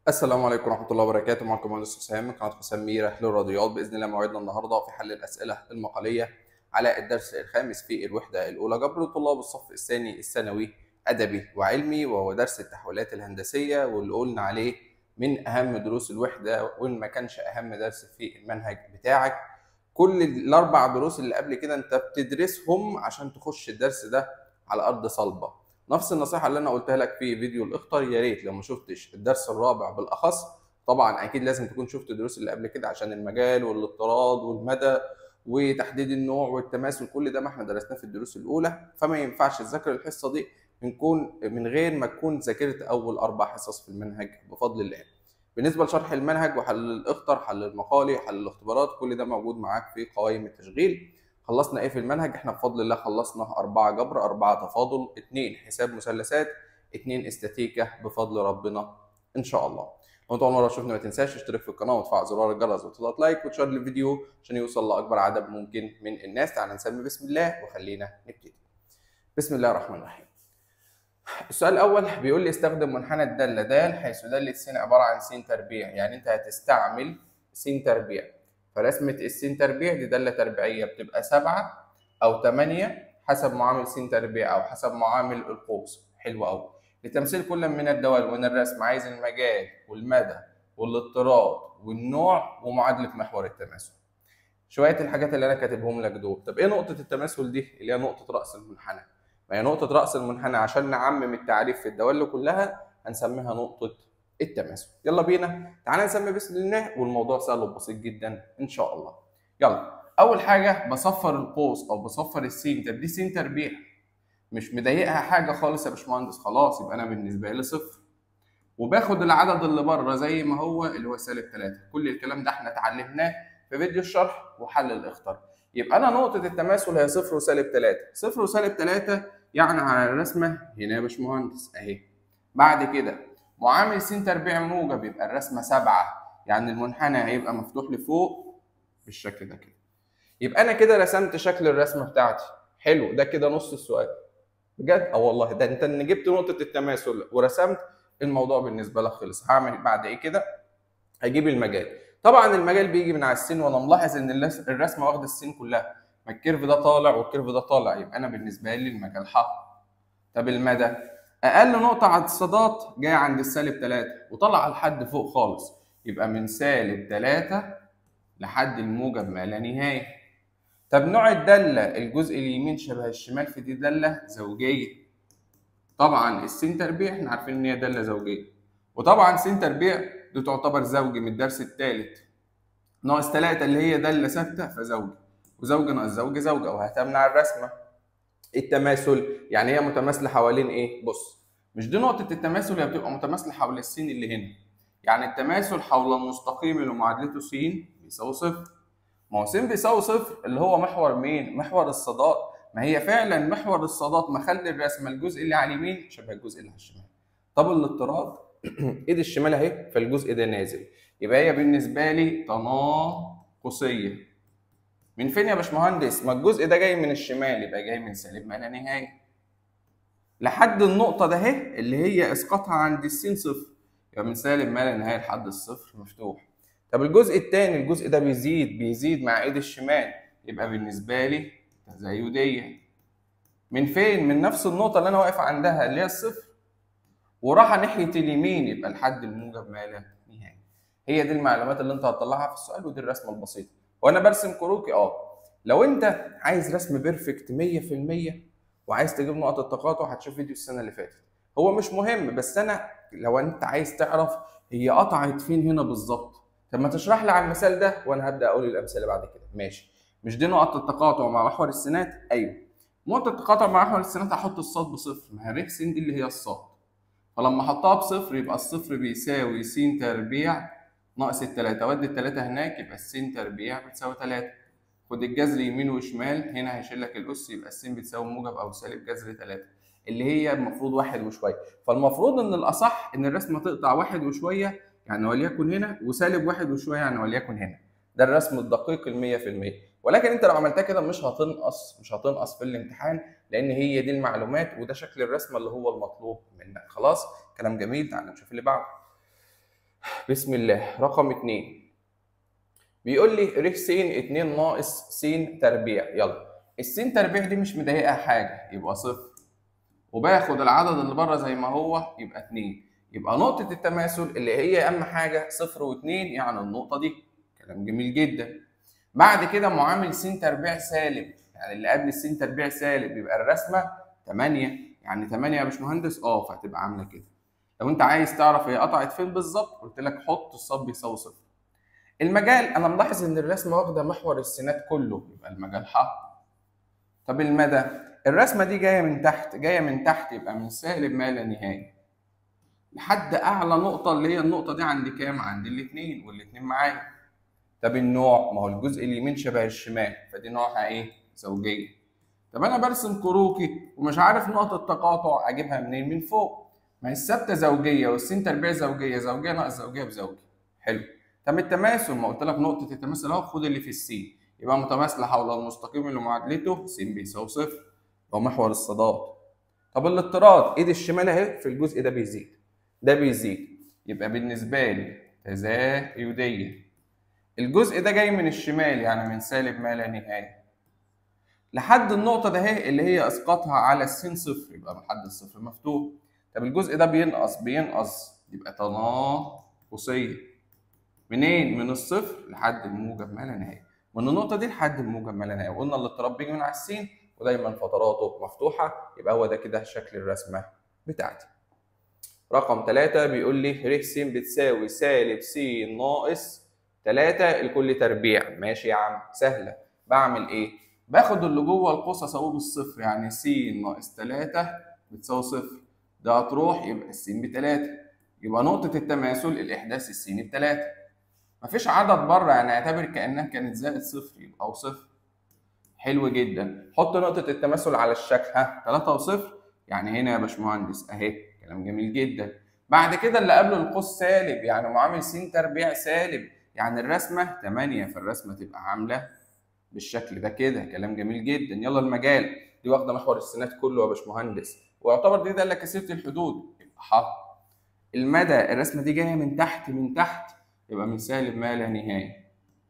السلام عليكم ورحمة الله وبركاته معكم مهندس حسام من قناة حسام ميرة للرياضيات بإذن الله موعدنا النهاردة في حل الأسئلة المقالية على الدرس الخامس في الوحدة الأولى جبر طلاب الصف الثاني الثانوي أدبي وعلمي وهو درس التحويلات الهندسية واللي قلنا عليه من أهم دروس الوحدة وإن ما كانش أهم درس في المنهج بتاعك كل الأربع دروس اللي قبل كده أنت بتدرسهم عشان تخش الدرس ده على أرض صلبة نفس النصيحه اللي انا قلتها لك في فيديو الاخطر يا ريت لو ما شفتش الدرس الرابع بالاخص طبعا اكيد لازم تكون شفت الدروس اللي قبل كده عشان المجال والاضطراد والمدى وتحديد النوع والتماثل كل ده ما احنا درسناه في الدروس الاولى فما ينفعش تذاكر الحصه دي نكون من غير ما تكون ذاكرت اول اربع حصص في المنهج بفضل الله بالنسبه لشرح المنهج وحل الاخطر حل المقالي حل الاختبارات كل ده موجود معاك في قوائم التشغيل خلصنا ايه في المنهج احنا بفضل الله خلصنا أربعة جبر أربعة تفاضل اتنين حساب مثلثات اتنين استاتيكا بفضل ربنا ان شاء الله لو انت اول مره تشوفني ما تنساش تشترك في القناه وتفعل زرار الجرس وتضغط لايك وتشير الفيديو عشان يوصل لاكبر عدد ممكن من الناس تعال نسمي بسم الله وخلينا نبتدي بسم الله الرحمن الرحيم السؤال الاول بيقول لي استخدم منحنى الداله د حيث داله س عباره عن س تربيع يعني انت هتستعمل س تربيع فرسمة السين تربيع دي دالة تربيعية بتبقى سبعة أو تمانية حسب معامل س تربيع أو حسب معامل القوس حلو أوي لتمثيل كل من الدوال ومن الرسم عايز المجال والمدى والاضطراد والنوع ومعادلة محور التماثل شوية الحاجات اللي أنا كاتبهم لك دول طب إيه نقطة التماثل دي اللي هي نقطة رأس المنحنى ما هي نقطة رأس المنحنى عشان نعمم التعريف في الدوال كلها هنسميها نقطة التماثل يلا بينا تعالى نسمي بسم الله والموضوع سهل وبسيط جدا ان شاء الله يلا اول حاجه بصفر القوس او بصفر السين طب دي سين تربيع مش مضايقها حاجه خالص يا باشمهندس خلاص يبقى انا بالنسبه لي صفر وباخد العدد اللي بره زي ما هو اللي هو سالب 3 كل الكلام ده احنا اتعلمناه في فيديو الشرح وحل الاخطار يبقى انا نقطه التماثل هي صفر وسالب 3 صفر وسالب 3 يعني على الرسمه هنا يا باشمهندس اهي بعد كده معامل س تربيع موجب يبقى الرسمه سبعة يعني المنحنى هيبقى مفتوح لفوق بالشكل ده كده يبقى انا كده رسمت شكل الرسمه بتاعتي حلو ده كده نص السؤال بجد اه والله ده انت ان جبت نقطه التماثل ورسمت الموضوع بالنسبه لك خلص هعمل بعد ايه كده هجيب المجال طبعا المجال بيجي من على السين وانا ملاحظ ان الرسمه واخده السين كلها ما الكيرف ده طالع والكيرف ده طالع يبقى انا بالنسبه لي المجال ح طب المدى اقل نقطه على الصادات جايه عند السالب 3 وطالعه لحد فوق خالص يبقى من سالب 3 لحد الموجب ما لا نهايه طب نوع الداله الجزء اليمين شبه الشمال في دي داله زوجيه طبعا السين تربيع احنا عارفين ان هي داله زوجيه وطبعا سين تربيع دي تعتبر زوجي من الدرس الثالث ناقص 3 اللي هي داله ثابته فزوجي وزوج ناقص زوج زوجه وهتمنع الرسمه التماثل يعني هي متماثله حوالين ايه بص مش دي نقطه التماثل هي بتبقى متماثله حول السين اللي هنا يعني التماثل حول المستقيم اللي معادلته س بيساوي صفر ما هو س بيساوي صفر اللي هو محور مين محور الصادات ما هي فعلا محور الصادات مخلي الرسمه الجزء اللي على اليمين شبه الجزء اللي على الشمال طب الاضطراد ايد الشمال اهي فالجزء ده نازل يبقى هي بالنسبه لي تناقصيه من فين يا باشمهندس؟ ما الجزء ده جاي من الشمال يبقى جاي من سالب ما لا نهايه. لحد النقطة ده اهي اللي هي اسقاطها عند السين صفر يبقى من سالب ما لا نهايه لحد الصفر مفتوح. طب الجزء الثاني الجزء ده بيزيد بيزيد مع ايد الشمال يبقى بالنسبة لي تزايدية. من فين؟ من نفس النقطة اللي أنا واقف عندها اللي هي الصفر وراح ناحية اليمين يبقى لحد الموجب ما لا نهاية. هي دي المعلومات اللي أنت هتطلعها في السؤال ودي الرسمة البسيطة. وانا برسم كروكي اه لو انت عايز رسم بيرفكت 100% وعايز تجيب نقط التقاطع هتشوف فيديو السنه اللي فاتت هو مش مهم بس انا لو انت عايز تعرف هي قطعت فين هنا بالظبط طب ما تشرح لي على المثال ده وانا هبدا اقول الامثله بعد كده ماشي مش دي نقط التقاطع مع محور السينات ايوه نقطه التقاطع مع محور السينات هحط الصاد بصفر ما هي ر س دي اللي هي الصاد فلما احطها بصفر يبقى الصفر بيساوي س تربيع ناقص التلاتة ودي التلاتة هناك يبقى السين تربيع بتساوي تلاتة خد الجذر يمين وشمال هنا هيشيل لك الأس يبقى السين بتساوي موجب أو سالب جذر تلاتة اللي هي المفروض واحد وشوية فالمفروض إن الأصح إن الرسمة تقطع واحد وشوية يعني وليكن هنا وسالب واحد وشوية يعني وليكن هنا ده الرسم الدقيق المية في المية ولكن انت لو عملتها كده مش هتنقص مش هتنقص في الامتحان لان هي دي المعلومات وده شكل الرسمه اللي هو المطلوب منك خلاص كلام جميل تعال نشوف اللي بعده بسم الله رقم اتنين بيقول لي ر س اتنين ناقص س تربيع يلا السين تربيع دي مش مضايقها حاجة يبقى صفر وباخد العدد اللي بره زي ما هو يبقى اتنين يبقى نقطة التماثل اللي هي أهم حاجة صفر واتنين يعني النقطة دي كلام جميل جدا بعد كده معامل س تربيع سالب يعني اللي قبل الس تربيع سالب يبقى الرسمة 8 يعني 8 يا باشمهندس اه فهتبقى عاملة كده لو انت عايز تعرف هي قطعت فين بالظبط قلت لك حط الصاد بيساوي صفر المجال انا ملاحظ ان الرسمه واخده محور السينات كله يبقى المجال ح طب المدى الرسمه دي جايه من تحت جايه من تحت يبقى من سالب ما لا نهايه لحد اعلى نقطه اللي هي النقطه دي عند كام عند الاثنين والاثنين معايا طب النوع ما هو الجزء اليمين شبه الشمال فدي نوعها ايه زوجيه طب انا برسم كروكي ومش عارف نقط التقاطع اجيبها منين من فوق ما هي الثابته زوجيه والسين تربيع زوجيه زوجيه ناقص زوجيه بزوجي حلو طب التماثل ما قلت لك نقطه التماثل اهو خد اللي في السين يبقى متماثله حول المستقيم اللي معادلته س بيساوي صفر هو محور الصادات طب الاضطراد ايد الشمال اهي في الجزء ده بيزيد ده بيزيد يبقى بالنسبه لي تزايديه الجزء ده جاي من الشمال يعني من سالب ما لا نهايه لحد النقطه ده اهي اللي هي اسقاطها على السين صفر يبقى لحد الصفر مفتوح طب الجزء ده بينقص بينقص يبقى تناقصيه منين من الصفر لحد الموجب ما لا نهايه من النقطه دي لحد الموجب ما لا نهايه وقلنا الاضطراب بيجي من على السين ودايما فتراته مفتوحه يبقى هو ده كده شكل الرسمه بتاعتي رقم ثلاثة بيقول لي ر س بتساوي سالب س ناقص 3 الكل تربيع ماشي يا عم سهلة بعمل ايه؟ باخد اللي جوه القوس اساويه بالصفر يعني س ناقص 3 بتساوي صفر ده هتروح يبقى السين بتلاتة يبقى نقطة التماثل الإحداث السيني بتلاتة مفيش عدد بره يعني اعتبر كأنها كانت زائد صفر يبقى أو صفر حلو جدا حط نقطة التماثل على الشكل ها تلاتة وصفر يعني هنا يا باشمهندس أهي كلام جميل جدا بعد كده اللي قبل القوس سالب يعني معامل س تربيع سالب يعني الرسمة 8 فالرسمة تبقى عاملة بالشكل ده كده كلام جميل جدا يلا المجال دي واخدة محور السينات كله يا باشمهندس ويعتبر دي دالة كثيرة الحدود يبقى ح المدى الرسمة دي جاية من تحت من تحت يبقى من سالب ما لا نهاية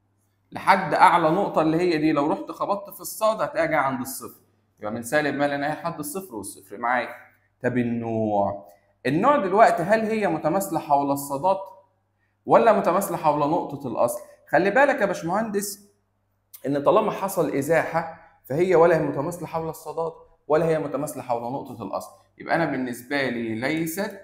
لحد أعلى نقطة اللي هي دي لو رحت خبطت في الصاد هتلاقيها جاية عند الصفر يبقى من سالب ما لا نهاية لحد الصفر والصفر معايا طب النوع النوع دلوقتي هل هي متماثلة حول الصادات ولا متماثلة حول نقطة الأصل؟ خلي بالك يا باشمهندس إن طالما حصل إزاحة فهي ولا هي متماثلة حول الصادات ولا هي متماثلة حول نقطة الأصل، يبقى أنا بالنسبة لي ليست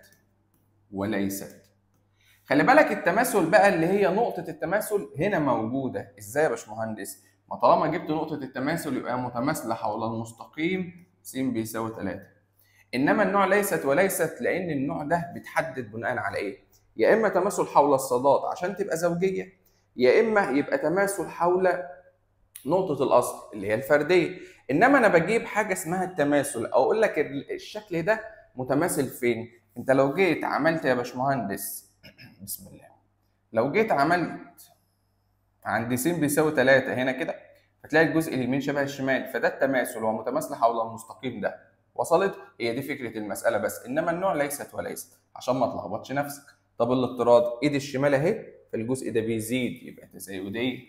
وليست. خلي بالك التماثل بقى اللي هي نقطة التماثل هنا موجودة، إزاي يا باشمهندس؟ ما طالما جبت نقطة التماثل يبقى متماثلة حول المستقيم س بيساوي 3. انما النوع ليست وليست لان النوع ده بيتحدد بناء على ايه يا اما تماثل حول الصادات عشان تبقى زوجيه يا اما يبقى تماثل حول نقطه الاصل اللي هي الفرديه انما انا بجيب حاجه اسمها التماثل او اقول لك الشكل ده متماثل فين انت لو جيت عملت يا باشمهندس بسم الله لو جيت عملت عند س بيساوي 3 هنا كده هتلاقي الجزء اليمين شبه الشمال فده التماثل هو متماثل حول المستقيم ده وصلت هي دي فكره المساله بس انما النوع ليست وليست عشان ما تلخبطش نفسك طب الاضطراد ايد الشمال اهي فالجزء ده بيزيد يبقى تزايديه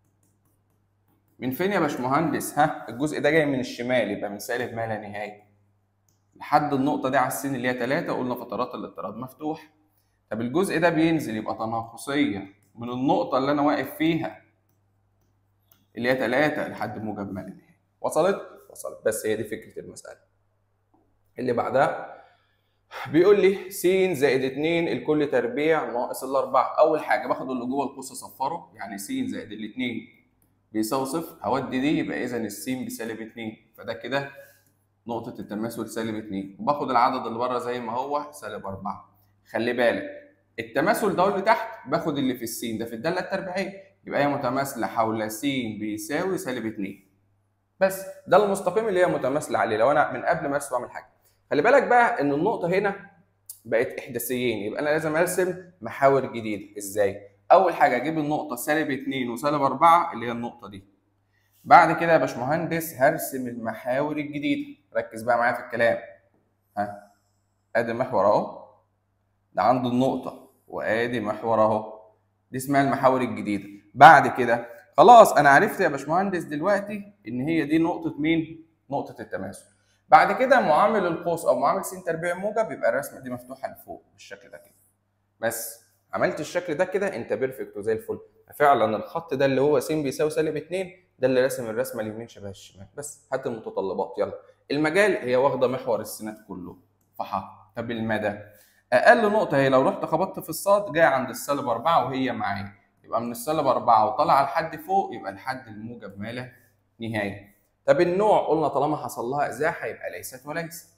من فين يا باشمهندس ها الجزء ده جاي من الشمال يبقى من سالب ما لا نهايه لحد النقطه دي على السين اللي هي 3 قلنا فترات الاضطراد مفتوح طب الجزء ده بينزل يبقى تناقصيه من النقطه اللي انا واقف فيها اللي هي 3 لحد موجب ما لا نهايه وصلت وصلت بس هي دي فكره المساله اللي بعدها بيقول لي س زائد 2 الكل تربيع ناقص الاربعه اول حاجه باخد اللي جوه القوس اصفره يعني س زائد الاثنين بيساوي صفر هودي دي يبقى اذا السين بسالب 2 فده كده نقطه التماثل سالب 2 وباخد العدد اللي بره زي ما هو سالب 4 خلي بالك التماثل ده اللي تحت باخد اللي في السين ده في الداله التربيعيه يبقى هي متماثله حول س بيساوي سالب 2 بس ده المستقيم اللي هي متماثله عليه لو انا من قبل ما ارسم اعمل حاجه خلي بالك بقى ان النقطه هنا بقت احداثيين يبقى انا لازم ارسم محاور جديده ازاي اول حاجه اجيب النقطه سالب 2 وسالب 4 اللي هي النقطه دي بعد كده يا باشمهندس هرسم المحاور الجديده ركز بقى معايا في الكلام ها ادي المحور اهو ده عنده النقطه وادي محور اهو دي اسمها المحاور الجديده بعد كده خلاص انا عرفت يا باشمهندس دلوقتي ان هي دي نقطه مين نقطه التماثل بعد كده معامل القوس او معامل س تربيع موجب يبقى الرسمه دي مفتوحه لفوق بالشكل ده كده بس عملت الشكل ده كده انت بيرفكت وزي الفل فعلا الخط ده اللي هو س بيساوي سالب 2 ده اللي راسم الرسمه اليمين شبه الشمال بس هات المتطلبات يلا المجال هي واخده محور السينات كله فح طب المدى اقل نقطه هي لو رحت خبطت في الصاد جايه عند السالب 4 وهي معايا يبقى من السالب 4 وطالعه لحد فوق يبقى لحد الموجب ما لا نهايه طب النوع قلنا طالما حصل لها ازاحه يبقى ليست وليست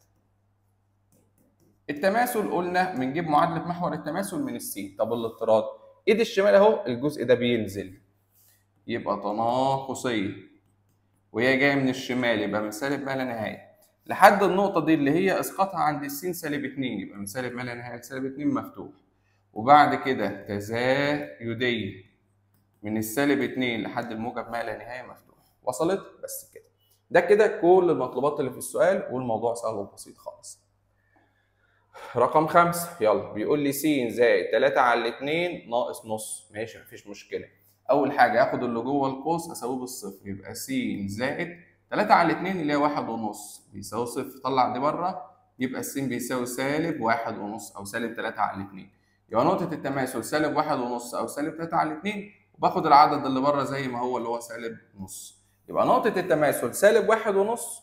التماثل قلنا بنجيب معادله محور التماثل من السين طب الاضطراد ايد الشمال اهو الجزء ده بينزل يبقى تناقصيه وهي جايه من الشمال يبقى من سالب ما لا نهايه لحد النقطة دي اللي هي اسقاطها عند السين سالب 2 يبقى من سالب ما لا نهاية لسالب 2 مفتوح وبعد كده تزايدية من السالب 2 لحد الموجب ما لا نهاية مفتوح وصلت بس كده ده كده كل المطلوبات اللي في السؤال والموضوع سهل وبسيط خالص رقم خمسة يلا بيقول لي س زائد 3 على 2 ناقص نص ماشي مفيش مشكلة أول حاجة آخد اللي جوه القوس أساويه بالصفر يبقى س زائد 3 على 2 اللي هي واحد ونص بيساوي صفر طلع دي بره يبقى الس بيساوي سالب واحد ونص أو سالب 3 على 2 يبقى نقطة التماثل سالب واحد ونص أو سالب 3 على 2 وباخد العدد اللي بره زي ما هو اللي هو سالب نص يبقى نقطة التماثل سالب واحد ونص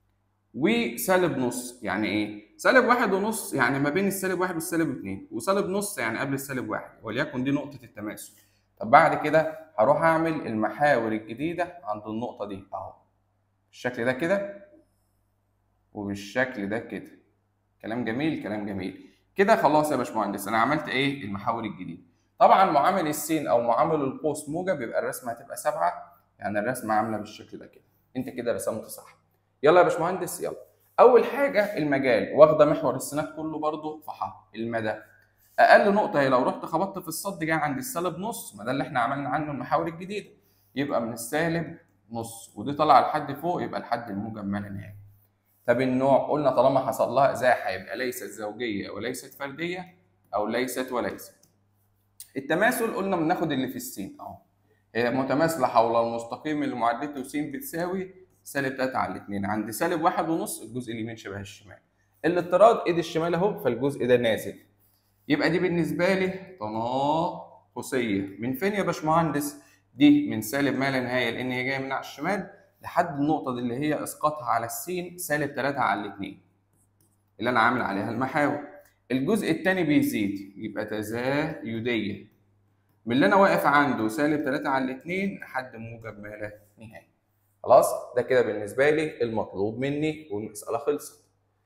وسالب نص يعني ايه؟ سالب واحد ونص يعني ما بين السالب واحد والسالب اتنين وسالب نص يعني قبل السالب واحد وليكن دي نقطة التماثل طب بعد كده هروح اعمل المحاور الجديدة عند النقطة دي اهو بالشكل ده كده وبالشكل ده كده كلام جميل كلام جميل كده خلاص يا باشمهندس انا عملت ايه المحاور الجديدة طبعا معامل السين او معامل القوس موجب يبقى الرسمة هتبقى سبعة يعني الرسمة عاملة بالشكل ده كده انت كده رسمت صح يلا يا باشمهندس يلا اول حاجه المجال واخده محور السينات كله برضو فحا المدى اقل نقطه هي لو رحت خبطت في الصد جاي عند السالب نص ما ده اللي احنا عملنا عنه المحاور الجديده يبقى من السالب نص ودي طالعه لحد فوق يبقى لحد الموجب ما لا نهايه طب النوع قلنا طالما حصل لها ازاحه يبقى ليست زوجيه وليست فرديه او ليست وليست التماثل قلنا بناخد اللي في السين اهو هي متماثله حول المستقيم اللي معادلته س بتساوي سالب 3 على 2 عند سالب واحد ونص الجزء اليمين شبه الشمال الاضطراد ايد الشمال اهو فالجزء ده نازل يبقى دي بالنسبه لي تناقصيه من فين يا باشمهندس دي من سالب ما لا نهايه لان هي جايه من على الشمال لحد النقطه دي اللي هي اسقاطها على السين سالب 3 على 2 اللي انا عامل عليها المحاور الجزء الثاني بيزيد يبقى تزايديه من اللي انا واقف عنده سالب 3 على 2 لحد موجب ما لا نهايه خلاص ده كده بالنسبه لي المطلوب مني والمساله خلصت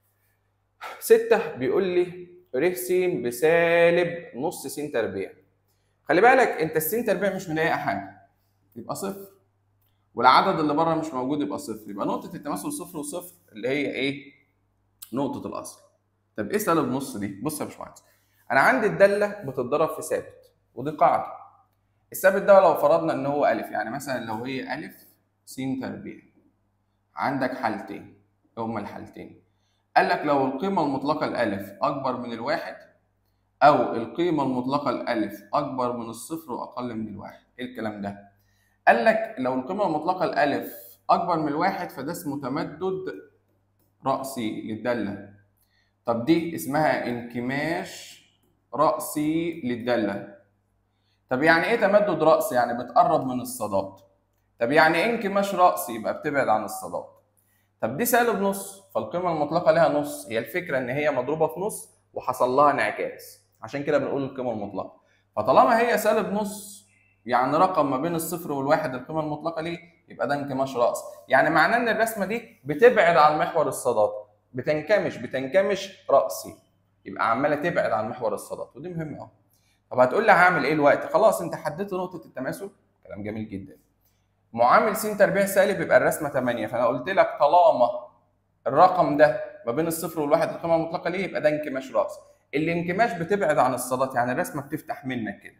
ستة بيقول لي ر س بسالب نص س تربيع خلي بالك انت السين تربيع مش مضايقه حاجه يبقى صفر والعدد اللي بره مش موجود يبقى صفر يبقى نقطه التماثل صفر وصفر اللي هي ايه نقطه الاصل طب ايه سالب نص دي بص يا باشمهندس انا عندي الداله بتتضرب في ثابت ودي قاعده الثابت ده لو فرضنا ان هو الف يعني مثلا لو هي الف س تربيع عندك حالتين هما الحالتين قال لك لو القيمة المطلقة الألف أكبر من الواحد أو القيمة المطلقة الألف أكبر من الصفر وأقل من الواحد إيه الكلام ده؟ قال لك لو القيمة المطلقة الألف أكبر من الواحد فده اسمه تمدد رأسي للدالة طب دي اسمها انكماش رأسي للدالة طب يعني إيه تمدد رأسي؟ يعني بتقرب من الصادات طب يعني ايه انكماش رأسي يبقى بتبعد عن الصادات طب دي سالب نص فالقيمة المطلقة لها نص هي الفكرة ان هي مضروبة في نص وحصل لها انعكاس عشان كده بنقول القيمة المطلقة فطالما هي سالب نص يعني رقم ما بين الصفر والواحد القيمة المطلقة ليه يبقى ده انكماش رأس يعني معناه ان الرسمة دي بتبعد عن محور الصادات بتنكمش بتنكمش رأسي يبقى عمالة تبعد عن محور الصادات ودي مهمة قوي طب هتقول لي هعمل ايه الوقت خلاص انت حددت نقطة التماثل كلام جميل جدا معامل س تربيع سالب يبقى الرسمه 8 فانا قلت لك طالما الرقم ده ما بين الصفر والواحد القيمه المطلقه ليه يبقى ده انكماش راس الانكماش بتبعد عن الصادات يعني الرسمه بتفتح منك كده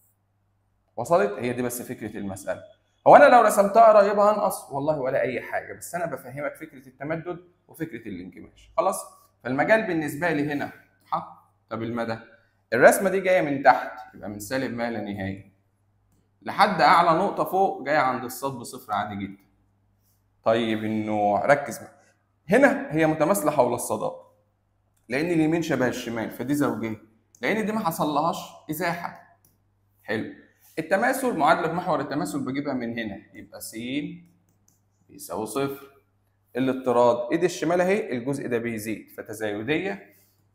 وصلت هي دي بس فكره المساله هو انا لو رسمتها قريبه هنقص والله ولا اي حاجه بس انا بفهمك فكره التمدد وفكره الانكماش خلاص فالمجال بالنسبه لي هنا ح طب المدى الرسمه دي جايه من تحت يبقى من سالب ما لا نهايه لحد اعلى نقطه فوق جايه عند الصاد بصفر عادي جدا طيب النوع ركز معايا هنا هي متماثله حول الصادات لان اليمين شبه الشمال فدي زوجيه لان دي ما حصلهاش ازاحه حلو التماثل معادله محور التماثل بجيبها من هنا يبقى س بيساوي صفر الاضطراد ايد الشمال اهي الجزء ده بيزيد فتزايديه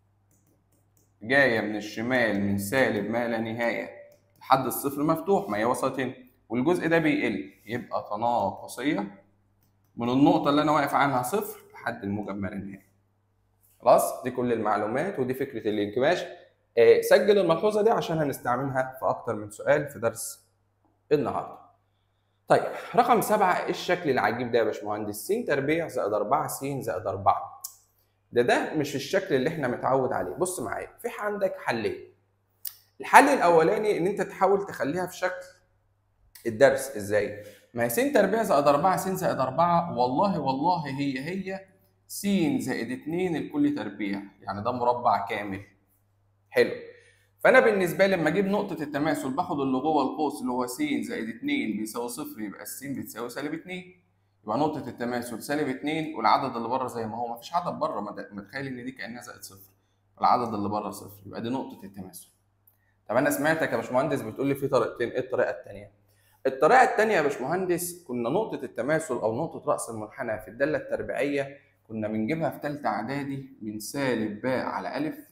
جايه من الشمال من سالب ما لا نهايه لحد الصفر مفتوح ما هي وصلت هنا والجزء ده بيقل يبقى تناقصيه من النقطه اللي انا واقف عنها صفر لحد الموجب ما لا نهايه خلاص دي كل المعلومات ودي فكره الانكماش آه، سجل الملحوظه دي عشان هنستعملها في اكتر من سؤال في درس النهارده طيب رقم سبعة ايه الشكل العجيب ده يا باشمهندس س تربيع زائد 4 س زائد 4 ده ده مش الشكل اللي احنا متعود عليه بص معايا في عندك حلين الحل الاولاني ان انت تحاول تخليها في شكل الدرس ازاي ما هي س تربيع زائد 4 س زائد 4 والله والله هي هي س زائد 2 الكل تربيع يعني ده مربع كامل حلو فانا بالنسبه لي لما اجيب نقطه التماثل باخد اللي جوه القوس اللي هو س زائد 2 بيساوي صفر يبقى الس بتساوي سالب 2 يبقى نقطه التماثل سالب 2 والعدد اللي بره زي ما هو مفيش عدد بره ما تخيل ان دي كانها زائد صفر العدد اللي بره صفر يبقى دي نقطه التماثل طب انا سمعتك يا باشمهندس بتقول لي في طريقتين ايه الطريقه الثانيه الطريقه الثانيه يا باشمهندس كنا نقطه التماثل او نقطه راس المنحنى في الداله التربيعيه كنا بنجيبها في ثالثه اعدادي من سالب باء على الف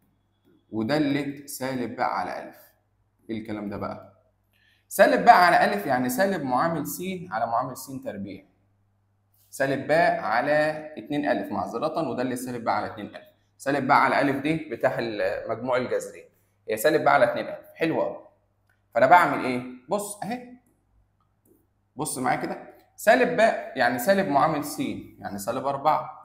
ودالة سالب باء على ألف. إيه الكلام ده بقى؟ سالب باء على ألف يعني سالب معامل س على معامل س تربيع. سالب باء على 2 ألف معذرة ودالة سالب باء على 2 ألف. سالب باء على ألف دي بتاع المجموع الجذري. هي سالب باء على 2 ألف، حلو أوي. فأنا بعمل إيه؟ بص أهي. بص معايا كده. سالب باء يعني سالب معامل س يعني سالب 4.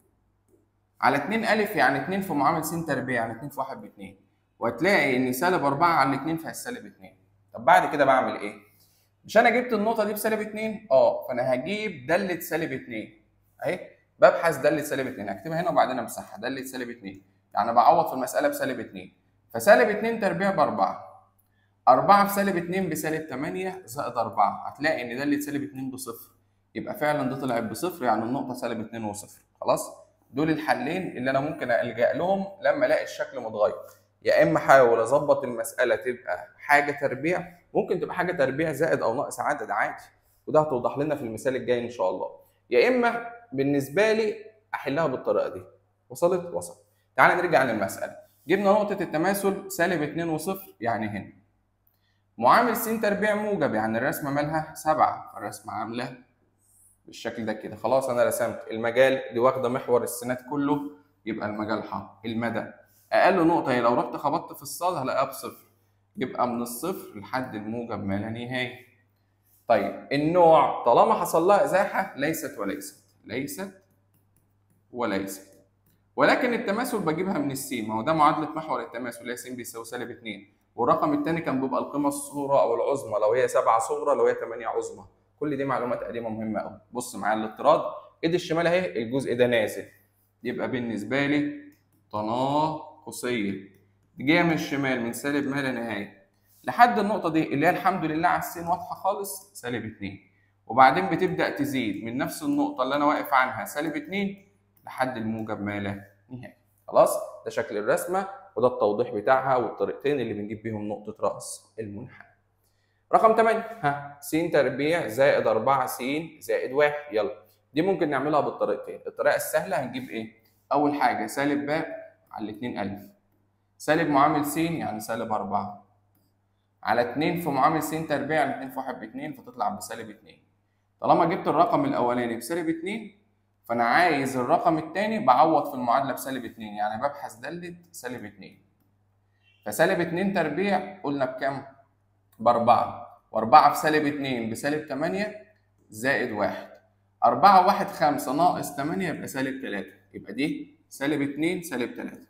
على 2 ألف يعني 2 في معامل س تربيع يعني 2 في 1 ب 2 وهتلاقي ان سالب 4 على 2 فيها سالب 2 طب بعد كده بعمل ايه؟ مش انا جبت النقطة دي بسالب 2 اه فانا هجيب دالة سالب 2 اهي ببحث دالة سالب 2 هكتبها هنا وبعدين امسحها دالة سالب 2 يعني بعوض في المسألة بسالب 2 فسالب 2 تربيع ب 4 4 في سالب 2 بسالب 8 زائد 4 هتلاقي ان دالة سالب 2 بصفر يبقى فعلا دي طلعت بصفر يعني النقطة سالب 2 وصفر خلاص؟ دول الحلين اللي انا ممكن الجا لهم لما الاقي الشكل متغير يا اما احاول اظبط المساله تبقى حاجه تربيع ممكن تبقى حاجه تربيع زائد او ناقص عدد عادي وده هتوضح لنا في المثال الجاي ان شاء الله يا اما بالنسبه لي احلها بالطريقه دي وصلت وصلت تعال نرجع للمساله جبنا نقطه التماثل سالب 2 وصفر يعني هنا معامل س تربيع موجب يعني الرسمه مالها 7 الرسمه عامله بالشكل ده كده خلاص انا رسمت المجال دي واخده محور السنات كله يبقى المجال ح المدى اقل نقطه هي لو رحت خبطت في الصاد هلاقيها بصفر يبقى من الصفر لحد الموجب ما لا نهايه طيب النوع طالما حصل لها ازاحه ليست وليست ليست وليست ولكن التماثل بجيبها من السين ما هو ده معادله محور التماثل اللي هي س بيساوي سالب 2 والرقم الثاني كان بيبقى القيمه الصغرى او العظمى لو هي 7 صغرى لو هي 8 عظمى كل دي معلومات قديمه مهمه قوي بص معايا الاضطراد ايد الشمال اهي الجزء ده نازل يبقى بالنسبه لي تناقصيه دي جايه من الشمال من سالب ما لا نهايه لحد النقطه دي اللي هي الحمد لله على السين واضحه خالص سالب 2 وبعدين بتبدا تزيد من نفس النقطه اللي انا واقف عنها سالب 2 لحد الموجب ما لا نهايه خلاص ده شكل الرسمه وده التوضيح بتاعها والطريقتين اللي بنجيب بيهم نقطه راس المنحنى رقم 8 ها س تربيع زائد 4 س زائد 1 يلا دي ممكن نعملها بالطريقتين الطريقه السهله هنجيب ايه اول حاجه سالب باء على 2000 سالب معامل س يعني سالب 4 على 2 في معامل س تربيع يعني 2 في 1 ب 2 فتطلع بسالب 2 طالما جبت الرقم الاولاني بسالب 2 فانا عايز الرقم الثاني بعوض في المعادله بسالب 2 يعني ببحث داله سالب 2 فسالب 2 تربيع قلنا بكام؟ بأربعة وأربعة في سالب اتنين بسالب تمانية زائد واحد أربعة واحد خمسة ناقص تمانية يبقى سالب تلاتة يبقى دي سالب اتنين سالب تلاتة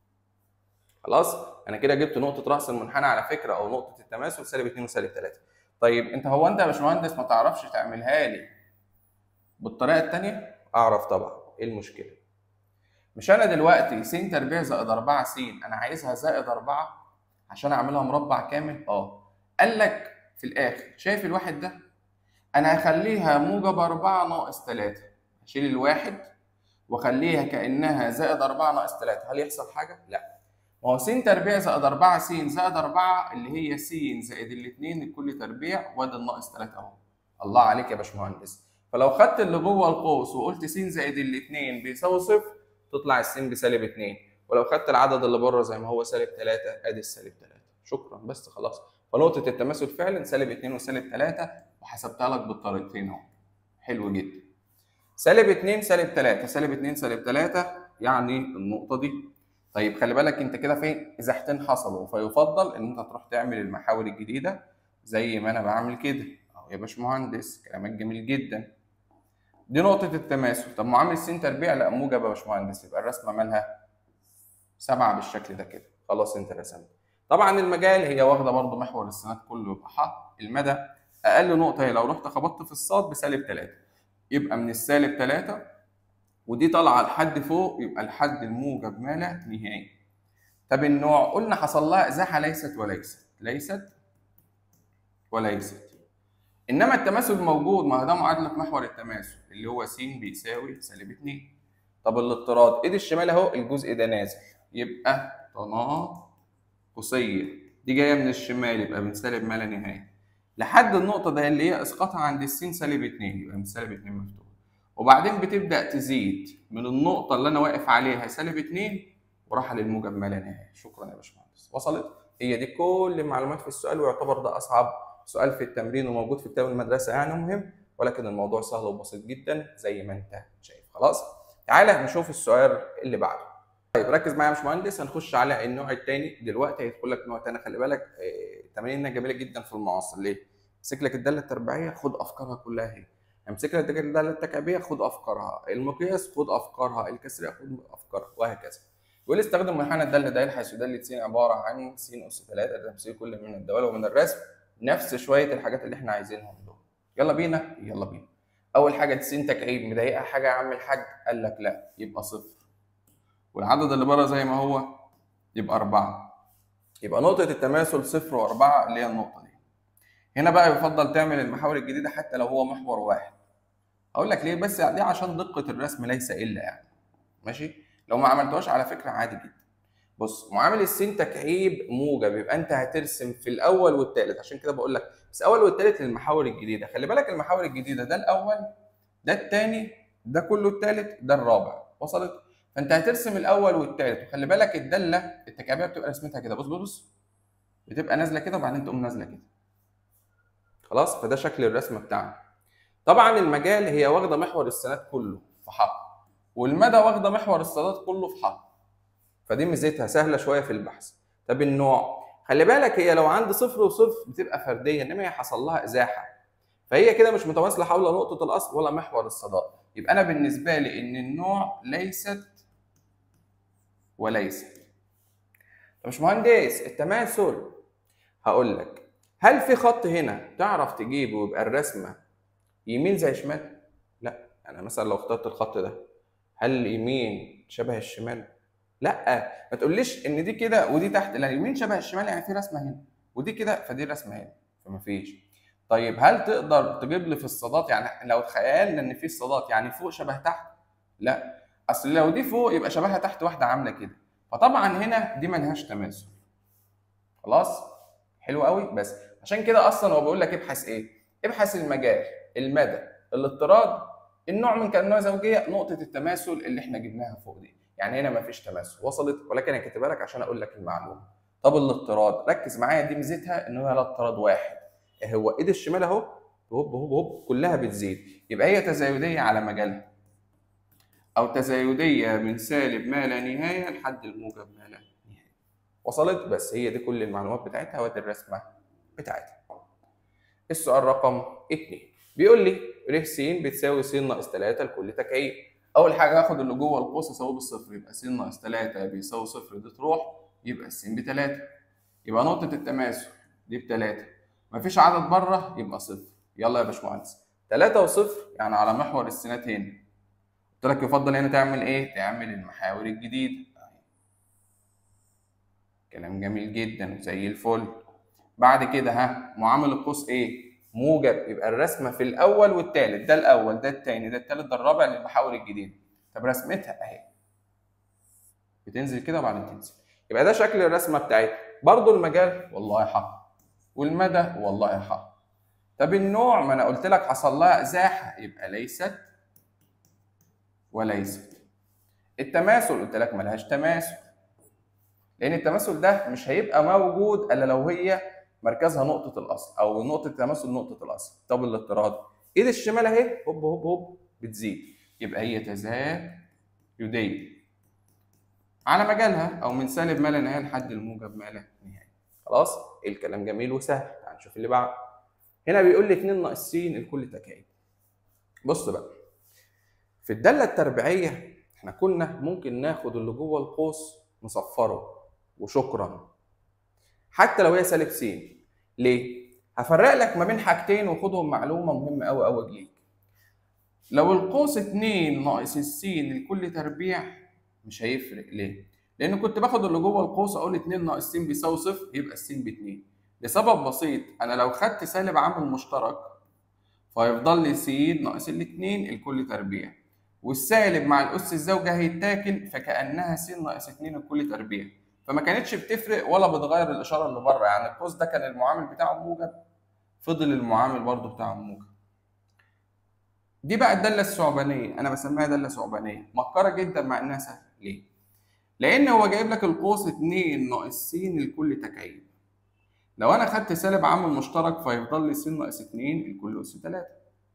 خلاص أنا كده جبت نقطة رأس المنحنى على فكرة أو نقطة التماثل سالب اتنين وسالب تلاتة طيب أنت هو أنت يا باشمهندس ما تعرفش تعملها لي بالطريقة التانية؟ أعرف طبعا إيه المشكلة؟ مش أنا دلوقتي س تربيع زائد 4 س أنا عايزها زائد 4 عشان اعملها مربع كامل اه قال لك في الاخر شايف الواحد ده انا هخليها موجب 4 ناقص 3 هشيل الواحد واخليها كانها زائد 4 ناقص 3 هل يحصل حاجه لا ما هو س تربيع زائد 4 س زائد 4 اللي هي س زائد الاثنين الكل تربيع وادي الناقص 3 اهو الله عليك يا باشمهندس فلو خدت اللي جوه القوس وقلت س زائد الاثنين بيساوي صفر تطلع السين بسالب 2 ولو خدت العدد اللي بره زي ما هو سالب 3 ادي السالب 3 شكرا بس خلاص فنقطة التماثل فعلا سالب 2 وسالب 3 وحسبتها لك بالطريقتين اهو حلو جدا سالب 2 سالب 3 سالب 2 سالب 3 يعني النقطة دي طيب خلي بالك انت كده في ازاحتين حصلوا فيفضل ان انت تروح تعمل المحاور الجديدة زي ما انا بعمل كده اهو يا باشمهندس كلامك جميل جدا دي نقطة التماثل طب معامل س تربيع لا موجب يا باشمهندس يبقى الرسمة مالها سبعة بالشكل ده كده خلاص انت رسمت طبعا المجال هي واخدة برضه محور السنات كله يبقى ح المدى أقل نقطة هي لو رحت خبطت في الصاد بسالب 3 يبقى من السالب 3 ودي طالعة لحد فوق يبقى الحد الموجب ما لا نهاية طب النوع قلنا حصل لها إزاحة ليست وليست ليست وليست انما التماثل موجود ما هو ده معادله محور التماثل اللي هو س بيساوي سالب 2 طب الاضطراد ايد الشمال اهو الجزء ده نازل يبقى تناقصيه دي جايه من الشمال يبقى من سالب ما لا نهايه لحد النقطه ده اللي هي اسقاطها عند السين سالب 2 يبقى من سالب 2 مفتوح وبعدين بتبدا تزيد من النقطه اللي انا واقف عليها سالب 2 وراح للموجب ما لا نهايه شكرا يا باشمهندس وصلت هي دي كل المعلومات في السؤال ويعتبر ده اصعب سؤال في التمرين وموجود في كتاب المدرسه يعني مهم ولكن الموضوع سهل وبسيط جدا زي ما انت شايف خلاص تعالى نشوف السؤال اللي بعده طيب ركز معايا يا باشمهندس هنخش على النوع الثاني دلوقتي هيدخل لك نوع ثاني خلي بالك تماريننا جميله جدا في المعاصر ليه؟ امسك لك الداله التربيعيه خد افكارها كلها هي امسك لك الداله التكعيبيه خد افكارها المقياس خد افكارها الكسريه خد افكارها وهكذا يقول استخدم منحنى الداله دال حيث داله س عباره عن س اس 3 تمثيل كل من الدوال ومن الرسم نفس شويه الحاجات اللي احنا عايزينهم دول يلا بينا يلا بينا اول حاجه س تكعيب مضايقها حاجه يا عم الحاج قال لك لا يبقى صفر والعدد اللي بره زي ما هو يبقى أربعة يبقى نقطة التماثل صفر وأربعة اللي هي النقطة دي هنا بقى يفضل تعمل المحاور الجديدة حتى لو هو محور واحد أقول لك ليه بس دي عشان دقة الرسم ليس إلا يعني ماشي لو ما عملتوهاش على فكرة عادي جدا بص معامل السين تكعيب موجب يبقى انت هترسم في الاول والثالث عشان كده بقول لك بس اول والثالث للمحاور الجديده خلي بالك المحاور الجديده ده الاول ده الثاني ده كله الثالث ده الرابع وصلت فانت هترسم الاول والثالث وخلي بالك الداله التكعيبيه بتبقى رسمتها كده بص بص بتبقى نازله كده وبعدين تقوم نازله كده خلاص فده شكل الرسمه بتاعنا طبعا المجال هي واخده محور السنات كله في ح والمدى واخده محور الصادات كله في ح فدي ميزتها سهله شويه في البحث طب النوع خلي بالك هي لو عند صفر وصفر بتبقى فرديه انما هي حصل لها ازاحه فهي كده مش متواصله حول نقطه الاصل ولا محور الصادات يبقى انا بالنسبه لي ان النوع ليست وليست طب مش مهندس التماثل هقول لك هل في خط هنا تعرف تجيبه ويبقى الرسمه يمين زي شمال لا انا مثلا لو اخترت الخط ده هل اليمين شبه الشمال لا ما تقوليش ان دي كده ودي تحت لا اليمين شبه الشمال يعني في رسمه هنا ودي كده فدي رسمه هنا فما فيش طيب هل تقدر تجيب لي في الصادات يعني لو تخيلنا ان في الصادات يعني فوق شبه تحت لا اصل لو دي فوق يبقى شبهها تحت واحده عامله كده فطبعا هنا دي ملهاش تماثل خلاص حلو قوي بس عشان كده اصلا هو بيقول لك ابحث ايه ابحث المجال المدى الاضطراد النوع من كانها زوجيه نقطه التماثل اللي احنا جبناها فوق دي يعني هنا مفيش تماثل وصلت ولكن انا كاتبها لك عشان اقول لك المعلومه طب الاضطراد ركز معايا دي ميزتها ان هو لا اضطراد واحد هو ايد الشمال اهو هوب هوب هوب كلها بتزيد يبقى هي تزايديه على مجالها او تزايديه من سالب ما لا نهايه لحد الموجب ما لا نهايه وصلت بس هي دي كل المعلومات بتاعتها وادي الرسمه بتاعتها السؤال رقم 2 بيقول لي ر س بتساوي س ناقص 3 لكل تكعيب اول حاجه اخد اللي جوه القوس اساويه بالصفر يبقى س ناقص 3 بيساوي صفر دي تروح يبقى س ب 3 يبقى نقطه التماثل دي ب 3 مفيش عدد بره يبقى صفر يلا يا باشمهندس 3 وصفر يعني على محور السينات هنا قلت لك يفضل هنا تعمل ايه؟ تعمل المحاور الجديده كلام جميل جدا وزي الفل بعد كده ها معامل القوس ايه موجب يبقى الرسمه في الاول والثالث ده الاول ده الثاني ده الثالث ده الرابع للمحاور الجديده طب رسمتها اهي بتنزل كده وبعدين تنزل يبقى ده شكل الرسمه بتاعتها برضو المجال والله حق والمدى والله حق طب النوع ما انا قلت لك حصل لها ازاحه يبقى ليست وليست التماثل قلت لك ملهاش تماثل لان التماثل ده مش هيبقى موجود الا لو هي مركزها نقطه الاصل او نقطه التماثل نقطه الاصل طب الاضطراد ايد الشمال اهي هوب هوب هوب بتزيد يبقى هي تزايديه على مجالها او من سالب ما لا نهايه لحد الموجب ما لا نهايه خلاص الكلام جميل وسهل تعال نشوف اللي بعده هنا بيقول لي 2 ناقص س الكل تكعيب بص بقى في الداله التربيعيه احنا كنا ممكن ناخد اللي جوه القوس نصفره وشكرا حتى لو هي سالب س ليه هفرق لك ما بين حاجتين وخدهم معلومه مهمه قوي قوي ليك لو القوس 2 ناقص السين الكل تربيع مش هيفرق ليه لان كنت باخد اللي جوه القوس اقول 2 ناقص س بيساوي صفر يبقى السين ب 2 لسبب بسيط انا لو خدت سالب عامل مشترك فيفضل لي س ناقص الاثنين الكل تربيع والسالب مع الاس الزوجه هيتاكل فكانها س ناقص 2 الكل تربيع فما كانتش بتفرق ولا بتغير الاشاره اللي بره يعني القوس ده كان المعامل بتاعه موجب فضل المعامل برضه بتاعه موجب دي بقى الداله الثعبانيه انا بسميها داله ثعبانيه مكره جدا مع انها سهله ليه لان هو جايب لك القوس 2 ناقص س الكل تكعيب لو انا خدت سالب عامل مشترك فيفضل لي س ناقص 2 الكل اس 3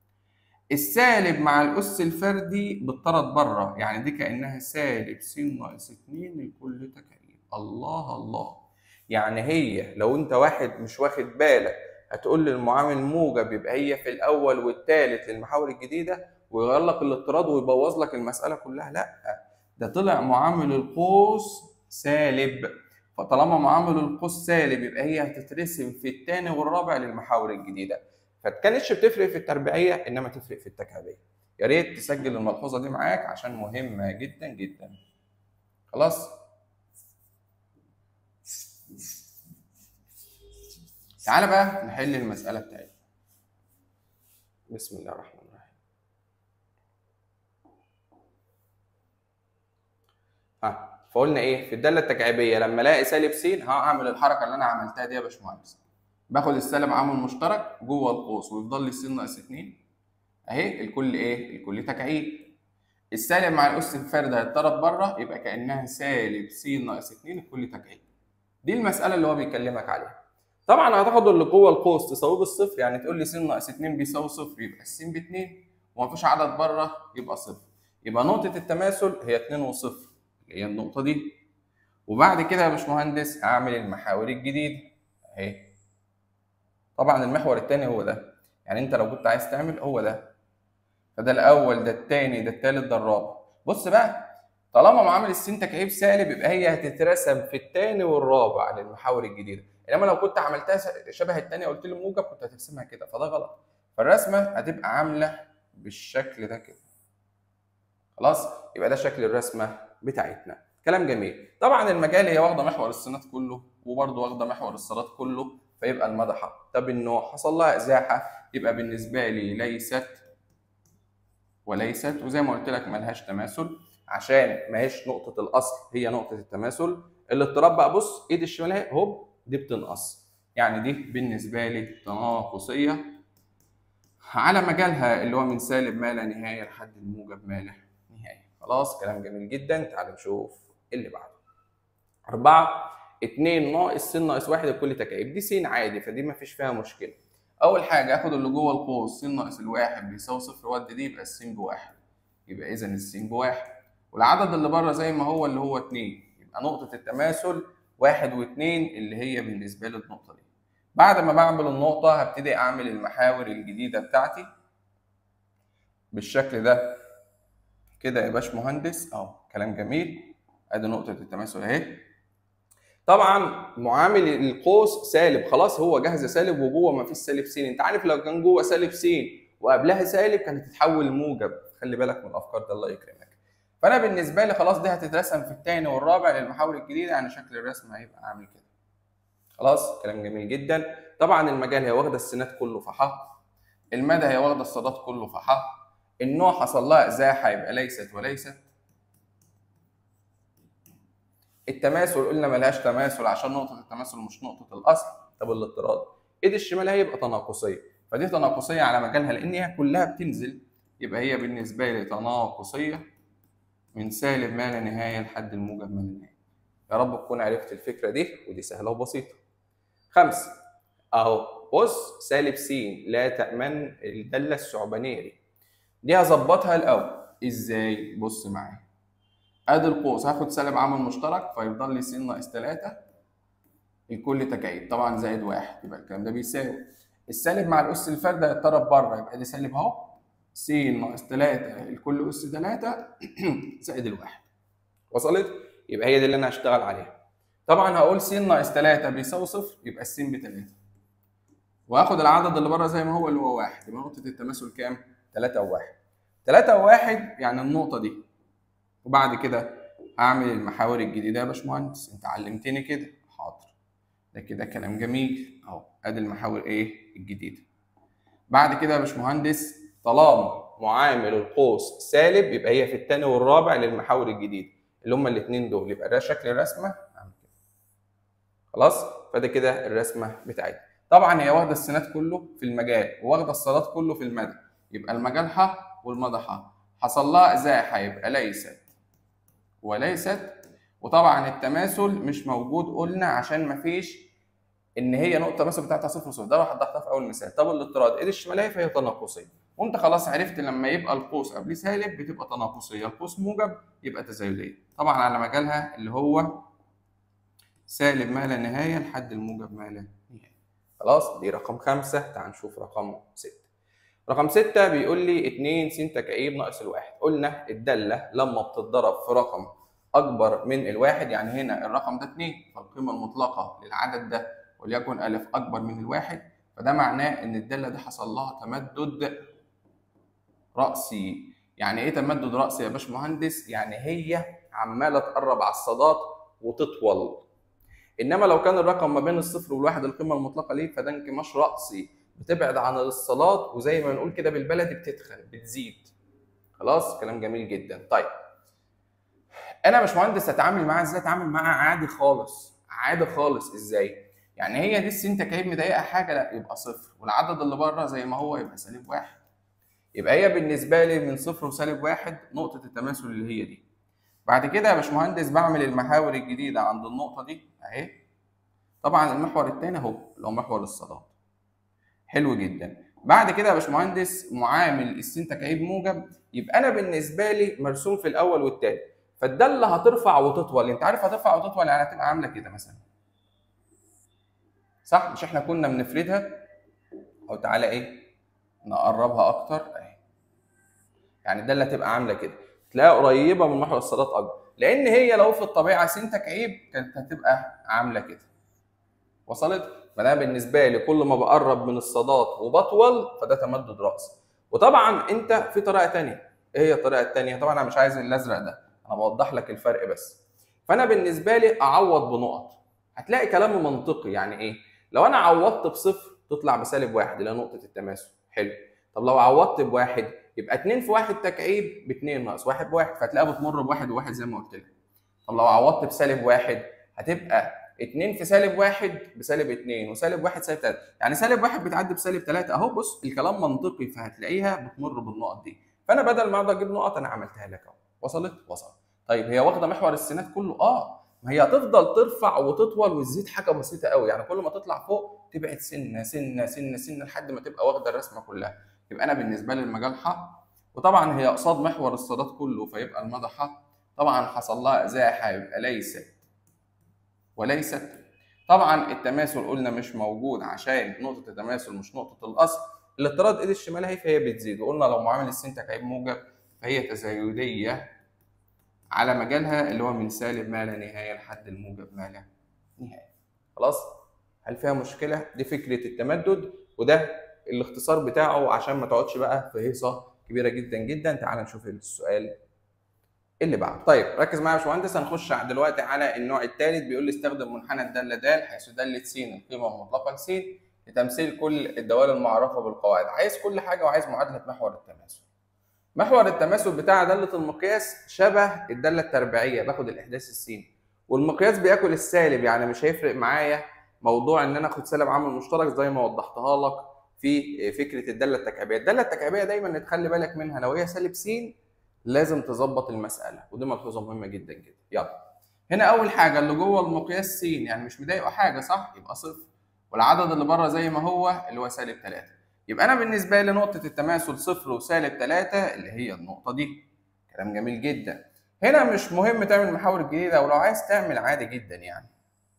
السالب مع الاس الفردي بتطرد بره يعني دي كانها سالب س ناقص 2 الكل تكعيب الله الله يعني هي لو انت واحد مش واخد بالك هتقول لي المعامل موجب يبقى هي في الاول والثالث للمحاور الجديده ويغير لك الاضطراد ويبوظ لك المساله كلها لا ده طلع معامل القوس سالب فطالما معامل القوس سالب يبقى هي هتترسم في الثاني والرابع للمحاور الجديده فكانتش بتفرق في التربيعيه انما تفرق في التكعيبيه يا ريت تسجل الملحوظه دي معاك عشان مهمه جدا جدا خلاص تعالى بقى نحل المساله بتاعتنا بسم الله الرحمن الرحيم ها فقلنا ايه في الداله التكعيبيه لما الاقي سالب س هعمل الحركه اللي انا عملتها دي يا باشمهندس باخد السالب عامل مشترك جوه القوس ويفضل لي س ناقص 2 اهي الكل ايه الكل تكعيب السالب مع الاس الفرد هيتطرد بره يبقى كانها سالب س ناقص 2 الكل تكعيب دي المساله اللي هو بيكلمك عليها طبعا هتاخد اللي جوه القوس تساويه بالصفر يعني تقول لي س ناقص 2 بيساوي صفر يبقى الس ب 2 ومفيش عدد بره يبقى صفر يبقى نقطه التماثل هي 2 وصفر اللي هي النقطه دي وبعد كده يا باشمهندس هعمل المحاور الجديده اهي طبعا المحور الثاني هو ده يعني انت لو كنت عايز تعمل هو ده فده الاول ده الثاني ده الثالث ده الرابع بص بقى طالما معامل السين تكعيب سالب يبقى هي هتترسم في الثاني والرابع للمحاور الجديده انما لو كنت عملتها شبه الثانيه قلت لي موجب كنت هترسمها كده فده غلط فالرسمه هتبقى عامله بالشكل ده كده خلاص يبقى ده شكل الرسمه بتاعتنا كلام جميل طبعا المجال هي واخده محور السينات كله وبرده واخده محور الصالات كله فيبقى المدى حق طب النوع حصل لها ازاحه يبقى بالنسبه لي ليست وليست وزي ما قلت لك ملهاش تماثل عشان ما هيش نقطه الاصل هي نقطه التماثل الاضطراب بقى بص ايد الشمال اهي هوب دي بتنقص يعني دي بالنسبه لي تناقصيه على مجالها اللي هو من سالب ما لا نهايه لحد الموجب ما لا نهايه خلاص كلام جميل جدا تعال نشوف اللي بعده أربعة اتنين ناقص س ناقص واحد الكل تكعيب دي س عادي فدي ما فيش فيها مشكله اول حاجه اخد اللي جوه القوس س ناقص الواحد بيساوي صفر ود دي يبقى الس بواحد يبقى اذا الس بواحد والعدد اللي بره زي ما هو اللي هو اتنين يبقى نقطه التماثل واحد واثنين اللي هي بالنسبه لي النقطه دي بعد ما بعمل النقطه هبتدي اعمل المحاور الجديده بتاعتي بالشكل ده كده يا باشمهندس اهو كلام جميل ادي نقطه التماثل اهي طبعا معامل القوس سالب خلاص هو جاهز سالب وجوه ما فيش سالب س انت عارف لو كان جوه سالب س وقبلها سالب كانت تتحول موجب خلي بالك من الافكار ده الله يكرمك فانا بالنسبه لي خلاص دي هتترسم في الثاني والرابع للمحاور الجديده يعني شكل الرسم هيبقى عامل كده خلاص كلام جميل جدا طبعا المجال هي واخده السنات كله فحا المدى هي واخده الصادات كله فحا النوع حصل لها ازاحه يبقى ليست وليست التماثل قلنا ملهاش تماثل عشان نقطه التماثل مش نقطه الاصل طب الاضطراد ايد الشمال هيبقى تناقصيه فدي تناقصيه على مجالها لان هي كلها بتنزل يبقى هي بالنسبه لي تناقصيه من سالب ما لا نهايه لحد الموجب ما لا نهايه يا رب تكون عرفت الفكره دي ودي سهله وبسيطه خمسة اهو بص سالب س لا تأمن الدالة الثعبانية دي دي هظبطها الأول ازاي بص معايا ادي القوس هاخد سالب عامل مشترك فيفضل لي س ناقص 3 الكل تكعيب طبعا زائد واحد يبقى الكلام ده بيساوي السالب مع الاس الفارده هيتضرب بره يبقى دي سالب اهو س ناقص 3 الكل اس 3 زائد الواحد وصلت يبقى هي دي اللي انا هشتغل عليها طبعا هقول س ناقص 3 بيساوي صفر يبقى الس ب 3 وهاخد العدد اللي بره زي ما هو اللي هو واحد يبقى نقطه التماثل كام 3 و1 3 و1 يعني النقطه دي وبعد كده هعمل المحاور الجديده يا باشمهندس انت علمتني كده حاضر ده كده كلام جميل اهو ادي المحاور ايه الجديده بعد كده يا باشمهندس طالما معامل القوس سالب يبقى هي في الثاني والرابع للمحاور الجديده اللي هما الاثنين دول يبقى ده شكل الرسمه اعمل كده خلاص فده كده الرسمه بتاعتي طبعا هي واخده السنات كله في المجال واخده الصادات كله في المدى يبقى المجال ح والمدى ح حصل لها ازاحه يبقى ليست وليست وطبعا التماثل مش موجود قلنا عشان مفيش ان هي نقطه مثلا بتاعتها صفر صفر ده وضحتها في اول مثال طب الاضطراد ايد الشماليه فهي تناقصيه وانت خلاص عرفت لما يبقى القوس قبليه سالب بتبقى تناقصيه القوس موجب يبقى تزايديه طبعا على مجالها اللي هو سالب ما لا نهايه لحد الموجب ما لا نهايه خلاص دي رقم خمسة تعال نشوف رقم ستة رقم ستة بيقول لي 2 س تكعيب ناقص الواحد قلنا الدالة لما بتتضرب في رقم أكبر من الواحد يعني هنا الرقم ده 2 فالقيمة المطلقة للعدد ده وليكن ألف أكبر من الواحد فده معناه إن الدالة دي حصل لها تمدد رأسي يعني إيه تمدد رأسي يا باشمهندس؟ يعني هي عمالة تقرب على الصادات وتطول انما لو كان الرقم ما بين الصفر والواحد القيمه المطلقه ليه فده انكماش راسي بتبعد عن الصلاه وزي ما بنقول كده بالبلدي بتدخل بتزيد خلاص كلام جميل جدا طيب انا مش مهندس اتعامل معاها ازاي اتعامل معاها عادي خالص عادي خالص ازاي يعني هي دي السين تكعيب مضايقه حاجه لا يبقى صفر والعدد اللي بره زي ما هو يبقى سالب واحد يبقى هي بالنسبه لي من صفر وسالب واحد نقطه التماثل اللي هي دي بعد كده يا باشمهندس بعمل المحاور الجديده عند النقطه دي اهي طبعا المحور الثاني اهو اللي هو محور الصادات حلو جدا بعد كده يا باشمهندس معامل السين تكعيب موجب يبقى انا بالنسبه لي مرسوم في الاول والثاني فالداله هترفع وتطول انت عارف هترفع وتطول يعني هتبقى عامله كده مثلا صح مش احنا كنا بنفردها او تعالى ايه نقربها اكتر اهي يعني الداله تبقى عامله كده تلاقيها قريبه من محور الصادات اكبر لان هي لو في الطبيعه س تكعيب كانت هتبقى عامله كده وصلت فده بالنسبه لي كل ما بقرب من الصادات وبطول فده تمدد راسي وطبعا انت في طريقه ثانيه ايه هي الطريقه الثانيه طبعا انا مش عايز الازرق ده انا بوضح لك الفرق بس فانا بالنسبه لي اعوض بنقط هتلاقي كلام منطقي يعني ايه لو انا عوضت بصفر تطلع بسالب واحد اللي هي نقطه التماثل حلو طب لو عوضت بواحد يبقى 2 في 1 تكعيب ب 2 ناقص 1 بواحد فهتلاقيها بتمر بواحد وواحد زي ما قلت لك. طب لو عوضت بسالب واحد هتبقى 2 في سالب واحد بسالب 2 وسالب واحد سالب 3 يعني سالب واحد بتعدي بسالب 3 اهو بص الكلام منطقي فهتلاقيها بتمر بالنقط دي فانا بدل ما اقعد اجيب نقط انا عملتها لك اهو وصلت؟ وصلت. طيب هي واخده محور السينات كله؟ اه ما هي هتفضل ترفع وتطول وتزيد حاجه بسيطه قوي يعني كل ما تطلع فوق تبعد سنه سنه سنه سنه لحد ما تبقى واخده الرسمه كلها يبقى انا بالنسبه لي المجال ح وطبعا هي قصاد محور الصادات كله فيبقى المدى ح طبعا حصل لها ازاحه يبقى ليست وليست طبعا التماثل قلنا مش موجود عشان نقطه التماثل مش نقطه الاصل الاضطراد ايد الشمال اهي فهي بتزيد وقلنا لو معامل السين تكعيب موجب فهي تزايديه على مجالها اللي هو من سالب ما لا نهايه لحد الموجب ما لا نهايه خلاص هل فيها مشكله دي فكره التمدد وده الاختصار بتاعه عشان ما تقعدش بقى في هيصه كبيره جدا جدا تعال نشوف السؤال اللي بعده طيب ركز معايا يا باشمهندس هنخش دلوقتي على النوع الثالث بيقول لي استخدم منحنى الداله د حيث داله س القيمه المطلقه ل س لتمثيل كل الدوال المعرفه بالقواعد عايز كل حاجه وعايز معادله محور التماثل محور التماثل بتاع داله المقياس شبه الداله التربيعيه باخد الاحداث السين والمقياس بياكل السالب يعني مش هيفرق معايا موضوع ان انا اخد سالب عامل مشترك زي ما وضحتها لك في فكره الداله التكعيبيه الداله التكعيبيه دايما تخلي بالك منها لو هي سالب س لازم تظبط المساله ودي ملحوظه مهمه جدا جدا يلا هنا اول حاجه اللي جوه المقياس س يعني مش مضايقه حاجه صح يبقى صفر والعدد اللي بره زي ما هو اللي هو سالب 3 يبقى انا بالنسبه لي نقطه التماثل صفر وسالب 3 اللي هي النقطه دي كلام جميل جدا هنا مش مهم تعمل محاور جديده ولو عايز تعمل عادي جدا يعني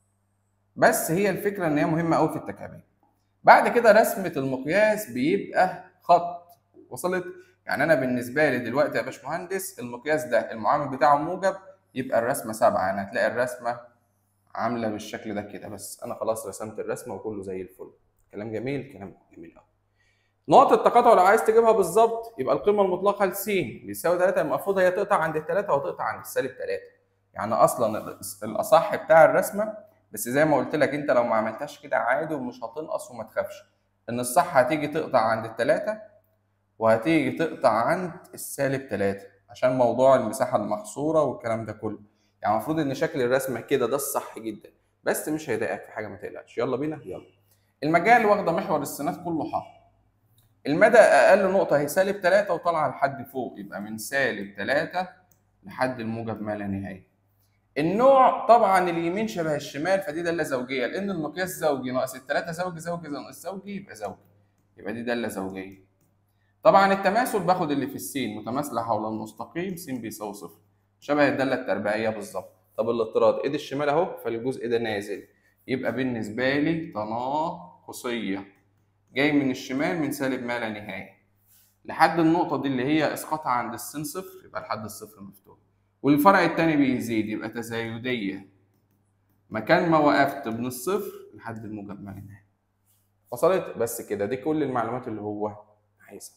بس هي الفكره ان هي مهمه قوي في التكعيبيه بعد كده رسمه المقياس بيبقى خط وصلت يعني انا بالنسبه لي دلوقتي يا باشمهندس المقياس ده المعامل بتاعه موجب يبقى الرسمه سبعة يعني هتلاقي الرسمه عامله بالشكل ده كده بس انا خلاص رسمت الرسمه وكله زي الفل كلام جميل كلام جميل قوي نقطة التقاطع لو عايز تجيبها بالظبط يبقى القيمة المطلقة ل س بيساوي 3 المفروض هي تقطع عند الثلاثة وتقطع عند السالب 3 يعني أصلا الأصح بتاع الرسمة بس زي ما قلت لك أنت لو ما عملتهاش كده عادي ومش هتنقص وما تخافش إن الصح هتيجي تقطع عند الثلاثة وهتيجي تقطع عند السالب 3 عشان موضوع المساحة المحصورة والكلام ده كله يعني المفروض إن شكل الرسمة كده ده الصح جدا بس مش هيضايقك في حاجة ما تقلقش يلا بينا يلا المجال واخدة محور السينات كله ح المدى اقل نقطه هي سالب 3 وطالعه لحد فوق يبقى من سالب 3 لحد الموجب ما لا نهايه النوع طبعا اليمين شبه الشمال فدي داله زوجيه لان المقياس زوجي ناقص الثلاثه زوجي زوجي ناقص زوجي يبقى زوجي يبقى دي داله زوجيه طبعا التماثل باخد اللي في السين متماثله حول المستقيم س بيساوي صفر شبه الداله التربيعيه بالظبط طب الاضطراد ايد الشمال اهو فالجزء ده نازل يبقى بالنسبه لي تناقصيه جاي من الشمال من سالب ما لا نهايه لحد النقطه دي اللي هي اسقاطها عند السين صفر يبقى لحد الصفر مفتوح والفرع الثاني بيزيد يبقى تزايديه مكان ما وقفت من الصفر لحد الموجب ما لا نهايه وصلت بس كده دي كل المعلومات اللي هو عايزها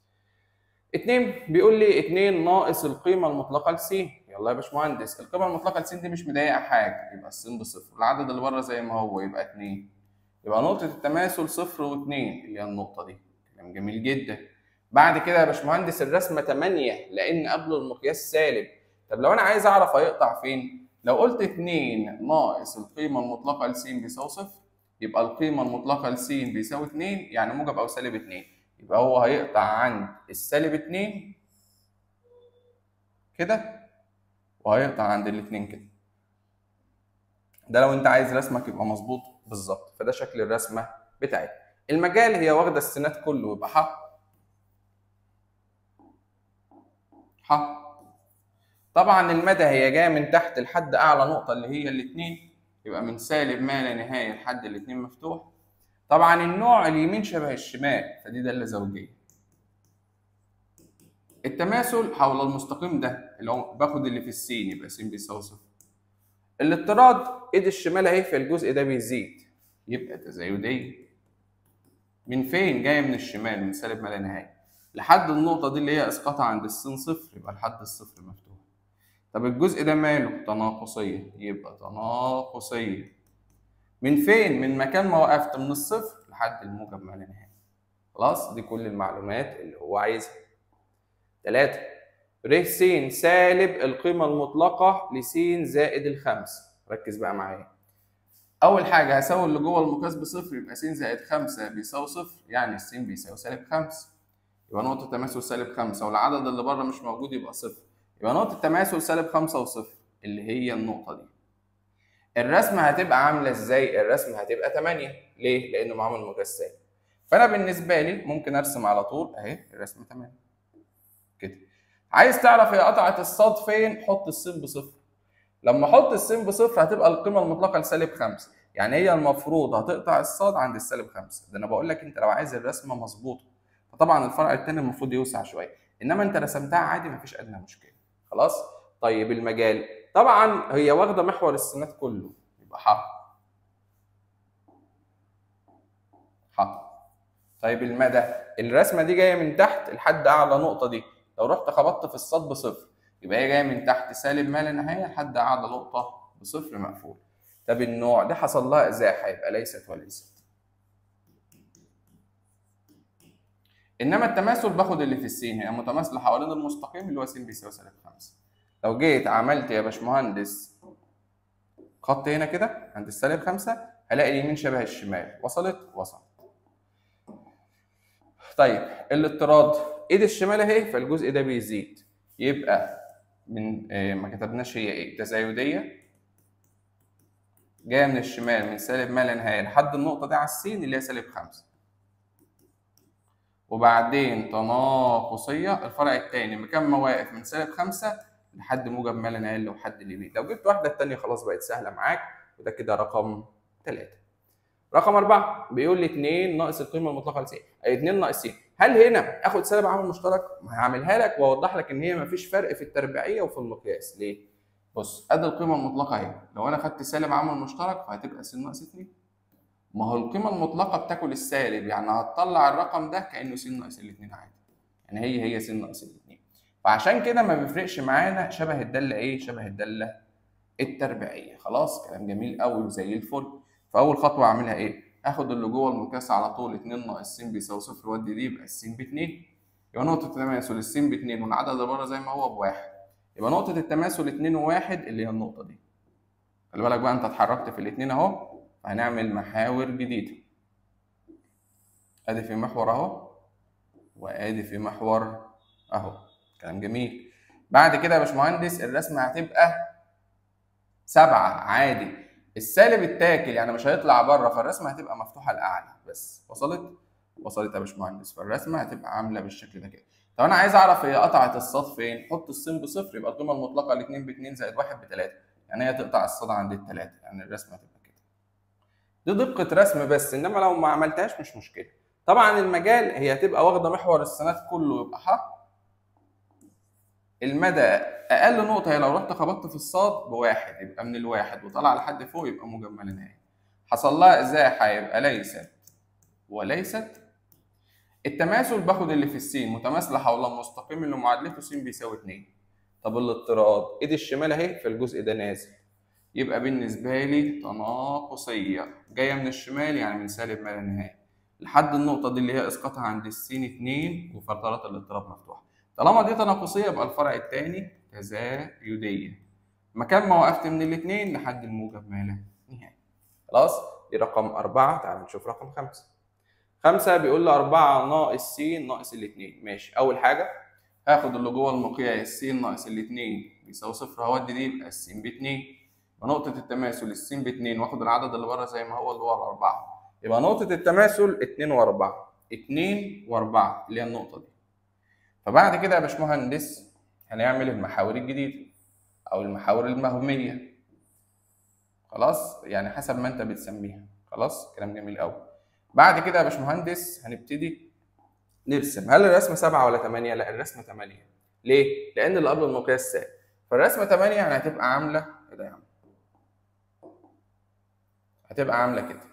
اتنين بيقول لي اتنين ناقص القيمة المطلقة ل س يلا يا باشمهندس القيمة المطلقة ل س دي مش مضايقة حاجة يبقى الس بصفر العدد اللي بره زي ما هو يبقى اتنين يبقى نقطة التماثل صفر واتنين اللي هي النقطة دي كلام جميل جدا بعد كده يا باشمهندس الرسمة 8 لأن قبله المقياس سالب طب لو أنا عايز أعرف هيقطع فين؟ لو قلت 2 ناقص القيمة المطلقة ل س بيساوي صفر يبقى القيمة المطلقة ل س بيساوي 2 يعني موجب أو سالب 2 يبقى هو هيقطع عند السالب 2 كده وهيقطع عند الاتنين كده ده لو انت عايز رسمك يبقى مظبوط بالظبط فده شكل الرسمه بتاعتنا المجال هي واخده السينات كله يبقى ح ح طبعا المدى هي جايه من تحت لحد اعلى نقطه اللي هي الاثنين يبقى من سالب ما لا نهايه لحد الاثنين مفتوح طبعا النوع اليمين شبه الشمال فدي داله زوجيه التماثل حول المستقيم ده اللي هو باخد اللي في السين يبقى س بيساوي صفر الاضطراد ايد الشمال اهي في الجزء ده بيزيد يبقى تزايديه من فين جايه من الشمال من سالب ما لا نهايه لحد النقطه دي اللي هي اسقاطها عند السين صفر يبقى لحد الصفر مفتوح طب الجزء ده ماله تناقصيه يبقى تناقصيه من فين من مكان ما وقفت من الصفر لحد الموجب ما لا نهايه خلاص دي كل المعلومات اللي هو عايزها ثلاثة ر س سالب القيمة المطلقة لس زائد الخمسة ركز بقى معايا أول حاجة هساوي اللي جوه المقياس بصفر يبقى س زائد خمسة بيساوي صفر يعني الس بيساوي سالب خمسة يبقى نقطة تماثل سالب خمسة والعدد اللي بره مش موجود يبقى صفر يبقى نقطة تماثل سالب خمسة وصفر اللي هي النقطة دي الرسمة هتبقى عاملة ازاي؟ الرسمة هتبقى 8 ليه؟ لأنه معامل مقياس سالب فأنا بالنسبة لي ممكن أرسم على طول أهي الرسمة 8 كده عايز تعرف هي قطعت الصاد فين حط السين بصفر لما احط السين بصفر هتبقى القيمه المطلقه لسالب 5 يعني هي المفروض هتقطع الصاد عند السالب 5 ده انا بقول لك انت لو عايز الرسمه مظبوطه فطبعا الفرع الثاني المفروض يوسع شويه انما انت رسمتها عادي مفيش ادنى مشكله خلاص طيب المجال طبعا هي واخده محور السينات كله يبقى ح ح طيب المدى الرسمه دي جايه من تحت لحد اعلى نقطه دي لو رحت خبطت في الصاد بصفر يبقى هي جايه من تحت سالب ما لا نهايه لحد اعلى نقطه بصفر مقفول طب النوع ده حصل لها ازاحه يبقى ليست وليست انما التماثل باخد اللي في السين هي متماثله حوالين المستقيم اللي هو س بيساوي سالب 5 لو جيت عملت يا باشمهندس خط هنا كده عند السالب 5 هلاقي اليمين شبه الشمال وصلت وصلت طيب الاضطراد ايد الشمال اهي فالجزء ده بيزيد يبقى من آه ما كتبناش هي ايه تزايديه جايه من الشمال من سالب ما لا نهايه لحد النقطه دي على السين اللي هي سالب 5 وبعدين تناقصيه الفرع الثاني مكان ما واقف من سالب 5 لحد موجب ما لا نهايه لو حد اليمين لو جبت واحده الثانيه خلاص بقت سهله معاك وده كده رقم 3 رقم 4 بيقول لي 2 ناقص القيمه المطلقه ل س 2 ناقص س هل هنا اخد سالب عامل مشترك؟ ما هعملها لك واوضح لك ان هي ما فيش فرق في التربيعيه وفي المقياس ليه؟ بص ادي القيمه المطلقه اهي لو انا خدت سالب عامل مشترك فهتبقى س ناقص 2 ما هو القيمه المطلقه بتاكل السالب يعني هتطلع الرقم ده كانه س ناقص الاثنين عادي يعني هي هي س ناقص الاثنين فعشان كده ما بيفرقش معانا شبه الداله ايه؟ شبه الداله التربيعيه خلاص كلام جميل قوي وزي الفل فاول خطوه اعملها ايه؟ اخد اللي جوه المقياس على طول 2 ناقص س بيساوي صفر وادي دي يبقى الس ب 2 يبقى نقطة التماثل الس ب 2 والعدد اللي بره زي ما هو بواحد يبقى نقطة التماثل 2 و1 اللي هي النقطة دي خلي بالك بقى انت اتحركت في الاثنين اهو فهنعمل محاور جديدة ادي في محور اهو وادي في محور اهو كلام جميل بعد كده يا باشمهندس الرسمة هتبقى سبعة عادي السالب التاكل يعني مش هيطلع بره فالرسمه هتبقى مفتوحه لاعلى بس وصلت وصلت يا باشمهندس فالرسمه هتبقى عامله بالشكل ده كده طب انا عايز اعرف هي قطعت الصاد فين حط السين بصفر يبقى القيمه المطلقه ل 2 ب 2 زائد 1 ب 3 يعني هي تقطع الصاد عند الثلاثه يعني الرسمه هتبقى كده دي دقه رسم بس انما لو ما عملتهاش مش مشكله طبعا المجال هي هتبقى واخده محور السنات كله يبقى ح المدى اقل نقطه هي لو رحت خبطت في الصاد بواحد يبقى من الواحد وطلع لحد فوق يبقى موجب ما لا نهايه حصل لها ازاحه يبقى ليست وليست التماثل باخد اللي في السين متماثله حول المستقيم اللي معادلته س بيساوي 2 طب الاضطراد ايد الشمال اهي فالجزء ده نازل يبقى بالنسبه لي تناقصيه جايه من الشمال يعني من سالب ما لا نهايه لحد النقطه دي اللي هي اسقاطها عند السين 2 وفترات الاضطراب مفتوحه طالما دي تناقصيه يبقى الفرع الثاني تزايديه مكان ما وقفت من الاثنين لحد الموجب ما لا نهايه خلاص دي رقم أربعة تعال نشوف رقم خمسة خمسة بيقول لي أربعة ناقص س ناقص الاثنين ماشي أول حاجة هاخد اللي جوه المقياس س ناقص الاثنين بيساوي صفر هودي دي يبقى الس باتنين ونقطة التماثل الس باتنين واخد العدد اللي بره زي ما هو اللي هو الأربعة يبقى نقطة التماثل اتنين وأربعة اتنين وأربعة اللي هي النقطة دي فبعد كده يا باشمهندس هنعمل المحاور الجديدة أو المحاور المهمية خلاص يعني حسب ما أنت بتسميها خلاص كلام جميل أوي بعد كده يا باشمهندس هنبتدي نرسم هل الرسمة سبعة ولا تمانية؟ لا الرسمة تمانية ليه؟ لأن اللي قبل المقياس سالب فالرسمة تمانية يعني هتبقى عاملة كده يا عم هتبقى عاملة كده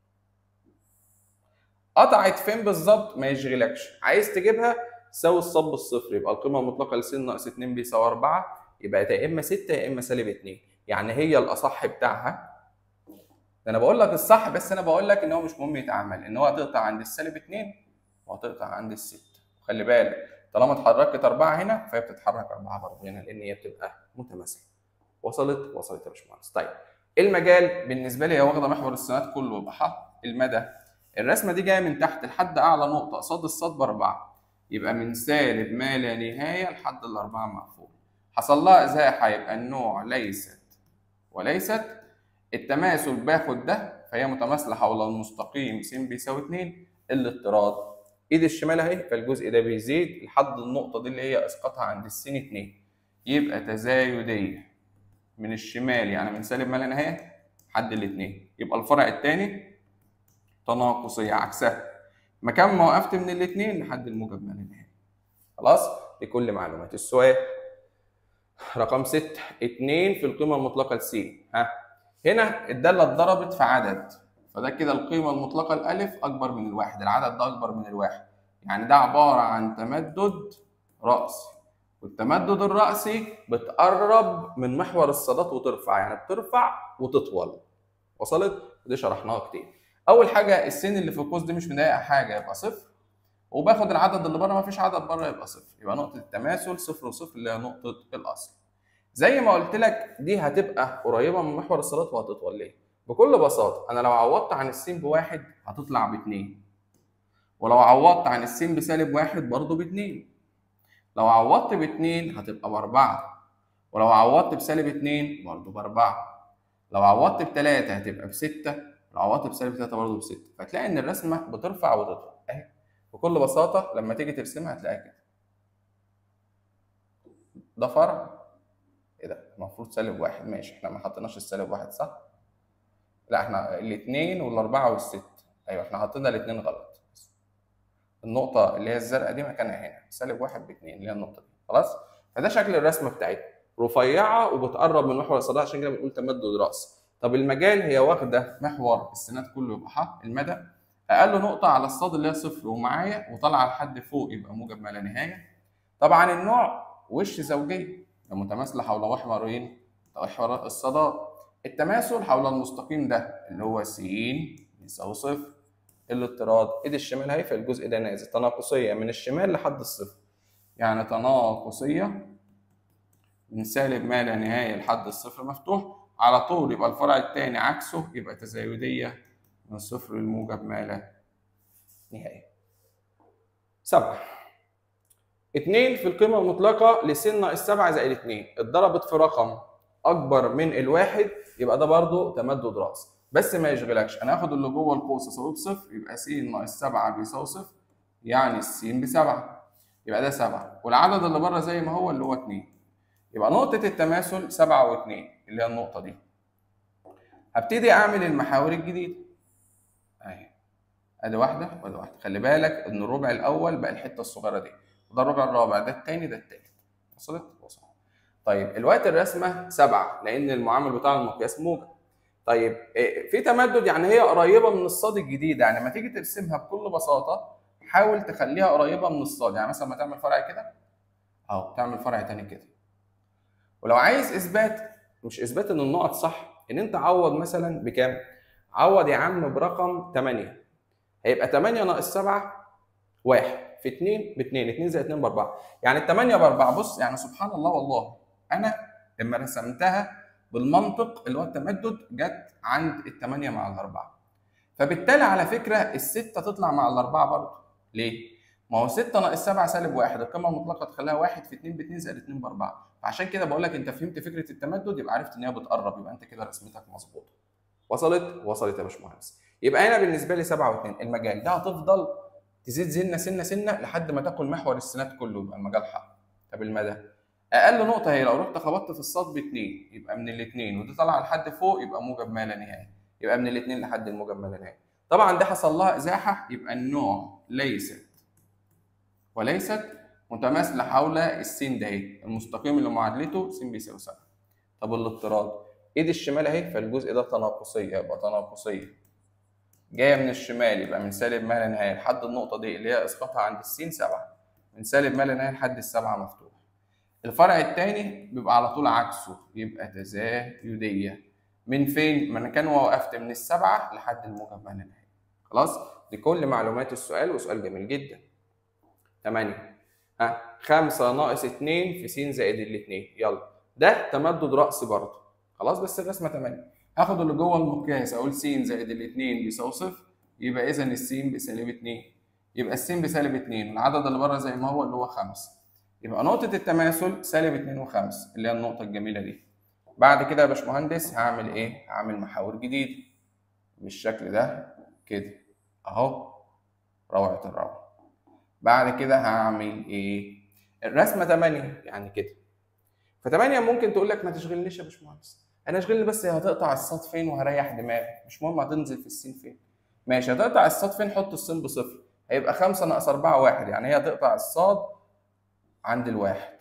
قطعت فين بالظبط ما يشغلكش عايز تجيبها ساوي الصب بالصفر يبقى القيمه المطلقه لس ناقص 2 بيساوي 4 يبقى يا اما 6 يا اما سالب 2 يعني هي الاصح بتاعها ده انا بقول لك الصح بس انا بقول لك ان هو مش مهم يتعمل ان هو هتقطع عند السالب 2 وهتقطع عند الست خلي بالك طالما اتحركت 4 هنا فهي بتتحرك 4 برضه هنا لان هي بتبقى متماثله وصلت وصلت يا باشمهندس طيب المجال بالنسبه لي هي واخده محور السنات كله يبقى ح المدى الرسمه دي جايه من تحت لحد اعلى نقطه قصاد الصاد باربعه يبقى من سالب ما لا نهايه لحد الاربعه مقفول حصل لها ازاحه يبقى النوع ليست وليست التماثل باخد ده فهي متماثله حول المستقيم س بيساوي 2 الاضطراد ايد الشمال اهي فالجزء ده بيزيد لحد النقطه دي اللي هي اسقاطها عند السين 2 يبقى تزايديه من الشمال يعني من سالب ما لا نهايه لحد الاثنين يبقى الفرع الثاني تناقصيه عكسها مكان ما وقفت من الاثنين لحد الموجب ما لا نهايه خلاص لكل معلومات السؤال رقم 6 2 في القيمه المطلقه لس ها هنا الداله اتضربت في عدد فده كده القيمه المطلقه الالف اكبر من الواحد العدد ده اكبر من الواحد يعني ده عباره عن تمدد راسي والتمدد الرأسي بتقرب من محور الصادات وترفع يعني بترفع وتطول وصلت دي شرحناها كتير اول حاجه السين اللي في القوس دي مش مضايقه حاجه يبقى صفر وباخد العدد اللي بره ما فيش عدد بره يبقى صفر يبقى نقطه التماثل صفر وصفر اللي هي نقطه الاصل زي ما قلت لك دي هتبقى قريبه من محور الصادات وهتطول ليه بكل بساطه انا لو عوضت عن السين بواحد هتطلع باتنين ولو عوضت عن السين بسالب واحد برضه باتنين لو عوضت باتنين هتبقى باربعة ولو عوضت بسالب اتنين برضه باربعة لو عوضت بتلاتة هتبقى بستة لو عوضت بسالب تلاتة برضه بستة فتلاقي إن الرسمة بترفع وتطلع أهي بكل بساطة لما تيجي ترسمها هتلاقيها كده ده فرع ايه ده المفروض سالب واحد ماشي احنا ما حطيناش السالب واحد صح؟ لا احنا الاثنين والاربعة والست ايوه احنا حطينا الاثنين غلط النقطة اللي هي الزرقاء دي مكانها هنا سالب واحد باتنين اللي هي النقطة دي خلاص فده شكل الرسمة بتاعتنا رفيعة وبتقرب من محور الصداع عشان كده بنقول تمدد رأس طب المجال هي واخدة محور السنات كله يبقى ح المدى أقل نقطة على الصاد اللي هي صفر ومعايا وطالعة لحد فوق يبقى موجب ما لا نهاية طبعا النوع وش زوجية متماثلة حول محورين محور الصداع التماثل حول المستقيم ده اللي هو س يساوي صفر الاضطراد ايد الشمال اهي فالجزء ده نازل تناقصيه من الشمال لحد الصفر يعني تناقصيه من سالب ما لا نهايه لحد الصفر مفتوح على طول يبقى الفرع الثاني عكسه يبقى تزايديه من صفر الموجب ما لا نهايه سبعة اتنين في القيمة المطلقة لسن ناقص سبعة زائد اتنين اتضربت في رقم أكبر من الواحد يبقى ده برضه تمدد رأس بس ما يشغلكش انا هاخد اللي جوه القوس اساويه بصفر يبقى س ناقص 7 بيساوي صفر يعني الس بسبعة يبقى ده 7 والعدد اللي بره زي ما هو اللي هو 2 يبقى نقطة التماثل 7 و2 اللي هي النقطة دي هبتدي اعمل المحاور الجديدة اهي ادي واحدة وادي واحدة خلي بالك ان الربع الاول بقى الحتة الصغيرة دي وده الربع الرابع ده التاني ده التالت وصلت؟ وصلت طيب الوقت الرسمة 7 لان المعامل بتاع المقياس موجب طيب في تمدد يعني هي قريبه من الصاد الجديد يعني لما تيجي ترسمها بكل بساطه حاول تخليها قريبه من الصاد يعني مثلا ما تعمل فرع كده اهو تعمل فرع تاني كده ولو عايز اثبات مش اثبات ان النقط صح ان انت عوض مثلا بكام عوض يا عم برقم 8 هيبقى 8 ناقص 7 1 في 2 ب 2 2 زائد 2 ب 4 يعني ال 8 ب 4 بص يعني سبحان الله والله انا لما رسمتها بالمنطق اللي هو التمدد جت عند الثمانية مع الأربعة. فبالتالي على فكرة الستة تطلع مع الأربعة برضه. ليه؟ ما هو 6 ناقص 7 سالب 1 القيمة المطلقة تخليها 1 في 2 ب 2 زائد 2 ب 4 فعشان كده بقول لك أنت فهمت فكرة التمدد يبقى عرفت إن هي بتقرب يبقى أنت كده رسمتك مظبوطة. وصلت؟ وصلت يا باشمهندس. يبقى هنا بالنسبة لي 7 و2 المجال ده هتفضل تزيد سنة سنة سنة لحد ما تاكل محور السنات كله يبقى المجال حق. طب المدى؟ اقل نقطه هي لو رحت خبطت في الصاد باثنين يبقى من الاثنين ودي طالعه لحد فوق يبقى موجب ما لا نهايه يبقى من الاثنين لحد الموجب ما لا نهايه طبعا ده حصل لها ازاحه يبقى النوع ليست وليست متماثله حول السين ده اهي المستقيم اللي معادلته س بيساوي 7 طب الاضطراد ايد الشمال اهي فالجزء ده تناقصيه يبقى تناقصيه جايه من الشمال يبقى من سالب ما لا نهايه لحد النقطه دي اللي هي اسقاطها عند السين 7 من سالب ما لا نهايه لحد السبعه مفتوح الفرع الثاني بيبقى على طول عكسه يبقى تزايدية من فين؟ من كان وقفت من السبعة لحد الموجب ما لا نهاية خلاص؟ دي كل معلومات السؤال وسؤال جميل جدا 8 ها 5 ناقص 2 في س زائد الاثنين يلا ده تمدد رأس برضه خلاص بس الرسمة 8 هاخد اللي جوه المقياس اقول س زائد الاثنين بيساوي صفر يبقى اذا الس بسالب 2 يبقى الس بسالب 2 والعدد اللي بره زي ما هو اللي هو 5 يبقى نقطة التماثل سالب 2 و5 اللي هي النقطة الجميلة دي. بعد كده يا باشمهندس هعمل إيه؟ هعمل محاور جديدة بالشكل ده كده أهو روعة الروعة. بعد كده هعمل إيه؟ الرسمة 8 يعني كده. ف8 ممكن تقول لك ما تشغلنيش يا باشمهندس. أنا اشغلني بس هي هتقطع الصاد فين وهريح دماغي، مش مهم هتنزل في السين فين. ماشي هتقطع الصاد فين حط السين بصفر. هيبقى 5 ناقص 4 1 يعني هي هتقطع الصاد عند الواحد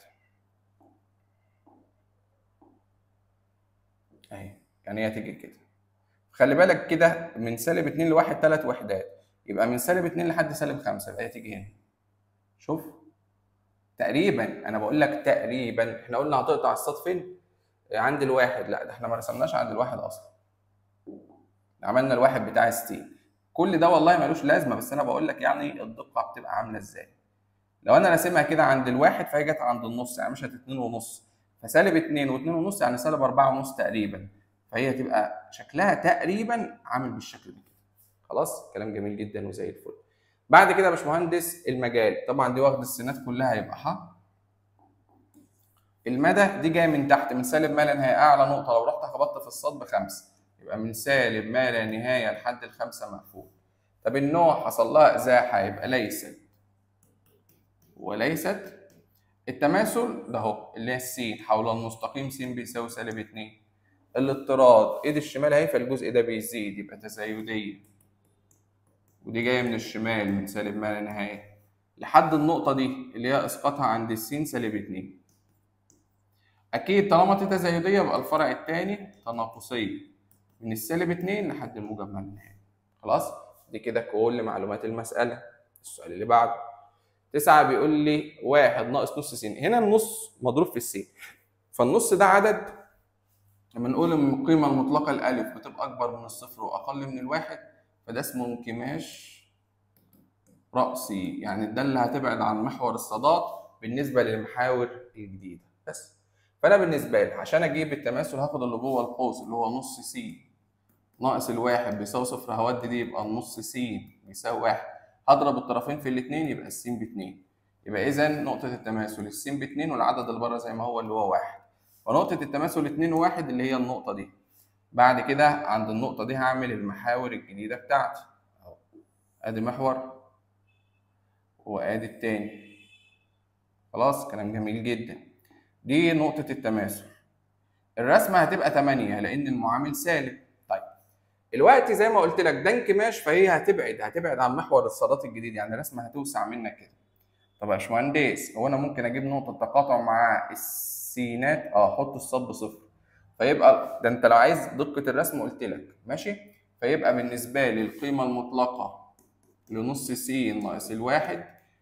اهي يعني هي تيجي كده خلي بالك كده من سالب 2 لواحد ثلاث وحدات يبقى من سالب 2 لحد سالب 5 يبقى هي تيجي هنا شوف تقريبا انا بقول لك تقريبا احنا قلنا هتقطع الصاد فين عند الواحد لا ده احنا ما رسمناش عند الواحد اصلا عملنا الواحد بتاع ستين كل ده والله ملوش لازمه بس انا بقول لك يعني الدقه بتبقى عامله ازاي لو انا راسمها كده عند الواحد فهي جت عند النص يعني مشت اتنين ونص فسالب اتنين واتنين ونص يعني سالب اربعة ونص تقريبا فهي تبقى شكلها تقريبا عامل بالشكل ده خلاص كلام جميل جدا وزي الفل بعد كده يا باشمهندس المجال طبعا دي واخد السينات كلها يبقى ح المدى دي جايه من تحت من سالب ما لا نهايه اعلى نقطه لو رحت خبطت في الصاد بخمسه يبقى من سالب ما لا نهايه لحد الخمسه مقفول طب النوع حصل لها ازاحه يبقى ليست وليست التماثل ده اهو اللي هي السين حول المستقيم س بيساوي سالب 2 الاضطراد ايد الشمال اهي فالجزء ده بيزيد يبقى تزايديه ودي جايه من الشمال من سالب ما لا نهايه لحد النقطه دي اللي هي اسقاطها عند السين سالب 2 اكيد طالما دي تزايديه يبقى الفرع الثاني تناقصيه من السالب 2 لحد الموجب ما لا نهايه خلاص دي كده كل معلومات المساله السؤال اللي بعده تسعة بيقول لي واحد ناقص نص س هنا النص مضروب في السين فالنص ده عدد لما نقول ان القيمة المطلقة الألف بتبقى أكبر من الصفر وأقل من الواحد فده اسمه انكماش رأسي يعني ده اللي هتبعد عن محور الصادات بالنسبة للمحاور الجديدة بس فأنا بالنسبة لي عشان أجيب التماثل هاخد اللي جوه القوس اللي هو نص س ناقص الواحد بيساوي صفر هودي دي يبقى النص س بيساوي واحد هضرب الطرفين في الاثنين يبقى السين باتنين يبقى اذا نقطة التماثل السين باتنين والعدد اللي بره زي ما هو اللي هو واحد ونقطة التماثل اتنين وواحد اللي هي النقطة دي بعد كده عند النقطة دي هعمل المحاور الجديدة بتاعتي اهو ادي محور وادي التاني خلاص كلام جميل جدا دي نقطة التماثل الرسمة هتبقى 8 لأن المعامل سالب طيب الوقت زي ما قلت لك ده انكماش فهي هتبعد هتبعد عن محور الصادات الجديد يعني الرسمة هتوسع منك كده طب يا باشمهندس هو أنا ممكن أجيب نقطة تقاطع مع السينات اه أحط الصاد بصفر فيبقى ده أنت لو عايز دقة الرسم قلت لك ماشي فيبقى بالنسبة لي القيمة المطلقة لنص س ناقص الواحد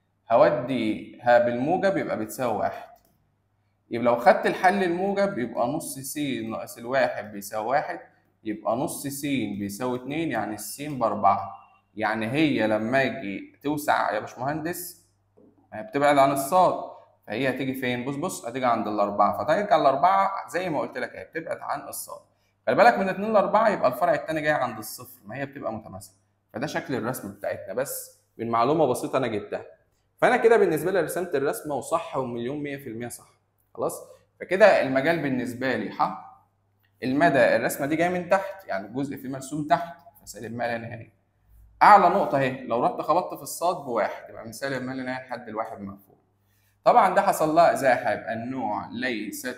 هوديها بالموجب يبقى بتساوي واحد يبقى لو خدت الحل الموجب يبقى نص س ناقص الواحد بيساوي واحد يبقى نص س بيساوي اتنين يعني السين بأربعة يعني هي لما اجي توسع يا باشمهندس هي بتبعد عن الصاد فهي هتيجي فين؟ بص بص هتيجي عند الأربعة فترجع الأربعة زي ما قلت لك هي بتبعد عن الصاد خلي بالك من اتنين لأربعة يبقى الفرع التاني جاي عند الصفر ما هي بتبقى متماثلة فده شكل الرسم بتاعتنا بس من معلومة بسيطة أنا جبتها فأنا كده بالنسبة لي رسمت الرسمة وصح ومليون مية في المية صح خلاص فكده المجال بالنسبه لي ح المدى الرسمه دي جايه من تحت يعني الجزء فيه مرسوم تحت فسالب ما لا نهايه اعلى نقطه اهي لو رحت خبطت في الصاد بواحد يبقى من سالب ما لا نهايه لحد الواحد مقفول طبعا ده حصل لها ازاحه يبقى النوع ليست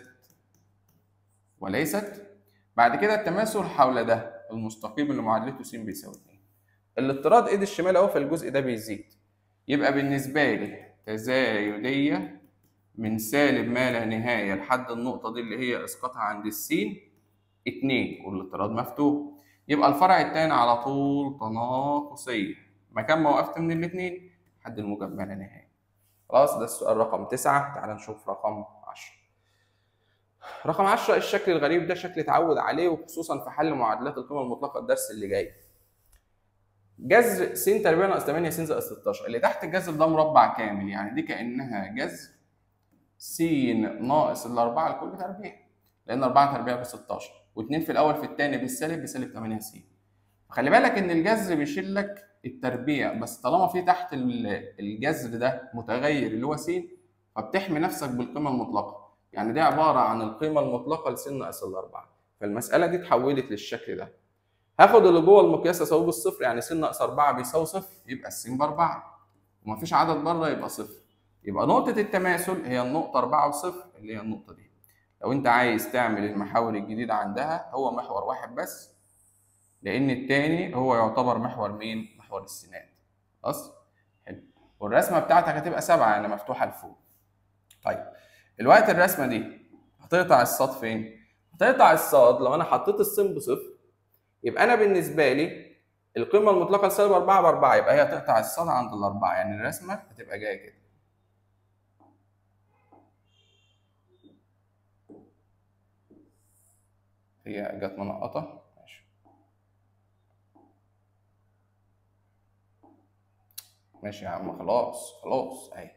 وليست بعد كده التماثل حول ده المستقيم اللي معادلته س بيساوي 2 الاضطراد ايد الشمال اهو فالجزء ده بيزيد يبقى بالنسبه لي تزايديه من سالب ما لا نهاية لحد النقطة دي اللي هي إسقاطها عند السين اتنين والاضطراد مفتوح يبقى الفرع التاني على طول تناقصية مكان ما وقفت من الاتنين لحد الموجب ما لا نهاية خلاص ده السؤال رقم تسعة تعال نشوف رقم عشرة رقم عشرة الشكل الغريب ده شكل اتعود عليه وخصوصا في حل معادلات القيمة المطلقة الدرس اللي جاي جذر س تربيع ناقص 8 س زائد 16 اللي تحت الجذر ده مربع كامل يعني دي كأنها جذر س ناقص الأربعة لكل تربيع لأن 4 تربيع ب 16 و2 في الأول في الثاني بالسالب بسالب 8 س خلي بالك إن الجذر بيشيل لك التربيع بس طالما في تحت الجذر ده متغير اللي هو س فبتحمي نفسك بالقيمة المطلقة يعني دي عبارة عن القيمة المطلقة لس ناقص الأربعة فالمسألة دي اتحولت للشكل ده هاخد اللي جوه المقياس اساويه بالصفر يعني س ناقص 4 بيساوي صفر يبقى الس بأربعة ومفيش عدد بره يبقى صفر يبقى نقطة التماثل هي النقطة 4 وصفر اللي هي النقطة دي. لو أنت عايز تعمل المحاور الجديدة عندها هو محور واحد بس لأن التاني هو يعتبر محور مين؟ محور السينات. خلاص؟ حلو. والرسمة بتاعتك هتبقى سبعة يعني مفتوحة لفوق. طيب الوقت الرسمة دي هتقطع الصاد فين؟ هتقطع الصاد لو أنا حطيت السين بصفر يبقى أنا بالنسبة لي القيمة المطلقة لسالب 4 ب 4 يبقى هي هتقطع الصاد عند الأربعة يعني الرسمة هتبقى جاية كده. هي جت منقطة ماشي ماشي يا عم خلاص خلاص اهي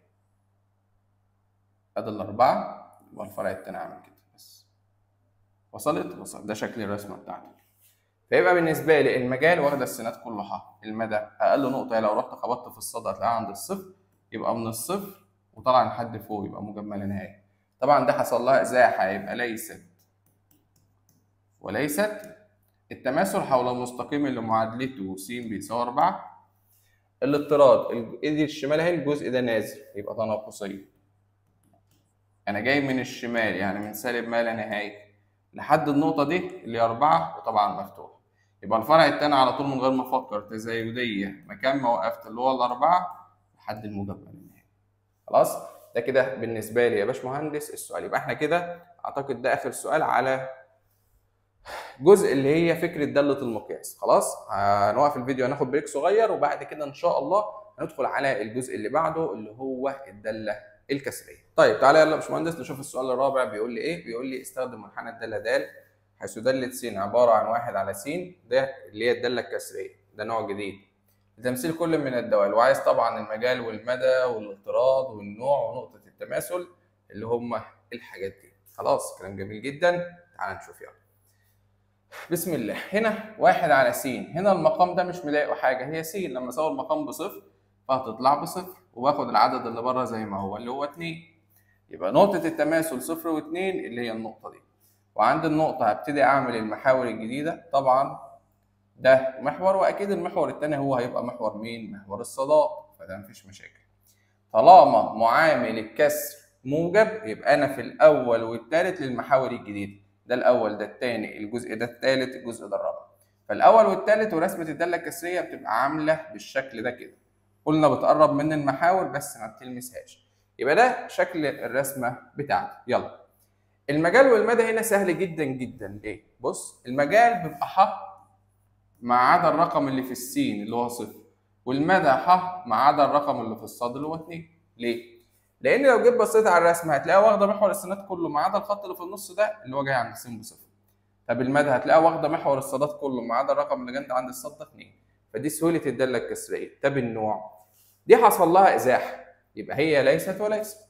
ادي الأربعة يبقى الفرع التاني عامل كده بس وصلت وصلت ده شكل الرسمة بتاعتي فيبقى بالنسبة لي المجال واخدة السينات كله ح المدى أقل نقطة لو رحت خبطت في الصاد هتلاقيها عند الصفر يبقى من الصفر وطلع لحد فوق يبقى مجمل نهائي طبعا ده حصل لها إزاحة يبقى ليست وليست التماثل حول المستقيم اللي معادلته س بيساوي 4 الاضطراد الايد الشمال اهي الجزء ده نازل يبقى تناقصية أنا جاي من الشمال يعني من سالب ما لا نهاية لحد النقطة دي اللي هي 4 وطبعا مفتوح يبقى الفرع التاني على طول من غير ما أفكر تزايدية مكان ما وقفت اللي هو الأربعة لحد المجمل النهائي خلاص ده كده بالنسبة لي يا باشمهندس السؤال يبقى احنا كده أعتقد ده آخر سؤال على جزء اللي هي فكره داله المقياس خلاص هنوقف الفيديو هناخد بريك صغير وبعد كده ان شاء الله هندخل على الجزء اللي بعده اللي هو الداله الكسريه طيب تعالى يلا يا باشمهندس نشوف السؤال الرابع بيقول لي ايه بيقول لي استخدم منحنى الداله د حيث داله س عباره عن واحد على س ده اللي هي الداله الكسريه ده نوع جديد لتمثيل كل من الدوال وعايز طبعا المجال والمدى والاضطراد والنوع ونقطه التماثل اللي هم الحاجات دي خلاص كلام جميل جدا تعال نشوف يلا بسم الله هنا واحد على س هنا المقام ده مش مضايقه حاجه هي س لما اساوي المقام بصفر فهتطلع بصفر وباخد العدد اللي بره زي ما هو اللي هو 2 يبقى نقطه التماثل صفر و2 اللي هي النقطه دي وعند النقطه هبتدي اعمل المحاور الجديده طبعا ده محور واكيد المحور الثاني هو هيبقى محور مين محور الصادات فده مفيش مشاكل طالما معامل الكسر موجب يبقى انا في الاول والثالث للمحاور الجديده ده الاول ده الثاني الجزء ده الثالث الجزء ده الرابع فالاول والثالث ورسمه الداله الكسريه بتبقى عامله بالشكل ده كده قلنا بتقرب من المحاور بس ما بتلمسهاش يبقى ده شكل الرسمه بتاعتي يلا المجال والمدى هنا سهل جدا جدا ليه بص المجال بيبقى ح مع عدا الرقم اللي في السين اللي هو صفر والمدى ح مع عدا الرقم اللي في الصاد اللي هو 2 ليه لان لو جيت بصيت على الرسمه هتلاقيها واخده محور السينات كله ما عدا الخط اللي في النص ده اللي هو جاي عند س بصفر طب المدى هتلاقيها واخده محور الصادات كله ما عدا الرقم اللي جاي عند الصاد ده 2 فدي سهوله الداله الكسريه طب النوع دي حصل لها ازاحه يبقى هي ليست وليست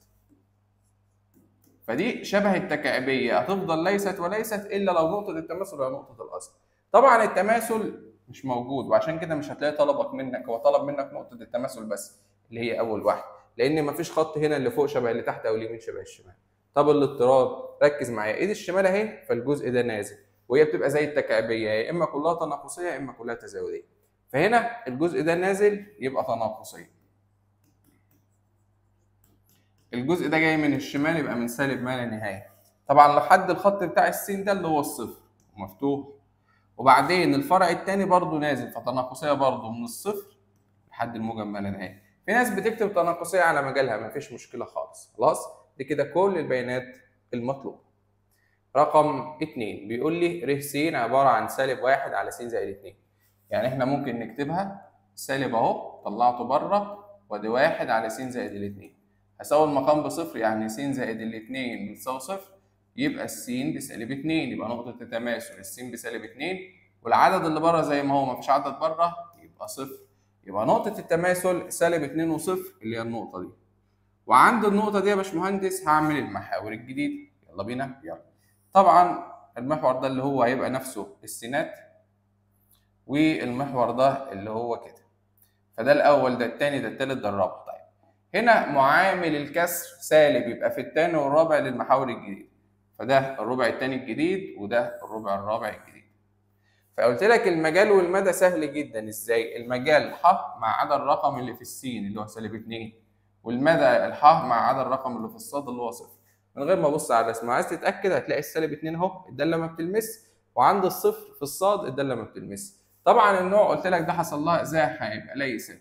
فدي شبه التكعيبيه هتفضل ليست وليست الا لو نقطه التماثل هي نقطه الاصل طبعا التماثل مش موجود وعشان كده مش هتلاقي طلبك منك هو طلب منك نقطه التماثل بس اللي هي اول واحده لان مفيش خط هنا اللي فوق شبه اللي تحت او اليمين شبه الشمال طب الاضطراد ركز معايا ايد الشمال اهي فالجزء ده نازل وهي بتبقى زي التكعيبيه يا اما كلها تناقصيه يا اما كلها تزاويديه فهنا الجزء ده نازل يبقى تناقصيه الجزء ده جاي من الشمال يبقى من سالب ما لا نهايه طبعا لحد الخط بتاع السين ده اللي هو الصفر مفتوح وبعدين الفرع الثاني برضه نازل فتناقصيه برضه من الصفر لحد الموجب ما لا نهايه في ناس بتكتب تناقصيه على مجالها مفيش مشكله خالص خلاص دي كده كل البيانات المطلوبه رقم اتنين بيقول لي ر س عباره عن سالب واحد على س زائد اتنين يعني احنا ممكن نكتبها سالب اهو طلعته بره وادي واحد على س زائد الاتنين هساوي المقام بصفر يعني س زائد الاتنين بتساوي صفر يبقى السين بسالب اتنين يبقى نقطة التماثل السين بسالب اتنين والعدد اللي بره زي ما هو مفيش عدد بره يبقى صفر يبقى نقطة التماثل سالب اتنين وصفر اللي هي النقطة دي وعند النقطة دي يا باشمهندس هعمل المحاور الجديدة يلا بينا يلا طبعا المحور ده اللي هو هيبقى نفسه السينات والمحور ده اللي هو كده فده الأول ده التاني ده التالت ده الرابع طيب هنا معامل الكسر سالب يبقى في التاني والرابع للمحاور الجديدة فده الربع التاني الجديد وده الربع الرابع الجديد فقلت لك المجال والمدى سهل جدا ازاي المجال ح مع عدد الرقم اللي في السين اللي هو سالب 2 والمدى الح مع عدد الرقم اللي في الصاد اللي هو صفر من غير ما ابص على الرسمه عايز تتاكد هتلاقي السالب 2 اهو الداله ما بتلمس وعند الصفر في الصاد الداله ما بتلمس طبعا النوع قلت لك ده حصل لها ازاحه يبقى ليست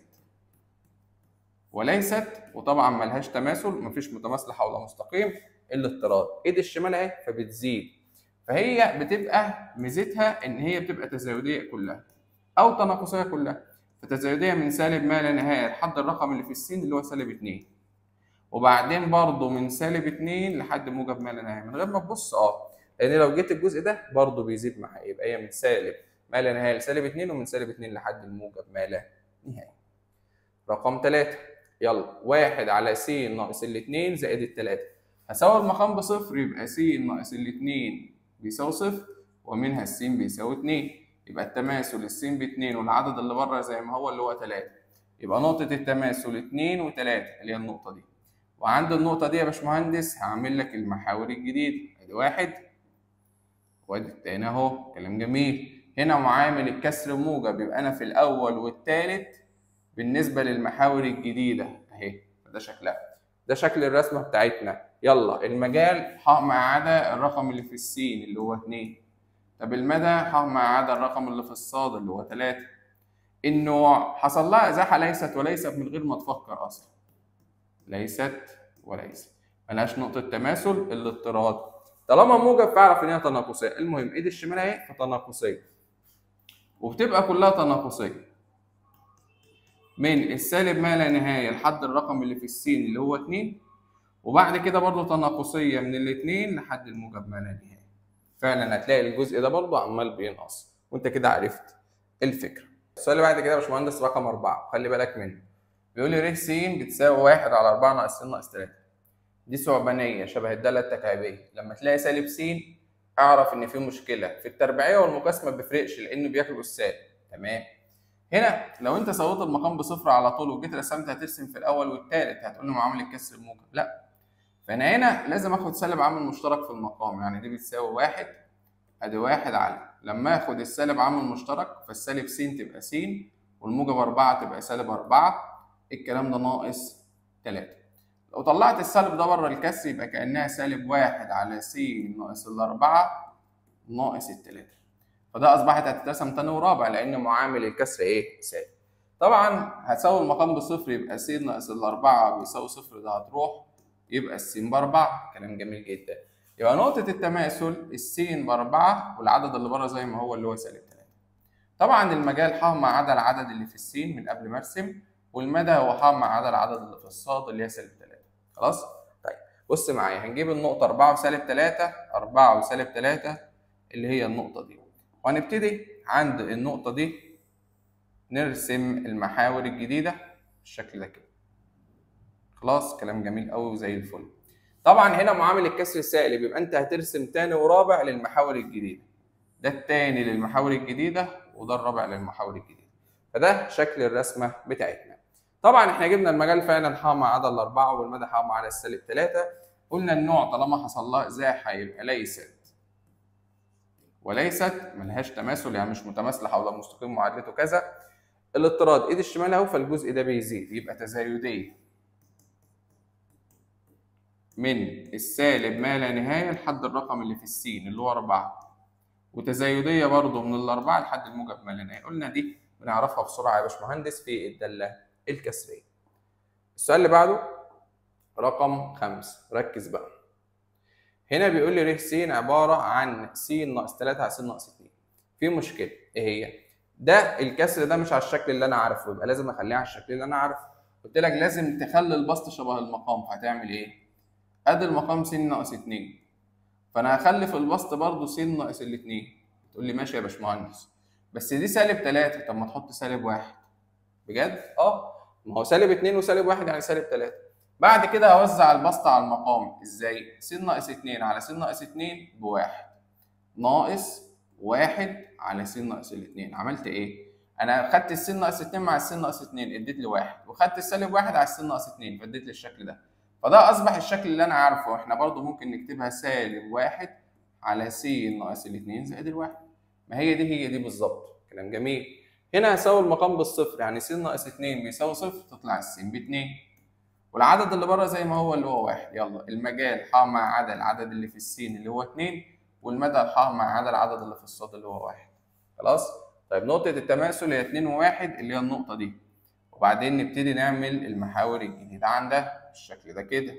وليست وطبعا ملهاش تماثل مفيش متماثله حول مستقيم الاضطراد ايد الشمال اهي فبتزيد فهي بتبقى ميزتها ان هي بتبقى تزايديه كلها او تناقصيه كلها فتزايديه من سالب ما لا نهايه لحد الرقم اللي في السين اللي هو سالب 2 وبعدين برضه من سالب 2 لحد موجب ما لا نهايه من غير ما تبص اه لان لو جيت الجزء ده برضه بيزيد معايا يبقى هي من سالب ما لا نهايه لسالب 2 ومن سالب 2 لحد الموجب ما لا نهايه رقم 3 يلا واحد على س ناقص الاثنين زائد الثلاثة هساوي المقام بصفر يبقى س ناقص الاثنين بيساوي صفر ومنها الس بيساوي 2 يبقى التماثل الس ب 2 والعدد اللي بره زي ما هو اللي هو 3 يبقى نقطة التماثل 2 و3 اللي هي النقطة دي وعند النقطة دي يا باشمهندس هعمل لك المحاور الجديدة ادي واحد وادي التاني اهو كلام جميل هنا معامل الكسر موجب يبقى انا في الاول والثالث بالنسبة للمحاور الجديدة اهي ده شكلها ده شكل الرسمة بتاعتنا يلا المجال ح ما عدا الرقم اللي في السين اللي هو 2 طب المدى ح ما عدا الرقم اللي في الصاد اللي هو 3 النوع حصل لها ازاحة ليست وليست من غير ما تفكر اصلا ليست وليست ملهاش نقطة تماثل الاضطراد طالما موجب فاعرف ان هي تناقصية المهم ايد الشمال اهي فتناقصية وبتبقى كلها تناقصية من السالب ما لا نهاية لحد الرقم اللي في السين اللي هو 2 وبعد كده برضه تناقصية من الاثنين لحد الموجب ما لا نهاية فعلا هتلاقي الجزء ده برضه عمال بينقص وانت كده عرفت الفكرة السؤال اللي بعد كده يا باشمهندس رقم أربعة خلي بالك منه بيقول لي ر س بتساوي واحد على أربعة ناقص س ناقص تلاتة دي ثعبانية شبه الدالة التكعيبية لما تلاقي سالب س اعرف إن في مشكلة في التربيعية والمقاسمة ما بيفرقش لأنه بياكل السالب تمام هنا لو انت سويت المقام بصفر على طول وجيت رسمت هترسم في الاول والثالث هتقول له معامل الكسر الموجب لا فانا هنا لازم اخد سالب عامل مشترك في المقام يعني دي بتساوي واحد ادي واحد على لما اخد السالب عامل مشترك فالسالب س تبقى س والموجب أربعة تبقى سالب أربعة الكلام ده ناقص تلاتة لو طلعت السالب ده بره الكسر يبقى كأنها سالب واحد على س ناقص الأربعة ناقص التلاتة فده اصبحت هتترسم تاني ورابع لان معامل الكسر ايه؟ سالب. طبعا هتساوي المقام بصفر يبقى س ناقص الاربعه بيساوي صفر ده هتروح يبقى الس باربعه كلام جميل جدا. يبقى نقطة التماثل السين باربعه والعدد اللي بره زي ما هو اللي هو سالب تلاته. طبعا المجال ح ما عدا العدد اللي في السين من قبل ما ارسم والمدى هو ح ما عدا العدد اللي في الصاد اللي هي سالب تلاته. خلاص؟ طيب بص معايا هنجيب النقطة 4 وسالب 3 4 وسالب 3 اللي هي النقطة دي. وهنبتدي عند النقطة دي نرسم المحاور الجديدة بالشكل ده كده خلاص كلام جميل قوي وزي الفل طبعا هنا معامل الكسر السالب يبقى انت هترسم تاني ورابع للمحاور الجديدة ده التاني للمحاور الجديدة وده الرابع للمحاور الجديدة فده شكل الرسمة بتاعتنا طبعا احنا جبنا المجال فعلا ح ما عدا الأربعة والمدى ح ما عدا السالب ثلاثة قلنا النوع طالما حصل لها إزاحة يبقى ليست وليست ملهاش تماثل يعني مش متماثله حول مستقيم معادلته كذا الاضطراد ايد الشمال اهو فالجزء ده بيزيد يبقى تزايديه من السالب ما لا نهايه لحد الرقم اللي في السين اللي هو 4 وتزايديه برضه من الاربعه لحد الموجب ما لا نهايه قلنا دي بنعرفها بسرعه يا باشمهندس في الداله الكسريه السؤال اللي بعده رقم خمسة ركز بقى هنا بيقول لي ر س عباره عن س ناقص 3 على س ناقص 2 في مشكله ايه هي ده الكسر ده مش على الشكل اللي انا عارفه يبقى لازم اخليه على الشكل اللي انا عارفه قلت لك لازم تخلي البسط شبه المقام فهتعمل ايه ادي المقام س ناقص 2 فانا هخلي في البسط برضه س ناقص الاثنين تقول لي ماشي يا باشمهندس بس دي سالب 3 طب ما تحط سالب 1 بجد اه ما هو سالب 2 وسالب 1 يعني سالب 3 بعد كده هوزع البسط على المقام ازاي؟ س ناقص 2 على س ناقص 2 بواحد ناقص واحد على س ناقص الاتنين عملت ايه؟ انا خدت الس ناقص 2 مع الس ناقص 2 اديت لي واحد وخدت السالب واحد على الس ناقص 2 فاديت لي الشكل ده فده اصبح الشكل اللي انا عارفه احنا برضو ممكن نكتبها سالب واحد على س ناقص الاتنين زائد الواحد ما هي دي هي دي بالظبط كلام جميل هنا هساوي المقام بالصفر يعني س ناقص 2 بيساوي صفر تطلع الس ب 2 والعدد اللي بره زي ما هو اللي هو واحد يلا المجال ح مع عدد العدد اللي في السين اللي هو 2 والمدى ح مع عدد العدد اللي في الصاد اللي هو واحد خلاص طيب نقطة التماثل هي 2 و1 اللي هي النقطة دي وبعدين نبتدي نعمل المحاور الجديدة عندها بالشكل ده كده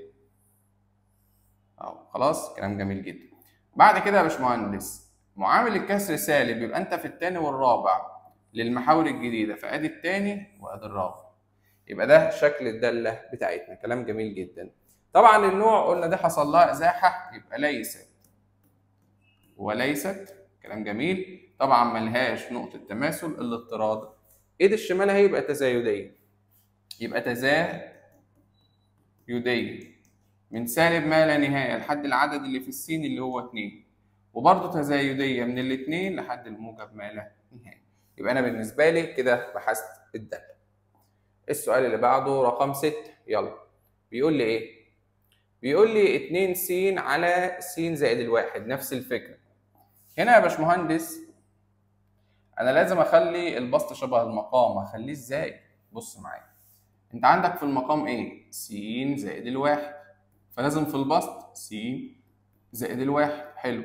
اهو خلاص كلام جميل جدا بعد كده يا باشمهندس معامل الكسر سالب يبقى انت في التاني والرابع للمحاور الجديدة فادي التاني وادي الرابع يبقى ده شكل الدالة بتاعتنا كلام جميل جدا طبعا النوع قلنا ده حصل لها ازاحة يبقى ليست وليست كلام جميل طبعا ملهاش نقطة تماثل الاضطراد ايد الشمال هيبقى تزايدية يبقى تزايدية من سالب ما لا نهاية لحد العدد اللي في السين اللي هو اتنين وبرضه تزايدية من الاتنين لحد الموجب ما لا نهاية يبقى أنا بالنسبة لي كده بحثت الدالة السؤال اللي بعده رقم ستة يلا بيقول لي إيه؟ بيقول لي 2 س على س زائد الواحد نفس الفكرة هنا يا باشمهندس أنا لازم أخلي البسط شبه المقام أخليه إزاي؟ بص معايا أنت عندك في المقام إيه؟ س زائد الواحد فلازم في البسط س زائد الواحد حلو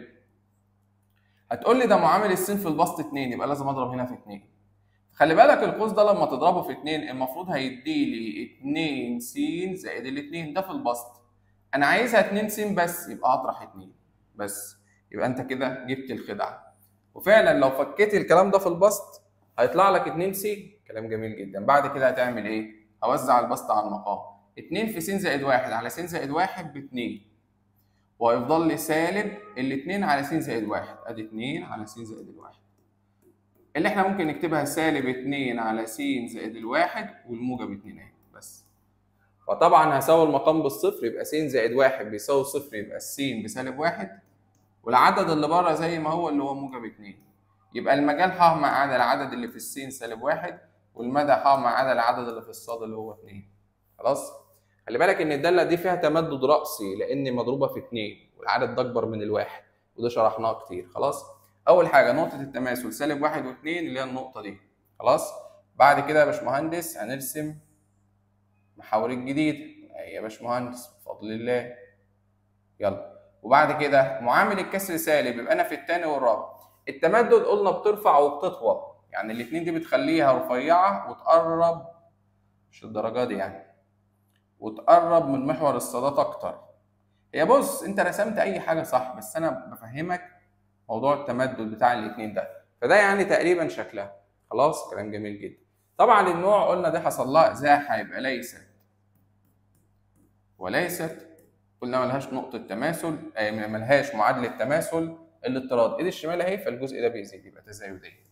هتقول لي ده معامل السين في البسط 2 يبقى لازم اضرب هنا في 2 خلي بالك القوس ده لما تضربه في 2 المفروض هيدي لي 2 س زائد ال2 ده في البسط انا عايزها 2 س بس يبقى هطرح 2 بس يبقى انت كده جبت الخدعه وفعلا لو فكيت الكلام ده في البسط هيطلع لك 2 س كلام جميل جدا بعد كده هتعمل ايه هوزع البسط على المقام 2 في س زائد 1 على س زائد 1 ب 2 وهيفضل لي سالب الاثنين على س زائد 1 ادي 2 على س زائد الواحد اللي احنا ممكن نكتبها سالب 2 على س زائد الواحد والموجب 2 اهي بس فطبعا هساوي المقام بالصفر يبقى س زائد 1 بيساوي صفر يبقى س بسالب 1 والعدد اللي بره زي ما هو اللي هو موجب 2 يبقى المجال ح مع عدد العدد اللي في السين سالب 1 والمدى ح مع عدد العدد اللي في الصاد اللي هو 2 خلاص خلي بالك ان الداله دي فيها تمدد راسي لان مضروبه في 2 والعدد ده اكبر من الواحد وده شرحناه كتير خلاص اول حاجه نقطه التماثل سالب 1 و2 اللي هي النقطه دي خلاص بعد كده يا باشمهندس هنرسم محاور الجديد يا باشمهندس بفضل الله يلا وبعد كده معامل الكسر سالب يبقى انا في الثاني والرابع التمدد قلنا بترفع وبتطول يعني الاثنين دي بتخليها رفيعه وتقرب مش الدرجه دي يعني وتقرب من محور الصادات اكتر هي بص انت رسمت اي حاجه صح بس انا بفهمك موضوع التمدد بتاع الاثنين ده فده يعني تقريبا شكلها خلاص كلام جميل جدا طبعا النوع قلنا ده حصل لها ازاحه يبقى ليست وليست قلنا ملهاش نقطه تماثل اي ملهاش معادله تماثل الاضطراد ايد الشمال اهي فالجزء ده بيزيد يبقى تزايديه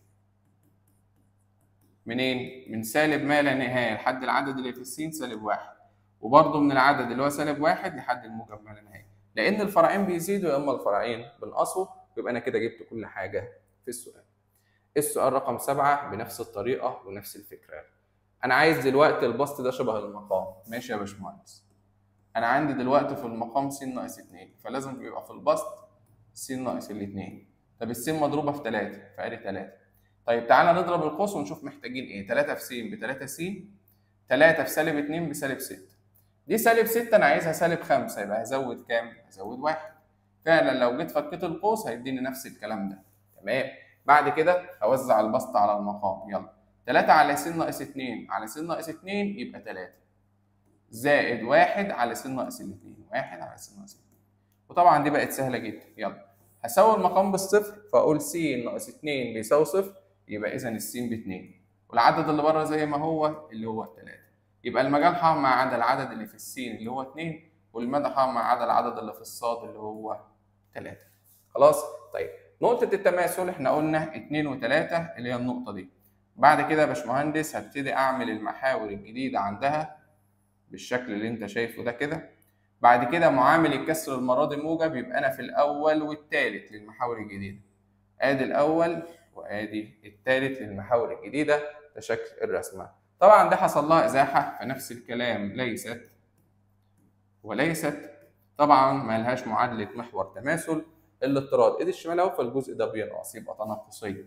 منين؟ من سالب ما لا نهايه لحد العدد اللي في السين سالب واحد وبرضه من العدد اللي هو سالب واحد لحد الموجب ما لا نهايه لان الفرعين بيزيدوا يا اما الفرعين بنقصوا يبقى انا كده جبت كل حاجه في السؤال السؤال رقم سبعة بنفس الطريقة ونفس الفكرة أنا عايز دلوقتي البسط ده شبه المقام ماشي يا باشمهندس أنا عندي دلوقتي في المقام س ناقص اتنين فلازم يبقى في البسط س ناقص الاتنين طب السين مضروبة في تلاتة فأدي تلاتة طيب تعالى نضرب القوس ونشوف محتاجين إيه تلاتة في س بتلاتة س تلاتة في سالب اتنين بسالب ستة دي سالب ستة أنا عايزها سالب خمسة يبقى هزود كام؟ هزود واحد فعلا لو جيت فكيت القوس هيديني نفس الكلام ده تمام بعد كده هوزع البسط على المقام يلا 3 على س ناقص 2 على س ناقص 2 يبقى 3 زائد 1 على س ناقص 2 1 على س ناقص 2 وطبعا دي بقت سهله جدا يلا هساوي المقام بالصفر فاقول س ناقص 2 بيساوي صفر يبقى اذا السين ب 2 والعدد اللي بره زي ما هو اللي هو 3 يبقى المجال ح مع عدد العدد اللي في السين اللي هو 2 والمدى ح مع عدد العدد اللي في الصاد اللي هو 3 خلاص طيب نقطة التماثل احنا قلنا 2 و3 اللي هي النقطة دي. بعد كده يا باشمهندس هبتدي أعمل المحاور الجديدة عندها بالشكل اللي أنت شايفه ده كده. بعد كده معامل الكسر المرة دي موجب يبقى أنا في الأول والتالت للمحاور الجديدة. آدي الأول وآدي التالت للمحاور الجديدة ده شكل الرسمة. طبعا ده حصل لها إزاحة فنفس الكلام ليست وليست طبعا ما لهاش معادلة محور تماثل الاضطراد ايد الشمال اهو فالجزء ده بينقص يبقى تناقصيه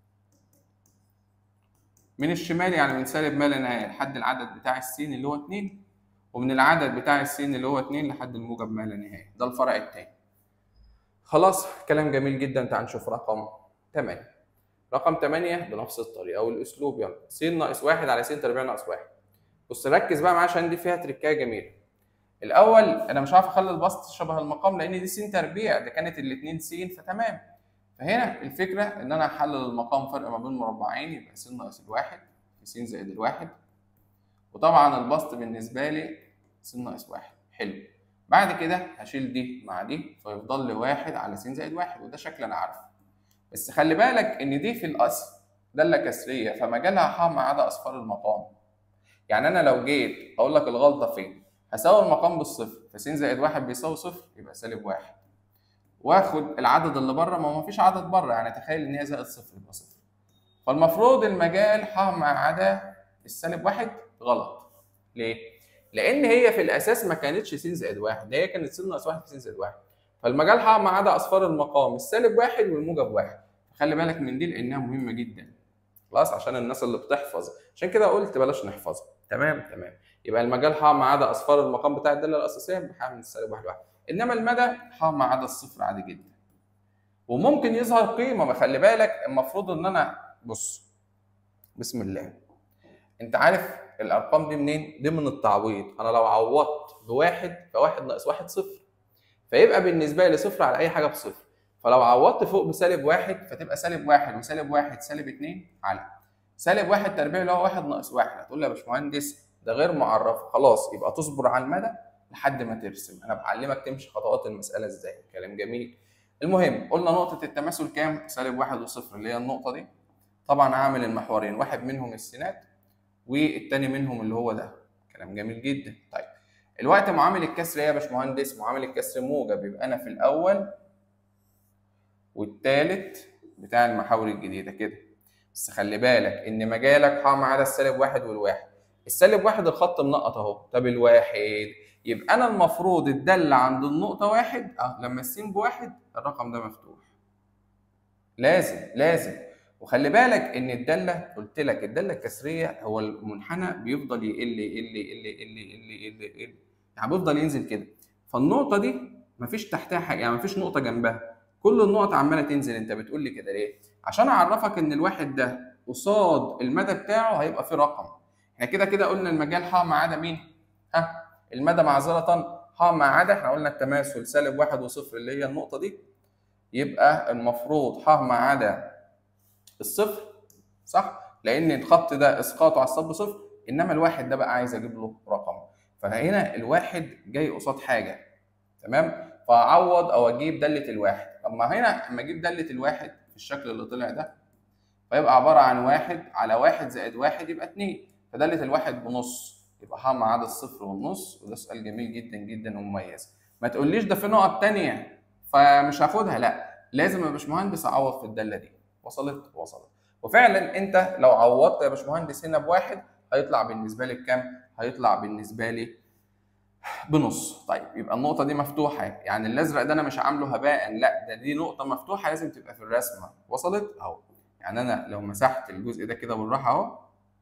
من الشمال يعني من سالب ما لا نهايه لحد العدد بتاع السين اللي هو 2 ومن العدد بتاع السين اللي هو 2 لحد الموجب ما لا نهايه ده الفرع الثاني خلاص كلام جميل جدا تعال نشوف رقم 8 رقم 8 بنفس الطريقه والاسلوب يلا س ناقص 1 على س تربيع ناقص 1 بص ركز بقى معايا عشان دي فيها تركايه جميله الاول انا مش عارف اخلي البسط شبه المقام لان دي س تربيع ده كانت الاثنين س فتمام فهنا الفكره ان انا احلل المقام فرق ما بين مربعين يبقى س ناقص الواحد في س زائد الواحد وطبعا البسط بالنسبه لي س ناقص واحد حلو بعد كده هشيل دي مع دي فيفضل لي واحد على س زائد واحد وده شكل انا عارفه بس خلي بالك ان دي في الاصل داله كسريه فمجالها ح ما عدا اصفار المقام يعني انا لو جيت اقول لك الغلطه فين هساوي المقام بالصفر فس زائد واحد بيساوي صفر يبقى سالب واحد واخد العدد اللي بره ما هو مفيش عدد بره يعني تخيل ان هي زائد صفر يبقى صفر فالمفروض المجال ح ما عدا السالب واحد غلط ليه؟ لان هي في الاساس ما كانتش س زائد واحد هي كانت س ناقص واحد في س زائد واحد فالمجال ح ما عدا اصفار المقام السالب واحد والموجب واحد خلي بالك من دي لانها مهمه جدا خلاص عشان الناس اللي بتحفظ عشان كده قلت بلاش نحفظها تمام تمام يبقى المجال ح ما عدا اصفار المقام بتاع الداله الاساسيه بحاجه من السالب واحد واحد انما المدى ح ما عدا الصفر عادي جدا وممكن يظهر قيمه ما خلي بالك المفروض ان انا بص بسم الله انت عارف الارقام دي منين؟ دي من التعويض انا لو عوضت بواحد فواحد ناقص واحد صفر فيبقى بالنسبه لي صفر على اي حاجه بصفر فلو عوضت فوق بسالب واحد فتبقى سالب واحد وسالب واحد سالب اتنين على سالب واحد تربيع اللي هو واحد ناقص واحد هتقول لي يا باشمهندس ده غير معرف خلاص يبقى تصبر على المدى لحد ما ترسم انا بعلمك تمشي خطوات المساله ازاي كلام جميل المهم قلنا نقطه التماثل كام سالب واحد وصفر اللي هي النقطه دي طبعا هعمل المحورين واحد منهم السينات والتاني منهم اللي هو ده كلام جميل جدا طيب الوقت معامل الكسر ايه يا باشمهندس معامل الكسر موجب يبقى انا في الاول والتالت بتاع المحاور الجديده كده بس خلي بالك ان مجالك ح ما عدا السالب واحد والواحد السالب واحد الخط منقط اهو طب الواحد يبقى انا المفروض الداله عند النقطه واحد اه لما السين بواحد الرقم ده مفتوح لازم لازم وخلي بالك ان الداله قلت لك الداله الكسريه هو المنحنى بيفضل يقل يقل يقل يقل يقل يقل يقل يعني بيفضل ينزل كده فالنقطه دي مفيش تحتها حاجه يعني مفيش نقطه جنبها كل النقط عماله تنزل انت بتقول لي كده ليه عشان اعرفك ان الواحد ده قصاد المدى بتاعه هيبقى فيه رقم احنا كده كده قلنا المجال ح ما عدا مين ها المدى معذره ح ما عدا احنا قلنا التماثل سالب واحد وصفر اللي هي النقطه دي يبقى المفروض ح ما عدا الصفر صح لان الخط ده اسقاطه على الصب صفر انما الواحد ده بقى عايز اجيب له رقم فهنا الواحد جاي قصاد حاجه تمام فاعوض او اجيب داله الواحد طب ما هنا اما اجيب داله الواحد في الشكل اللي طلع ده فيبقى عباره عن واحد على واحد زائد واحد يبقى اتنين فداله الواحد بنص يبقى ح ما عدا الصفر والنص وده سؤال جميل جدا جدا ومميز ما تقوليش ده في نقط تانية فمش هاخدها لا لازم يا باشمهندس اعوض في الداله دي وصلت وصلت وفعلا انت لو عوضت يا باشمهندس هنا بواحد هيطلع بالنسبه لي بكام؟ هيطلع بالنسبه لي بنص طيب يبقى النقطة دي مفتوحة يعني الأزرق ده أنا مش عامله هباء لا ده دي نقطة مفتوحة لازم تبقى في الرسمة وصلت أهو يعني أنا لو مسحت الجزء ده كده بالراحة أهو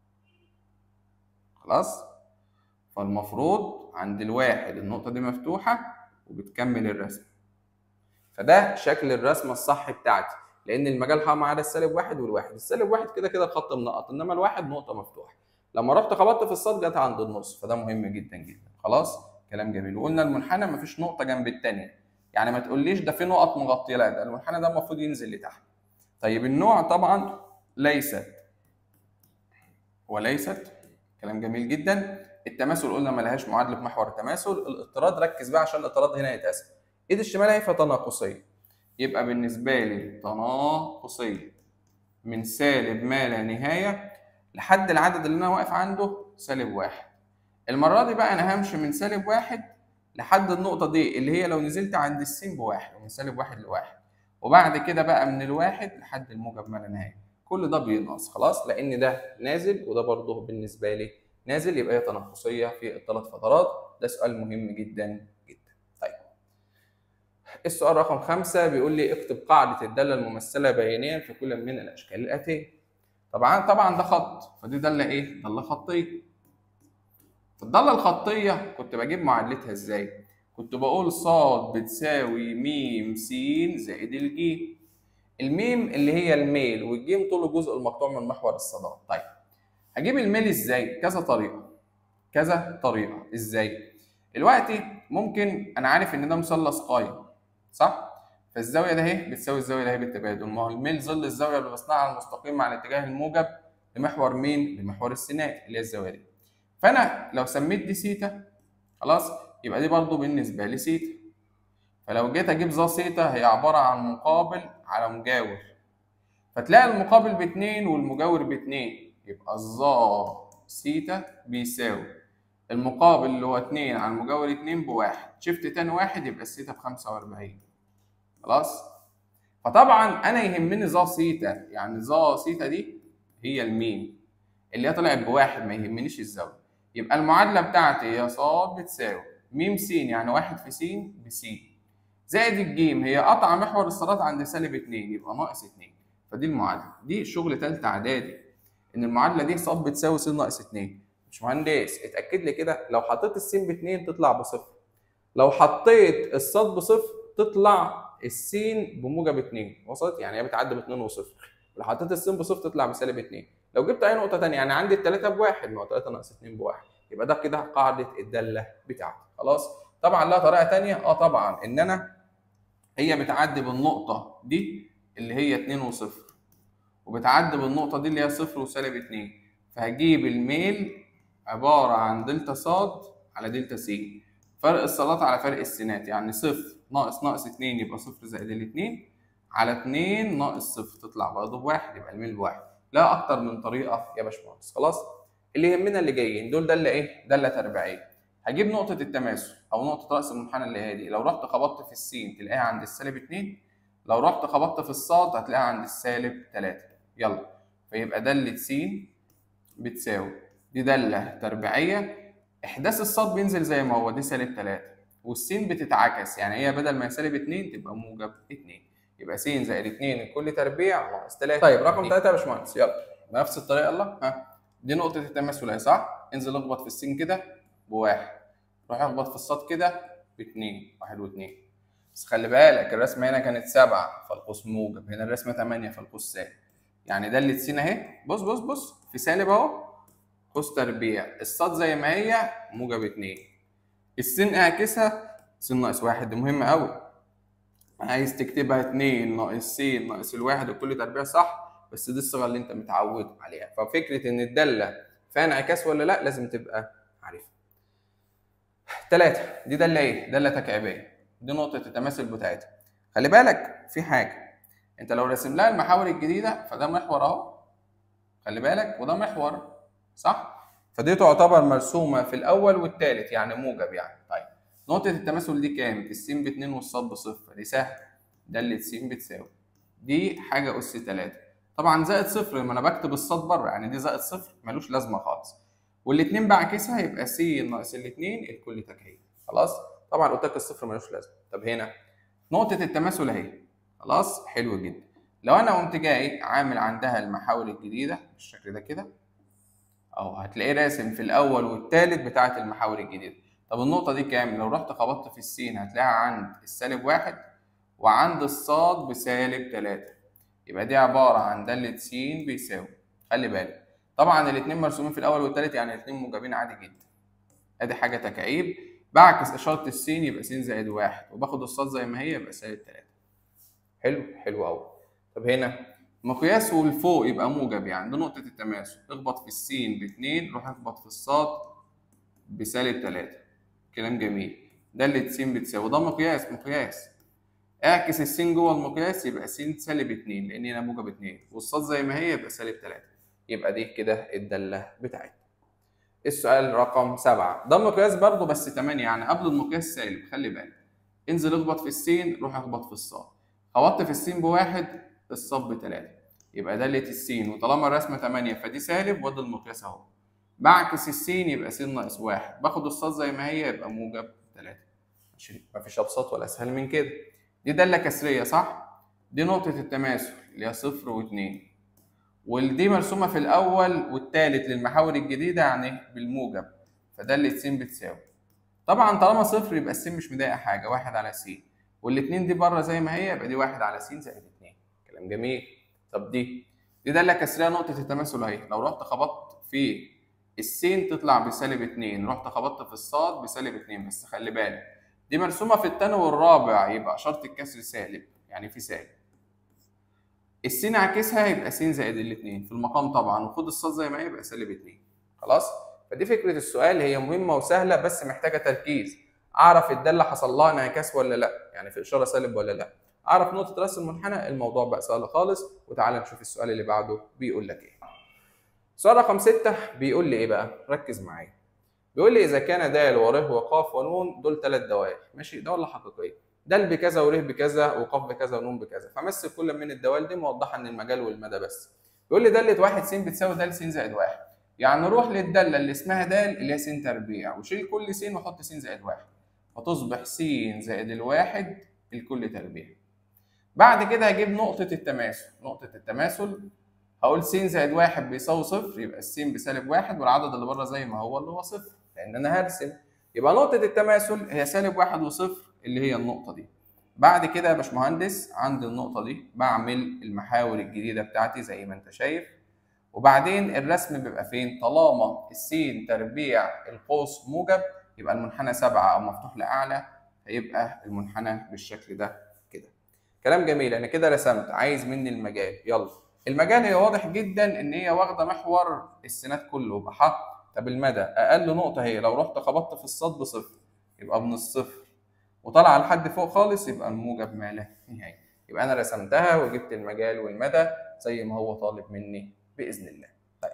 خلاص فالمفروض عند الواحد النقطة دي مفتوحة وبتكمل الرسم فده شكل الرسمة الصح بتاعتي لأن المجال ح ما عدا السالب واحد والواحد السالب واحد كده كده الخط منقط إنما الواحد نقطة مفتوحة لما رحت خبطت في الصاد جت عند النص فده مهم جدا جدا خلاص كلام جميل وقلنا المنحنى مفيش نقطه جنب الثانيه يعني ما تقوليش ده في نقط مغطيه لا ده المنحنى ده المفروض ينزل لتحت طيب النوع طبعا ليست وليست كلام جميل جدا التماثل قلنا ما لهاش معادله في محور التماثل الاضطراد ركز بقى عشان الاضطراد هنا يتقسم ايد الشمال اهي فتناقصيه يبقى بالنسبه لي تناقصيه من سالب ما لا نهايه لحد العدد اللي انا واقف عنده سالب واحد المرة دي بقى أنا همشي من سالب واحد لحد النقطة دي اللي هي لو نزلت عند السين بواحد ومن سالب واحد لواحد وبعد كده بقى من الواحد لحد الموجب ما لا نهاية كل ده بينقص خلاص لأن ده نازل وده برضه بالنسبة لي نازل يبقى هي تنافسية في الثلاث فترات ده سؤال مهم جدا جدا طيب السؤال رقم خمسة بيقول لي اكتب قاعدة الدالة الممثلة بيانيا في كل من الأشكال الآتية طبعا طبعا ده خط فدي دالة إيه؟ دالة خطية الضالة الخطية كنت بجيب معادلتها ازاي؟ كنت بقول ص بتساوي م س زائد الجيم. الميم اللي هي الميل والجيم طول الجزء المقطوع من محور الصادات. طيب هجيب الميل ازاي؟ كذا طريقة. كذا طريقة ازاي؟ دلوقتي ممكن انا عارف ان ده مثلث قايم صح؟ فالزاوية ده اهي بتساوي الزاوية ده اهي بالتبادل، ما هو الميل ظل الزاوية اللي بصنعها على المستقيم مع الاتجاه الموجب لمحور مين؟ لمحور السينات اللي هي الزاوية دي. فانا لو سميت دي سيتا خلاص يبقى دي برضو بالنسبة لي سيتا فلو جيت أجيب ظا سيتا هي عبارة عن مقابل على مجاور فتلاقي المقابل باتنين والمجاور باتنين يبقى الظا سيتا بيساوي المقابل اللي هو اتنين على المجاور اتنين بواحد شفت تاني واحد يبقى السيتا بخمسة وأربعين خلاص فطبعا أنا يهمني ظا سيتا يعني ظا سيتا دي هي الميم اللي هي طلعت بواحد ما يهمنيش الزاوية يبقى المعادلة بتاعتي هي ص بتساوي م س يعني واحد في س بس زائد الجيم هي قطع محور الصادات عند سالب اتنين يبقى ناقص اتنين فدي المعادلة دي شغل تالتة إعدادي إن المعادلة دي ص بتساوي س ناقص اتنين مش مهندس اتأكد لي كده لو حطيت السين باتنين تطلع بصفر لو حطيت الصاد بصفر تطلع السين بموجب اتنين وصلت يعني هي بتعدي باتنين وصفر لو حطيت السين بصفر تطلع بسالب اتنين لو جبت اي نقطه ثانيه يعني عندي الثلاثه بواحد ما هو 3 ناقص 2 بواحد يبقى ده كده قاعده الداله بتاعتي خلاص طبعا لها طريقه ثانيه اه طبعا ان انا هي بتعدي بالنقطه دي اللي هي 2 وصفر وبتعدي بالنقطه دي اللي هي صفر وسالب 2 فهجيب الميل عباره عن دلتا صاد على دلتا س فرق الصادات على فرق السينات يعني صفر ناقص ناقص 2 يبقى صفر زائد الاثنين على 2 ناقص صفر تطلع برضه بواحد يبقى الميل بواحد لا اكتر من طريقه يا باشمهندس خلاص اللي يهمنا اللي جايين دول داله ايه داله تربيعيه هجيب نقطه التماثل او نقطه راس المنحنى اللي هي دي لو رحت خبطت في السين تلاقيها عند السالب 2 لو رحت خبطت في الصاد هتلاقيها عند السالب 3 يلا فيبقى داله س بتساوي دي داله تربيعيه احداث الصاد بينزل زي ما هو دي سالب 3 والسين بتتعكس يعني هي بدل ما هي سالب 2 تبقى موجب 2 يبقى س زائد 2 كل تربيع ناقص 3 طيب رقم 3 يا باشمهندس يلا بنفس الطريقه يلا ها دي نقطه التماثل اهي صح انزل اخبط في السين كده بواحد روح اخبط في الصاد كده باثنين واحد واثنين بس خلي بالك الرسمه هنا كانت سبعة فالقوس موجب هنا الرسمه 8 فالقوس سالب يعني دالة س اهي بص بص بص في سالب اهو قوس تربيع الصاد زي ما هي موجب 2 السين اعكسها س ناقص واحد دي مهمه قوي عايز تكتبها 2 ناقص س ناقص الواحد وكل تربيع صح بس دي الصيغه اللي انت متعود عليها ففكره ان الداله فيها انعكاس ولا لا لازم تبقى عارفها ثلاثة دي دالة ايه؟ دالة تكعيبية دي نقطة التماثل بتاعتها خلي بالك في حاجة انت لو راسم لها المحاور الجديدة فده محور اهو خلي بالك وده محور صح؟ فدي تعتبر مرسومة في الأول والثالث يعني موجب يعني طيب نقطة التماثل دي كام؟ السين باتنين والصاد بصفر دي سهل دالة س بتساوي دي حاجة أس تلاتة طبعا زائد صفر لما أنا بكتب الصاد بره يعني دي زائد صفر ملوش لازمة خالص والاتنين بعكسها يبقى س ناقص الاتنين الكل تكعيب خلاص؟ طبعا قلت لك الصفر ملوش لازمة طب هنا نقطة التماثل أهي خلاص حلو جدا لو أنا قمت جاي عامل عندها المحاور الجديدة بالشكل ده كده أهو هتلاقيه راسم في الأول والتالت بتاعة المحاور الجديدة طب النقطة دي كام؟ لو رحت خبطت في السين هتلاقيها عند السالب واحد وعند الصاد بسالب تلاتة يبقى دي عبارة عن دالة س بيساوي خلي بالك طبعا الاتنين مرسومين في الأول والتالت يعني الاتنين موجبين عادي جدا ادي حاجة تكعيب بعكس إشارة السين يبقى س زائد واحد وباخد الصاد زي ما هي يبقى سالب تلاتة حلو حلو أوي طب هنا مقياس والفوق يبقى موجب يعني دي نقطة التماثل اخبط في السين باتنين روح اخبط في الصاد بسالب تلاتة كلام جميل دالة س بتساوي ده مقياس مقياس اعكس السين جوه المقياس يبقى س سالب اتنين لان هنا موجب اتنين والصاد زي ما هي يبقى سالب تلاتة يبقى دي كده الدالة بتاعتنا السؤال رقم سبعة ده مقياس برضه بس تمانية يعني قبل المقياس سالب خلي بالك انزل اخبط في السين روح اخبط في الصاد خبطت في السين بواحد الصاد بتلاتة يبقى دالة السين وطالما الرسمة تمانية فدي سالب وادي المقياس اهو بعكس السين يبقى س ناقص واحد باخد الصاد زي ما هي يبقى موجب تلاتة مفيش ابسط ولا اسهل من كده دي دالة كسرية صح؟ دي نقطة التماثل اللي هي صفر واتنين ودي مرسومة في الأول والتالت للمحاور الجديدة يعني بالموجب فدالة س بتساوي طبعا طالما صفر يبقى الس مش مضايقة حاجة واحد على س والاتنين دي بره زي ما هي يبقى دي واحد على س زائد اتنين كلام جميل طب دي دي دالة كسرية نقطة التماثل أهي لو رحت خبطت في السين تطلع بسالب اتنين رحت خبطت في الصاد بسالب اتنين بس خلي بالك دي مرسومة في التاني والرابع يبقى إشارة الكسر سالب يعني في سالب السين عكسها يبقى س زائد الاتنين في المقام طبعا وخد الصاد زي ما هي يبقى سالب اتنين خلاص فدي فكرة السؤال هي مهمة وسهلة بس محتاجة تركيز اعرف الداله حصل لها انعكاس ولا لا يعني في اشاره سالب ولا لا اعرف نقطه راس المنحنى الموضوع بقى سهل خالص وتعالى نشوف السؤال اللي بعده بيقول لك ايه سؤال رقم ستة بيقول لي ايه بقى ركز معايا بيقول لي اذا كان د وره وقاف ونون دول ثلاث دوائر ماشي دوله حقيقيه د بكذا وره بكذا وقاف بكذا ونون بكذا فمثل كل من الدوال دي موضحه ان المجال والمدى بس بيقول لي داله واحد س بتساوي د س زائد واحد يعني نروح للداله اللي اسمها د اللي هي س تربيع وشيل كل س وحط س زائد واحد فتصبح س زائد الواحد الكل تربيع بعد كده هجيب نقطة التماثل نقطة التماثل هقول س زائد واحد بيساوي صفر يبقى الس بسالب واحد والعدد اللي بره زي ما هو اللي هو صفر لأن أنا هرسم يبقى نقطة التماثل هي سالب واحد وصفر اللي هي النقطة دي بعد كده يا باشمهندس عند النقطة دي بعمل المحاور الجديدة بتاعتي زي ما أنت شايف وبعدين الرسم بيبقى فين؟ طالما السين تربيع القوس موجب يبقى المنحنى سبعة أو مفتوح لأعلى فيبقى المنحنى بالشكل ده كده. كلام جميل أنا كده رسمت عايز مني المجال يلا. المجال هي واضح جدا إن هي واخدة محور السينات كله يبقى ح طب المدى أقل نقطة هي لو رحت خبطت في الصاد بصفر يبقى من الصفر وطلع لحد فوق خالص يبقى الموجب ما لا نهاية. يبقى أنا رسمتها وجبت المجال والمدى زي ما هو طالب مني بإذن الله. طيب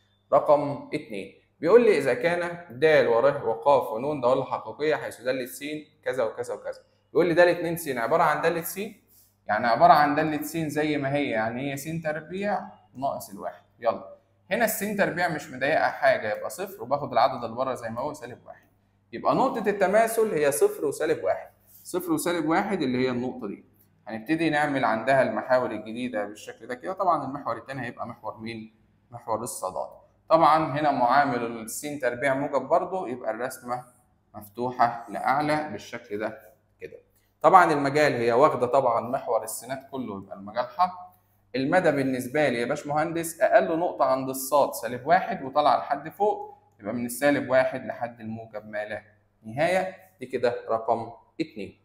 رقم اتنين بيقول لي إذا كان د وره وقاف ونون دالة حقيقية حيث دالة س كذا وكذا وكذا. بيقول لي دالة 2 س عبارة عن دالة س يعني عبارة عن دالة س زي ما هي يعني هي س تربيع ناقص الواحد. يلا هنا الس تربيع مش مضايقها حاجة يبقى صفر وباخد العدد اللي بره زي ما هو سالب واحد. يبقى نقطة التماثل هي صفر وسالب واحد. صفر وسالب واحد اللي هي النقطة دي. هنبتدي نعمل عندها المحاور الجديدة بالشكل ده كده طبعا المحور التاني هيبقى محور مين؟ محور الصادات طبعا هنا معامل السين تربيع موجب برضه يبقى الرسمة مفتوحة لأعلى بالشكل ده كده طبعا المجال هي واخدة طبعا محور السينات كله يبقى المجال ح المدى بالنسبة لي يا باشمهندس أقل نقطة عند الصاد سالب واحد وطلع لحد فوق يبقى من السالب واحد لحد الموجب ما لا نهاية دي كده رقم اتنين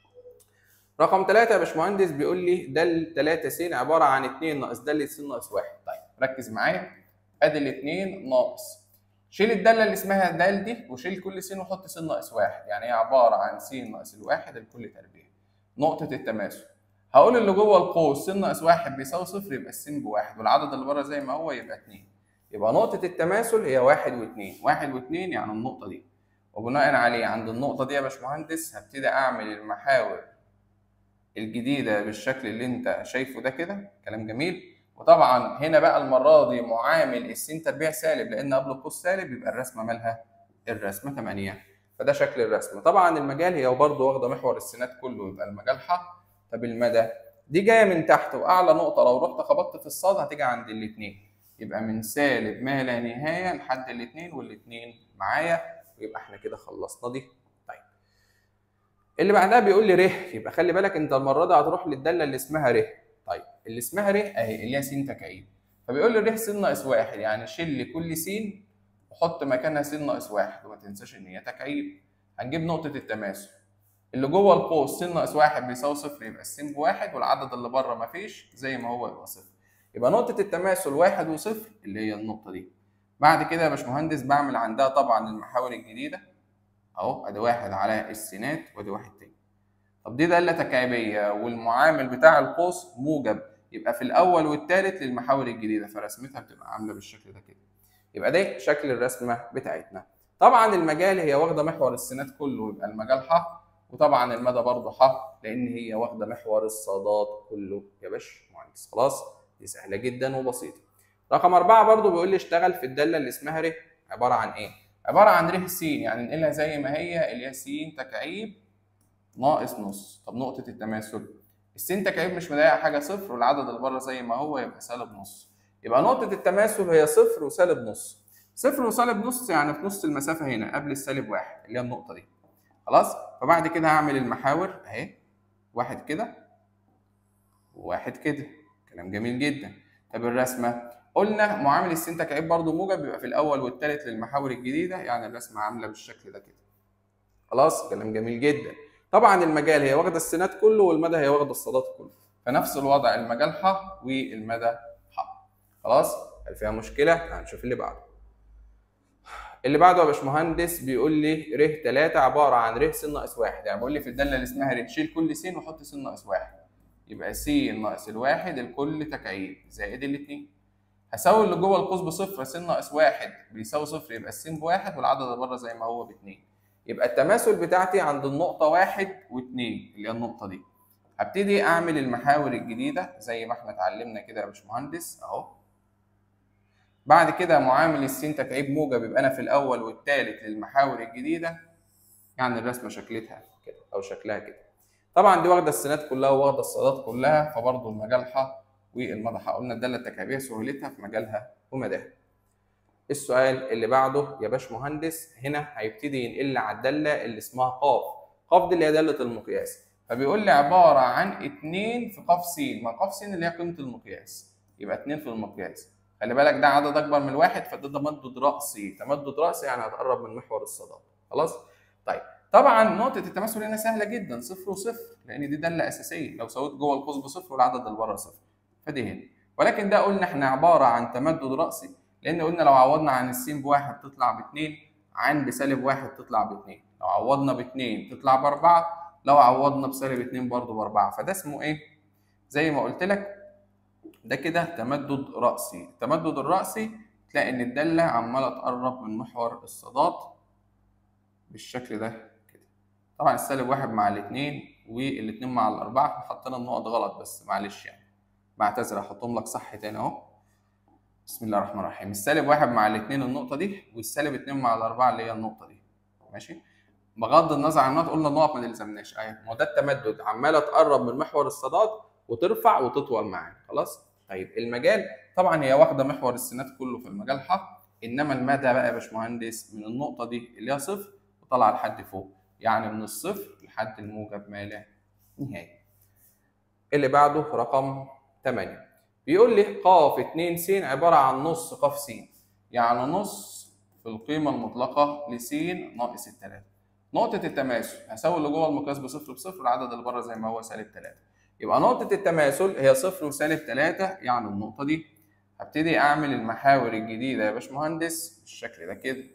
رقم ثلاثة يا باشمهندس بيقول لي دال 3 س عبارة عن 2 ناقص دالة س ناقص 1 طيب ركز معايا ادي الاثنين ناقص شيل الدالة اللي اسمها دال دي وشيل كل س وحط س ناقص 1 يعني هي عبارة عن س ناقص الواحد الكل تربيع نقطة التماثل هقول اللي جوه القوس س ناقص 1 بيساوي صفر يبقى الس بواحد والعدد اللي بره زي ما هو يبقى 2 يبقى نقطة التماثل هي 1 و2 1 و2 يعني النقطة دي وبناء عليه عند النقطة دي يا باشمهندس هبتدي أعمل المحاور الجديدة بالشكل اللي انت شايفه ده كده كلام جميل وطبعا هنا بقى المرة دي معامل السين تربيع سالب لأن قبل القوس سالب يبقى الرسمة مالها الرسمة 8 فده شكل الرسمة طبعا المجال هي برضه واخدة محور السينات كله يبقى المجال ح طب المدى دي جاية من تحت وأعلى نقطة لو رحت خبطت في الصاد هتيجي عند الاتنين يبقى من سالب ما لا نهاية لحد الاتنين والاتنين معايا ويبقى احنا كده خلصنا دي اللي بعدها بيقول لي ر يبقى خلي بالك انت المره دي هتروح للداله اللي اسمها ر طيب اللي اسمها ر اهي اللي هي س تكعيب فبيقول لي ر س ناقص واحد يعني شيل كل س وحط مكانها س ناقص واحد وما تنساش ان هي تكعيب هنجيب نقطه التماثل اللي جوه القوس س ناقص واحد بيساوي صفر يبقى الس بواحد والعدد اللي بره ما فيش زي ما هو يبقى صفر يبقى نقطه التماثل واحد وصفر اللي هي النقطه دي بعد كده يا باشمهندس بعمل عندها طبعا المحاور الجديده اهو ادي واحد على السينات وادي واحد تاني طب دي داله تكعيبيه والمعامل بتاع القوس موجب يبقى في الاول والثالث للمحاور الجديده فرسمتها بتبقى عامله بالشكل ده كده يبقى ده شكل الرسمه بتاعتنا طبعا المجال هي واخده محور السينات كله يبقى المجال ح وطبعا المدى برضه ح لان هي واخده محور الصادات كله يا باش مهندس خلاص دي سهله جدا وبسيطه رقم أربعة برضه بيقول لي اشتغل في الداله اللي اسمها ر عباره عن ايه عباره عن ر س يعني ننقلها زي ما هي اللي هي س تكعيب ناقص نص طب نقطه التماثل السين تكعيب مش مضايقه حاجه صفر والعدد اللي بره زي ما هو يبقى سالب نص يبقى نقطه التماثل هي صفر وسالب نص صفر وسالب نص يعني في نص المسافه هنا قبل السالب واحد اللي هي النقطه دي خلاص فبعد كده هعمل المحاور اهي واحد كده وواحد كده كلام جميل جدا طب الرسمه قلنا معامل السين تكعيب برضه موجب بيبقى في الاول والثالث للمحاور الجديده يعني الرسمه عامله بالشكل ده كده خلاص كلام جميل جدا طبعا المجال هي واخده السينات كله والمدى هي واخده الصادات كله فنفس الوضع المجال ح والمدى ح خلاص هل فيها مشكله هنشوف اللي بعده اللي بعده يا باشمهندس بيقول لي ر 3 عباره عن ر س ناقص 1 يعني بيقول لي في الداله اللي اسمها ر شيل كل س وحط س ناقص 1 يبقى س ناقص الواحد الكل تكعيب زائد الاثنين هساوي اللي جوه القوس بصفر س ناقص 1 بيساوي صفر يبقى الس بواحد والعدد اللي بره زي ما هو باثنين يبقى التماثل بتاعتي عند النقطة واحد واثنين اللي هي النقطة دي هبتدي أعمل المحاور الجديدة زي ما احنا اتعلمنا كده يا باشمهندس أهو بعد كده معامل السين تكعيب موجب يبقى أنا في الأول والثالث للمحاور الجديدة يعني الرسمة شكلتها كده أو شكلها كده طبعا دي واخدة السينات كلها وواخدة الصادات كلها فبرضه المجال ح والمدى قلنا الدالة التكعيبية سهولتها في مجالها ومداها السؤال اللي بعده يا باشمهندس هنا هيبتدي ينقل على الداله اللي اسمها قاف قاف دي اللي هي داله المقياس فبيقول لي عباره عن 2 في قاف س ما قاف س اللي هي قيمه المقياس يبقى 2 في المقياس خلي بالك ده عدد اكبر من واحد فده تمدد راسي تمدد راسي يعني هتقرب من محور الصدى خلاص طيب طبعا نقطة التماثل هنا سهلة جدا صفر وصفر لأن دي دالة أساسية لو سويت جوه القوس بصفر والعدد اللي بره صفر فدي هنا ولكن ده قلنا احنا عبارة عن تمدد رأسي لان قلنا لو عوضنا عن السين بواحد تطلع باتنين عن بسالب واحد تطلع باتنين لو عوضنا باتنين تطلع باربعة لو عوضنا بسالب اتنين برضه باربعة فده اسمه ايه؟ زي ما قلت لك ده كده تمدد رأسي التمدد الرأسي تلاقي ان الدالة عمالة تقرب من محور الصادات بالشكل ده كده طبعا السالب واحد مع الاتنين والاتنين مع الأربعة احنا حطينا النقط غلط بس معلش يعني بعتذر هحطهم لك صح تاني اهو بسم الله الرحمن الرحيم السالب واحد مع الاثنين النقطة دي والسالب اتنين مع الأربعة اللي هي النقطة دي ماشي بغض النظر عن النقط قلنا النقط ما نلزمناش أيوة ما هو ده التمدد عمالة تقرب من محور الصادات وترفع وتطول معانا خلاص طيب المجال طبعا هي واخدة محور السينات كله في المجال ح إنما المدى بقى يا باشمهندس من النقطة دي اللي هي صفر وطالعة لحد فوق يعني من الصفر لحد الموجب ما لا نهاية اللي بعده رقم 8 بيقول لي ق 2 س عبارة عن نص ق س يعني نص في القيمة المطلقة لس ناقص التلاتة نقطة التماثل هساوي اللي جوه المقياس بصفر بصفر العدد اللي بره زي ما هو سالب تلاتة يبقى نقطة التماثل هي صفر وسالب تلاتة يعني النقطة دي هبتدي أعمل المحاور الجديدة يا باشمهندس بالشكل ده كده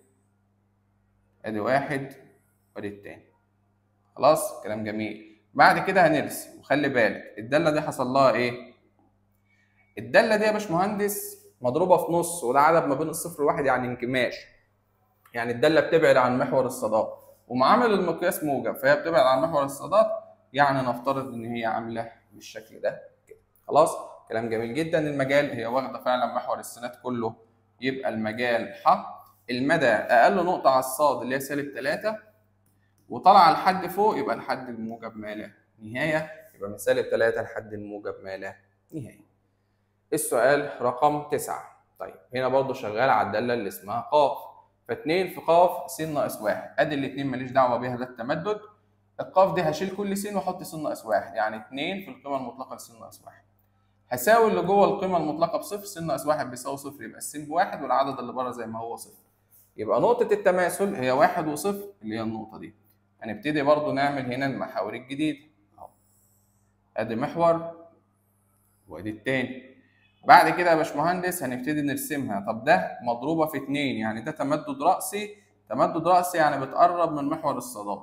أدي واحد وأدي التاني خلاص كلام جميل بعد كده هنرسم وخلي بالك الدالة دي حصل لها إيه؟ الداله دي يا باشمهندس مضروبه في نص وده عدد ما بين الصفر والواحد يعني انكماش يعني الداله بتبعد عن محور الصادات ومعامل المقياس موجب فهي بتبعد عن محور الصادات يعني نفترض ان هي عامله بالشكل ده كده خلاص كلام جميل جدا المجال هي واخده فعلا محور السينات كله يبقى المجال ح المدى اقل نقطه على الصاد اللي هي سالب 3 وطالعه لحد فوق يبقى لحد الموجب ما لا نهايه يبقى من سالب 3 لحد الموجب ما لا نهايه السؤال رقم تسعة طيب هنا برضو شغال على الدالة اللي اسمها ق فاتنين في ق س ناقص واحد ادي الاتنين ماليش دعوة بيها ده التمدد القاف دي هشيل كل س واحط س ناقص واحد يعني اتنين في القيمة المطلقة لس ناقص واحد هساوي اللي جوه القيمة المطلقة بصفر س ناقص واحد بيساوي صفر يبقى الس بواحد والعدد اللي بره زي ما هو صفر يبقى نقطة التماثل هي واحد وصفر اللي هي النقطة دي هنبتدي برضو نعمل هنا المحاور الجديدة اهو ادي محور وادي التاني بعد كده يا باشمهندس هنبتدي نرسمها طب ده مضروبه في اتنين يعني ده تمدد راسي تمدد راسي يعني بتقرب من محور الصادات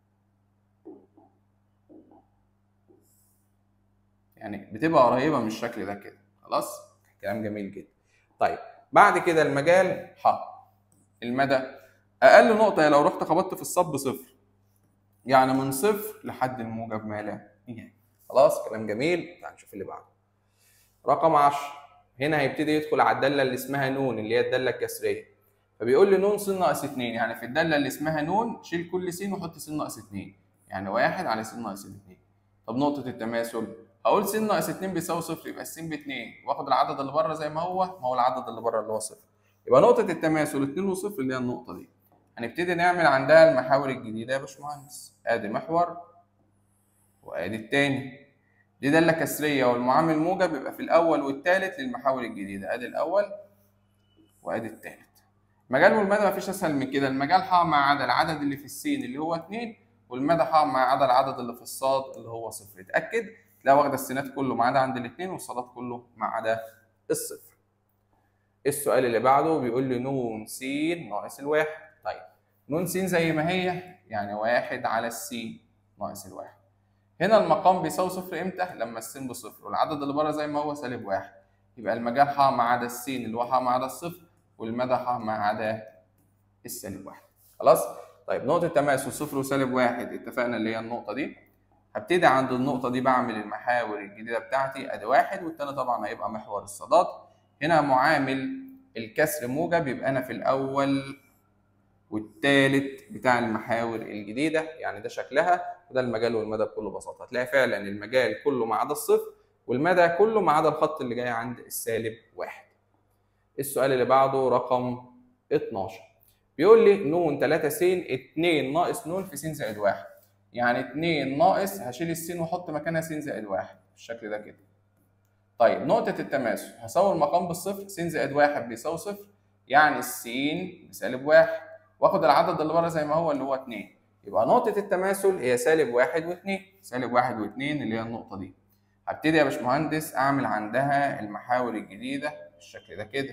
يعني بتبقى قريبه من الشكل ده كده خلاص كلام جميل جدا طيب بعد كده المجال ح المدى اقل نقطه لو رحت خبطت في الصب صفر يعني من صفر لحد الموجب ما لا نهايه خلاص كلام جميل تعال نشوف اللي بعده رقم 10 هنا هيبتدي يدخل على الداله اللي اسمها نون اللي هي الداله الكسريه فبيقول لي نون س ناقص 2 يعني في الداله اللي اسمها نون شيل كل س وحط س ناقص 2 يعني 1 على س ناقص 2 طب نقطه التماثل هقول س ناقص 2 بيساوي صفر يبقى س ب 2 واخد العدد اللي بره زي ما هو ما هو العدد اللي بره اللي هو صفر يبقى نقطه التماثل 2 وصفر اللي هي النقطه دي هنبتدي نعمل عندها المحاور الجديده يا باشمهندس ادي محور وادي التاني دي داله كسريه والمعامل موجب يبقى في الاول والثالث للمحاور الجديده ادي الاول وادي الثالث مجال والمدى مفيش اسهل من كده المجال ح مع عدد العدد اللي في السين اللي هو 2 والمدى ح مع عدد العدد اللي في الصاد اللي هو صفر اتاكد تلاقي واخده السينات كله ما عدا عند الاثنين والصادات كله ما عدا الصفر السؤال اللي بعده بيقول لي نون س ناقص الواحد طيب نون س زي ما هي يعني واحد على السين ناقص الواحد هنا المقام بيساوي صفر امتى؟ لما السين بصفر والعدد اللي بره زي ما هو سالب واحد يبقى المجال ح ما عدا السين اللي هو ح ما عدا الصفر والمدى ح ما عدا السالب واحد خلاص؟ طيب نقطة تماثل صفر وسالب واحد اتفقنا اللي هي النقطة دي هبتدي عند النقطة دي بعمل المحاور الجديدة بتاعتي ادي واحد والتاني طبعا هيبقى محور الصادات هنا معامل الكسر موجب يبقى انا في الاول والتالت بتاع المحاور الجديدة يعني ده شكلها وده المجال والمدى بكل بساطة هتلاقي فعلا المجال كله ما عدا الصفر والمدى كله ما عدا الخط اللي جاي عند السالب واحد السؤال اللي بعده رقم 12 بيقول لي نون 3 س 2 ناقص نون في س زائد 1 يعني 2 ناقص هشيل السين واحط مكانها س زائد 1 بالشكل ده كده طيب نقطة التماثل هساوي المقام بالصفر س زائد 1 بيساوي صفر يعني السين بسالب 1 واخد العدد اللي بره زي ما هو اللي هو 2 يبقى نقطة التماثل هي سالب 1 و2 سالب 1 و2 اللي هي النقطة دي هبتدي يا باشمهندس اعمل عندها المحاور الجديدة بالشكل ده كده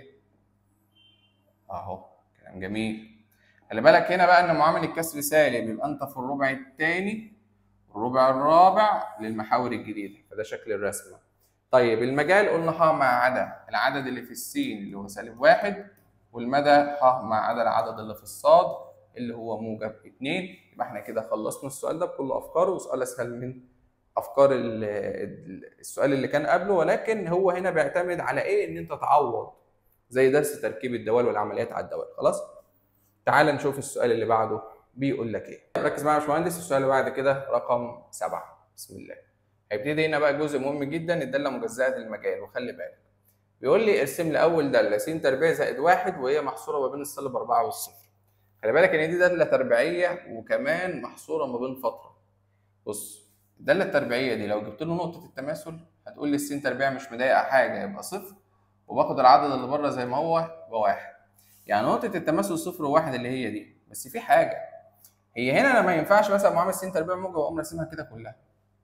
اهو كلام جميل خلي بالك هنا بقى ان معامل الكسر سالب يبقى انت في الربع الثاني الربع الرابع للمحاور الجديده فده شكل الرسمه طيب المجال قلنا ح مع عدا العدد اللي في السين اللي هو سالب واحد والمدى ح مع عدا العدد اللي في الصاد اللي هو موجب 2 يبقى احنا كده خلصنا السؤال ده بكل افكاره وسؤال اسهل من افكار السؤال اللي كان قبله ولكن هو هنا بيعتمد على ايه ان انت تعوض زي درس تركيب الدوال والعمليات على الدوال خلاص تعال نشوف السؤال اللي بعده بيقول لك ايه ركز معايا يا باشمهندس السؤال اللي بعد كده رقم سبعة بسم الله هيبتدي هنا بقى جزء مهم جدا الداله مجزاه المجال وخلي بالك بيقول لي ارسم لي اول داله س تربيع زائد واحد وهي محصوره ما بين السالب 4 والصفر خلي بالك ان دي داله تربيعيه وكمان محصوره ما بين فتره بص الداله التربيعيه دي لو جبت له نقطه التماثل هتقول لي الس تربيع مش مضايقه حاجه يبقى صفر وباخد العدد اللي بره زي ما هو بواحد يعني نقطة التماثل صفر وواحد اللي هي دي بس في حاجة هي هنا انا ما ينفعش مثلا معامل س تربيع موجب واقوم راسمها كده كلها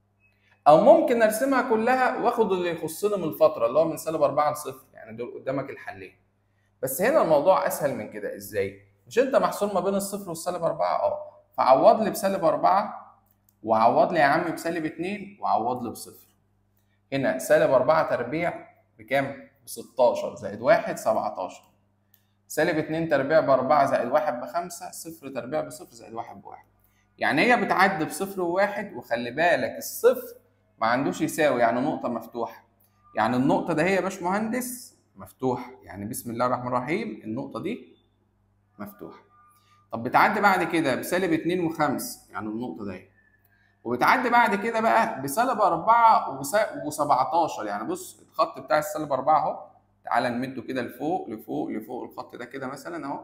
او ممكن ارسمها كلها واخد اللي يخصني من الفترة اللي هو من سالب 4 لصفر يعني دول قدامك الحلين بس هنا الموضوع اسهل من كده ازاي؟ مش انت محصور ما بين الصفر والسالب 4 اه فعوض لي بسالب 4 وعوض لي يا عم بسالب 2 وعوض لي بصفر هنا سالب 4 تربيع بكام؟ ب 16 زائد 1 17 سالب 2 تربيع ب 4 زائد 1 ب 5 صفر تربيع بصفر زائد 1 بواحد يعني هي بتعدي بصفر وواحد وخلي بالك الصفر ما عندوش يساوي يعني نقطة مفتوحة يعني النقطة ده هي يا باشمهندس مفتوحة يعني بسم الله الرحمن الرحيم النقطة دي مفتوحة طب بتعدي بعد كده بسالب 2 و5 يعني النقطة دي وبتعدي بعد كده بقى بسالب 4 و17 يعني بص الخط بتاع السالب 4 اهو تعالى نمده كده لفوق لفوق لفوق الخط ده كده مثلا اهو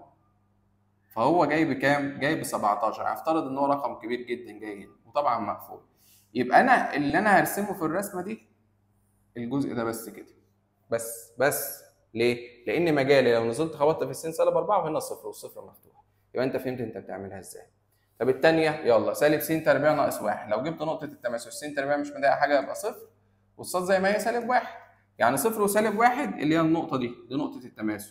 فهو جاي بكام؟ جاي ب 17 هفترض ان هو رقم كبير جدا جاي هنا وطبعا مقفول يبقى انا اللي انا هرسمه في الرسمه دي الجزء ده بس كده بس بس ليه؟ لان مجالي لو نزلت خبطت في السين سالب 4 وهنا صفر والصفر مفتوح يبقى انت فهمت انت بتعملها ازاي طب الثانيه يلا سالب س تربيع ناقص واحد لو جبت نقطه التماثل س تربيع مش مضايقه حاجه يبقى صفر والصاد زي ما هي سالب واحد يعني صفر وسالب واحد اللي هي النقطة دي دي نقطة التماثل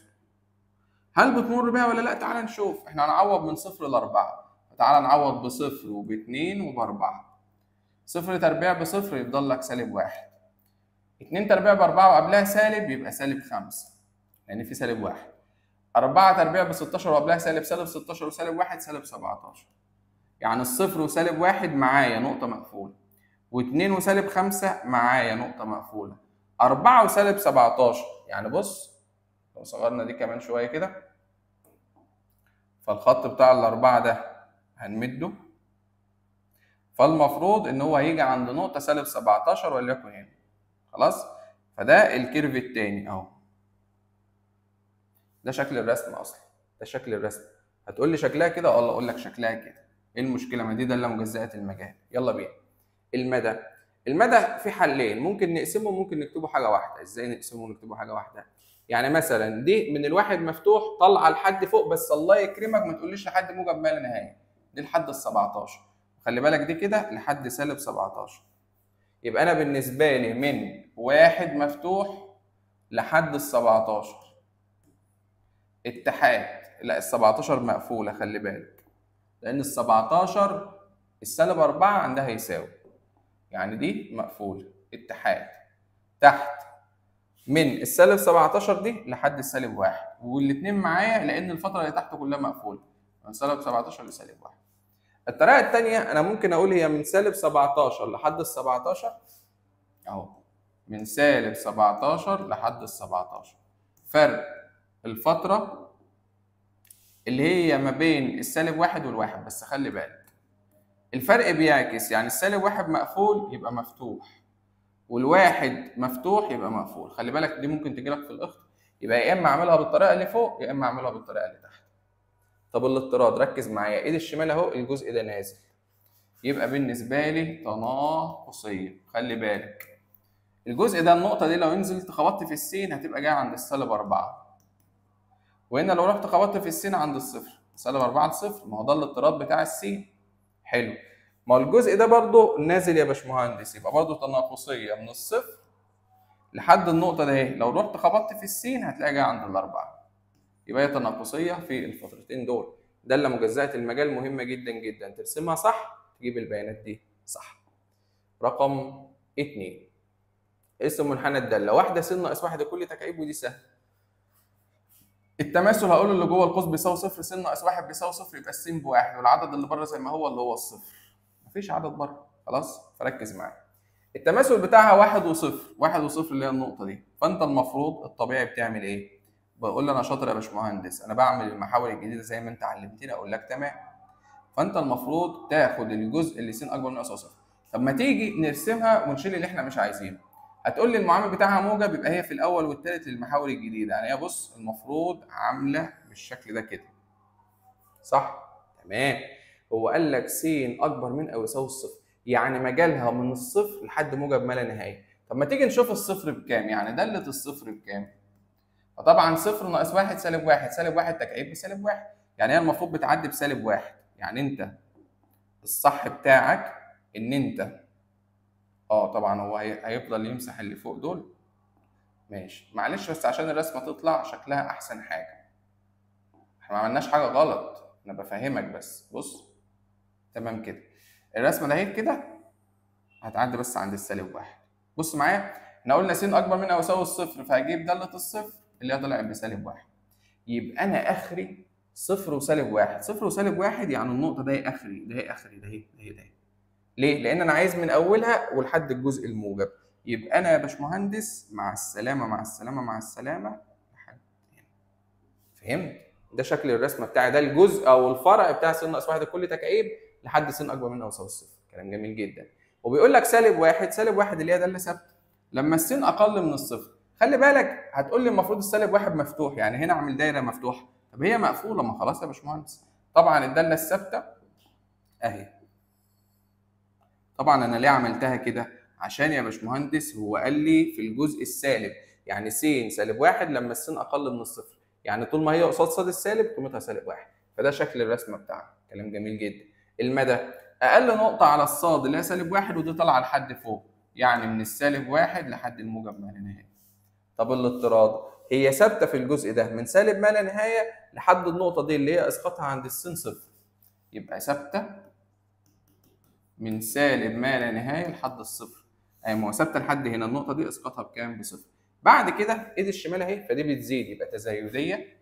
هل بتمر بيها ولا لا تعال نشوف احنا هنعوض من صفر لأربعة تعال نعوض بصفر وباتنين وبأربعة صفر تربيع بصفر يفضل لك سالب واحد اتنين تربيع بأربعة وقبلها سالب يبقى سالب خمسة لأن في سالب واحد أربعة تربيع بستاشر وقبلها سالب سالب ستاشر وسالب واحد سالب سبعتاشر يعني الصفر وسالب واحد معايا نقطة مقفولة واتنين وسالب خمسة معايا نقطة مقفولة أربعة وسالب 17 يعني بص لو صغرنا دي كمان شوية كده فالخط بتاع الأربعة ده هنمده فالمفروض إن هو هيجي عند نقطة سالب 17 وليكن هنا خلاص فده الكيرف التاني أهو ده شكل الرسم أصلا ده شكل الرسم هتقول لي شكلها كده والله أقول لك شكلها كده إيه المشكلة ما دي دالة مجزئة المجال يلا بينا المدى المدى في حلين ممكن نقسمه وممكن نكتبه حاجه واحده ازاي نقسمه ونكتبه حاجه واحده يعني مثلا دي من الواحد مفتوح طالعه لحد فوق بس الله يكرمك ما تقوليش لحد موجب ما لا نهايه دي لحد ال 17 خلي بالك دي كده لحد سالب 17 يبقى انا بالنسبه لي من واحد مفتوح لحد ال 17 اتحاد لا ال 17 مقفوله خلي بالك لان ال 17 السالب 4 عندها يساوي يعني دي مقفوله اتحاد تحت من السالب 17 دي لحد السالب 1 والاثنين معايا لان الفتره اللي تحت كلها مقفوله من سالب 17 لسالب 1 الطريقه الثانيه انا ممكن اقول هي من سالب 17 لحد ال 17 اهو من سالب 17 لحد ال 17 فرق الفتره اللي هي ما بين السالب واحد والواحد بس خلي بالك الفرق بيعكس يعني السالب واحد مقفول يبقى مفتوح والواحد مفتوح يبقى مقفول خلي بالك دي ممكن تجي لك في الاخت يبقى يا اما اعملها بالطريقه اللي فوق يا اما اعملها بالطريقه اللي تحت طب الاضطراد ركز معايا ايد الشمال اهو الجزء ده نازل يبقى بالنسبه لي تناقصيه خلي بالك الجزء ده النقطه دي لو نزلت خبطت في السين هتبقى جايه عند السالب 4 وهنا لو رحت خبطت في السين عند الصفر سالب 4 لصفر ما هو ده الاضطراد بتاع السين حلو ما هو الجزء ده برضو نازل يا باشمهندس يبقى برضو تناقصيه من الصفر لحد النقطه ده اهي لو رحت خبطت في السين هتلاقي جايه عند الاربعه يبقى هي تناقصيه في الفترتين دول داله مجزاه المجال مهمه جدا جدا ترسمها صح تجيب البيانات دي صح رقم اتنين اسم منحنى الداله واحده س ناقص واحد كل تكعيب ودي سهل التماثل هقول اللي جوه القوس بيساوي صفر س ناقص واحد بيساوي صفر يبقى الس بواحد والعدد اللي بره زي ما هو اللي هو الصفر مفيش عدد بره خلاص فركز معايا التماثل بتاعها واحد وصفر واحد وصفر اللي هي النقطه دي فانت المفروض الطبيعي بتعمل ايه بقول لي انا شاطر يا باشمهندس انا بعمل المحاور الجديده زي ما انت علمتني اقول لك تمام فانت المفروض تاخد الجزء اللي س اكبر من صفر طب ما تيجي نرسمها ونشيل اللي احنا مش عايزينه هتقول لي المعامل بتاعها موجب يبقى هي في الاول والثالث للمحاور الجديده يعني هي بص المفروض عامله بالشكل ده كده صح تمام هو قال لك س اكبر من او يساوي الصفر يعني مجالها من الصفر لحد موجب ما لا نهايه طب ما تيجي نشوف الصفر بكام يعني داله الصفر بكام فطبعا صفر ناقص واحد سالب واحد سالب واحد تكعيب بسالب واحد يعني هي المفروض بتعدي بسالب واحد يعني انت الصح بتاعك ان انت اه طبعا هو هي... هيفضل يمسح اللي فوق دول ماشي معلش بس عشان الرسمه تطلع شكلها احسن حاجه احنا ما عملناش حاجه غلط انا بفهمك بس بص تمام كده الرسمه ده كده هتعدي بس عند السالب واحد بص معايا احنا قلنا س اكبر من او يساوي الصفر فهجيب داله الصفر اللي هي طلعت بسالب واحد يبقى انا اخري صفر وسالب واحد صفر وسالب واحد يعني النقطه ده هي اخري ده هي اخري ده هي ده هي ده هي. ليه؟ لان انا عايز من اولها ولحد الجزء الموجب يبقى انا يا باشمهندس مع السلامه مع السلامه مع السلامه لحد هنا فهمت؟ ده شكل الرسمه بتاعي ده الجزء او الفرع بتاع س ناقص واحد كل تكعيب لحد س اكبر من او يساوي الصفر كلام جميل جدا وبيقول لك سالب واحد سالب واحد اللي هي داله ثابته لما السين اقل من الصفر خلي بالك هتقول لي المفروض السالب واحد مفتوح يعني هنا اعمل دايره مفتوحه طب هي مقفوله ما خلاص يا باشمهندس طبعا الداله الثابته اهي طبعا انا ليه عملتها كده عشان يا باشمهندس هو قال لي في الجزء السالب يعني س سالب واحد لما السين اقل من الصفر يعني طول ما هي قصاد صاد السالب قيمتها سالب واحد فده شكل الرسمه بتاعنا كلام جميل جدا المدى اقل نقطه على الصاد اللي هي سالب واحد ودي طالعه لحد فوق يعني من السالب واحد لحد الموجب ما لا نهايه طب الاضطراد هي ثابته في الجزء ده من سالب ما لا نهايه لحد النقطه دي اللي هي اسقاطها عند السين صفر يبقى ثابته من سالب ما لا نهايه لحد الصفر اي ما هو ثابته لحد هنا النقطه دي اسقاطها بكام بصفر بعد كده ايد الشمال اهي فدي بتزيد يبقى تزايديه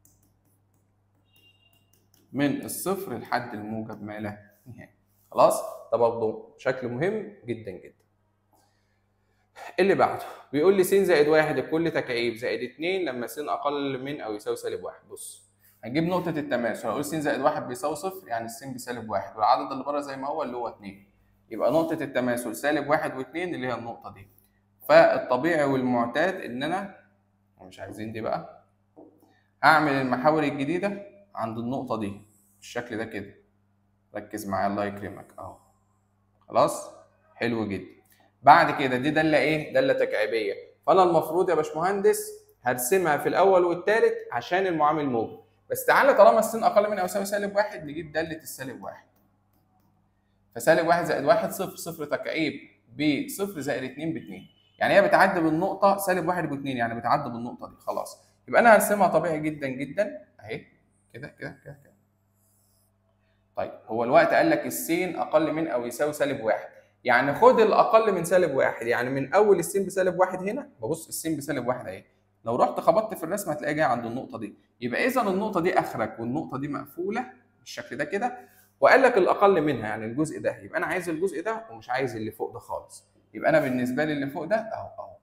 من الصفر لحد الموجب ما لا نهايه خلاص ده برضه شكل مهم جدا جدا اللي بعده بيقول لي س زائد واحد الكل تكعيب زائد اتنين لما س اقل من او يساوي سالب واحد بص هنجيب نقطة التماثل هقول س زائد واحد بيساوي صفر يعني الس بسالب واحد والعدد اللي بره زي ما هو اللي هو اتنين يبقى نقطة التماثل سالب واحد واتنين اللي هي النقطة دي فالطبيعي والمعتاد ان انا مش عايزين دي بقى اعمل المحاور الجديدة عند النقطة دي بالشكل ده كده ركز معايا الله يكرمك اهو خلاص حلو جدا بعد كده دي داله ايه داله تكعيبيه فانا المفروض يا باشمهندس هرسمها في الاول والثالث عشان المعامل موجب بس تعالى طالما السين اقل من او يساوي سالب واحد نجيب داله السالب واحد فسالب واحد زائد واحد صفر صفر تكعيب بصفر زائد اتنين باتنين يعني هي بتعدي بالنقطه سالب واحد باتنين يعني بتعدي بالنقطه دي خلاص يبقى انا هرسمها طبيعي جدا جدا اهي كده كده كده كده طيب هو الوقت قال لك السين اقل من او يساوي سالب واحد يعني خد الاقل من سالب واحد يعني من اول السين بسالب واحد هنا ببص السين بسالب واحد اهي لو رحت خبطت في الرسمه هتلاقيها جايه عند النقطه دي يبقى اذا النقطه دي اخرك والنقطه دي مقفوله بالشكل ده كده وقال لك الاقل منها يعني الجزء ده يبقى انا عايز الجزء ده ومش عايز اللي فوق ده خالص يبقى انا بالنسبه لي اللي فوق ده اهو اهو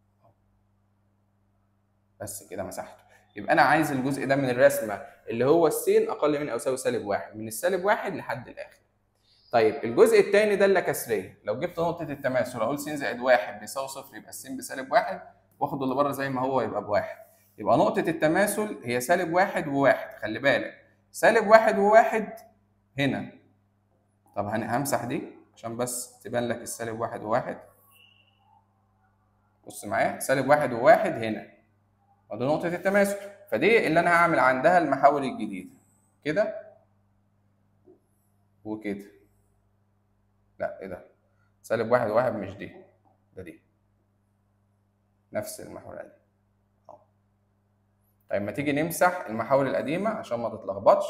بس كده مسحته يبقى انا عايز الجزء ده من الرسمه اللي هو السين اقل من او يساوي سالب واحد من السالب واحد لحد الاخر طيب الجزء الثاني داله كسريه لو جبت نقطه التماثل اقول س زائد واحد بيساوي صفر يبقى السين بسالب واحد واخد اللي بره زي ما هو يبقى بواحد يبقى نقطه التماثل هي سالب واحد وواحد خلي بالك سالب واحد وواحد هنا طب همسح دي عشان بس تبان لك السالب واحد وواحد بص معايا سالب واحد وواحد هنا ودي نقطة التماثل فدي اللي أنا هعمل عندها المحاور الجديدة كده وكده لا ايه ده سالب واحد وواحد مش دي ده دي نفس المحور دي طيب ما تيجي نمسح المحاور القديمة عشان ما تتلخبطش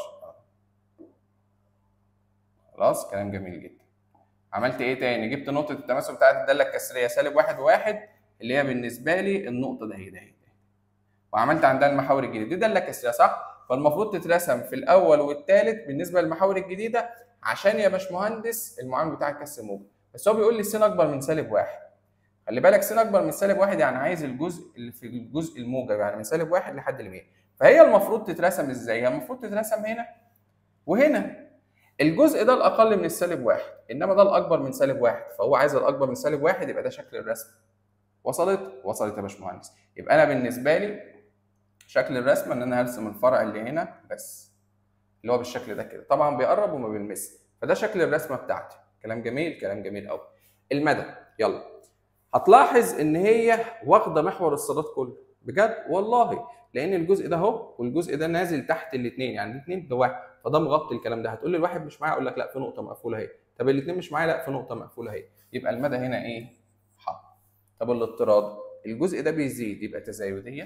خلاص كلام جميل جدا عملت ايه تاني جبت نقطة التماثل بتاعت الدالة الكسرية سالب واحد وواحد اللي هي بالنسبة لي النقطة ده هي ده هي وعملت عندها المحاور الجديدة دي دالة كسرية صح؟ فالمفروض تترسم في الأول والثالث بالنسبة للمحاور الجديدة عشان يا باشمهندس المعامل بتاعك كسر موجب بس هو بيقول لي س أكبر من سالب واحد خلي بالك س أكبر من سالب واحد يعني عايز الجزء اللي في الجزء الموجب يعني من سالب واحد لحد ال 100 فهي المفروض تترسم ازاي؟ هي المفروض تترسم هنا وهنا الجزء ده الاقل من السالب واحد انما ده الاكبر من سالب واحد فهو عايز الاكبر من سالب واحد يبقى ده شكل الرسم وصلت وصلت يا باشمهندس يبقى انا بالنسبه لي شكل الرسمه ان انا هرسم الفرع اللي هنا بس اللي هو بالشكل ده كده طبعا بيقرب وما بيلمس فده شكل الرسمه بتاعتي كلام جميل كلام جميل قوي المدى يلا هتلاحظ ان هي واخده محور الصادات كله بجد والله لان الجزء ده اهو والجزء ده نازل تحت الاثنين يعني الاثنين ده واحد فده مغطي الكلام ده هتقول لي الواحد مش معايا اقول لك لا في نقطه مقفوله اهي طب الاثنين مش معايا لا في نقطه مقفوله اهي يبقى المدى هنا ايه ح طب الاضطراد الجزء ده بيزيد يبقى تزايديه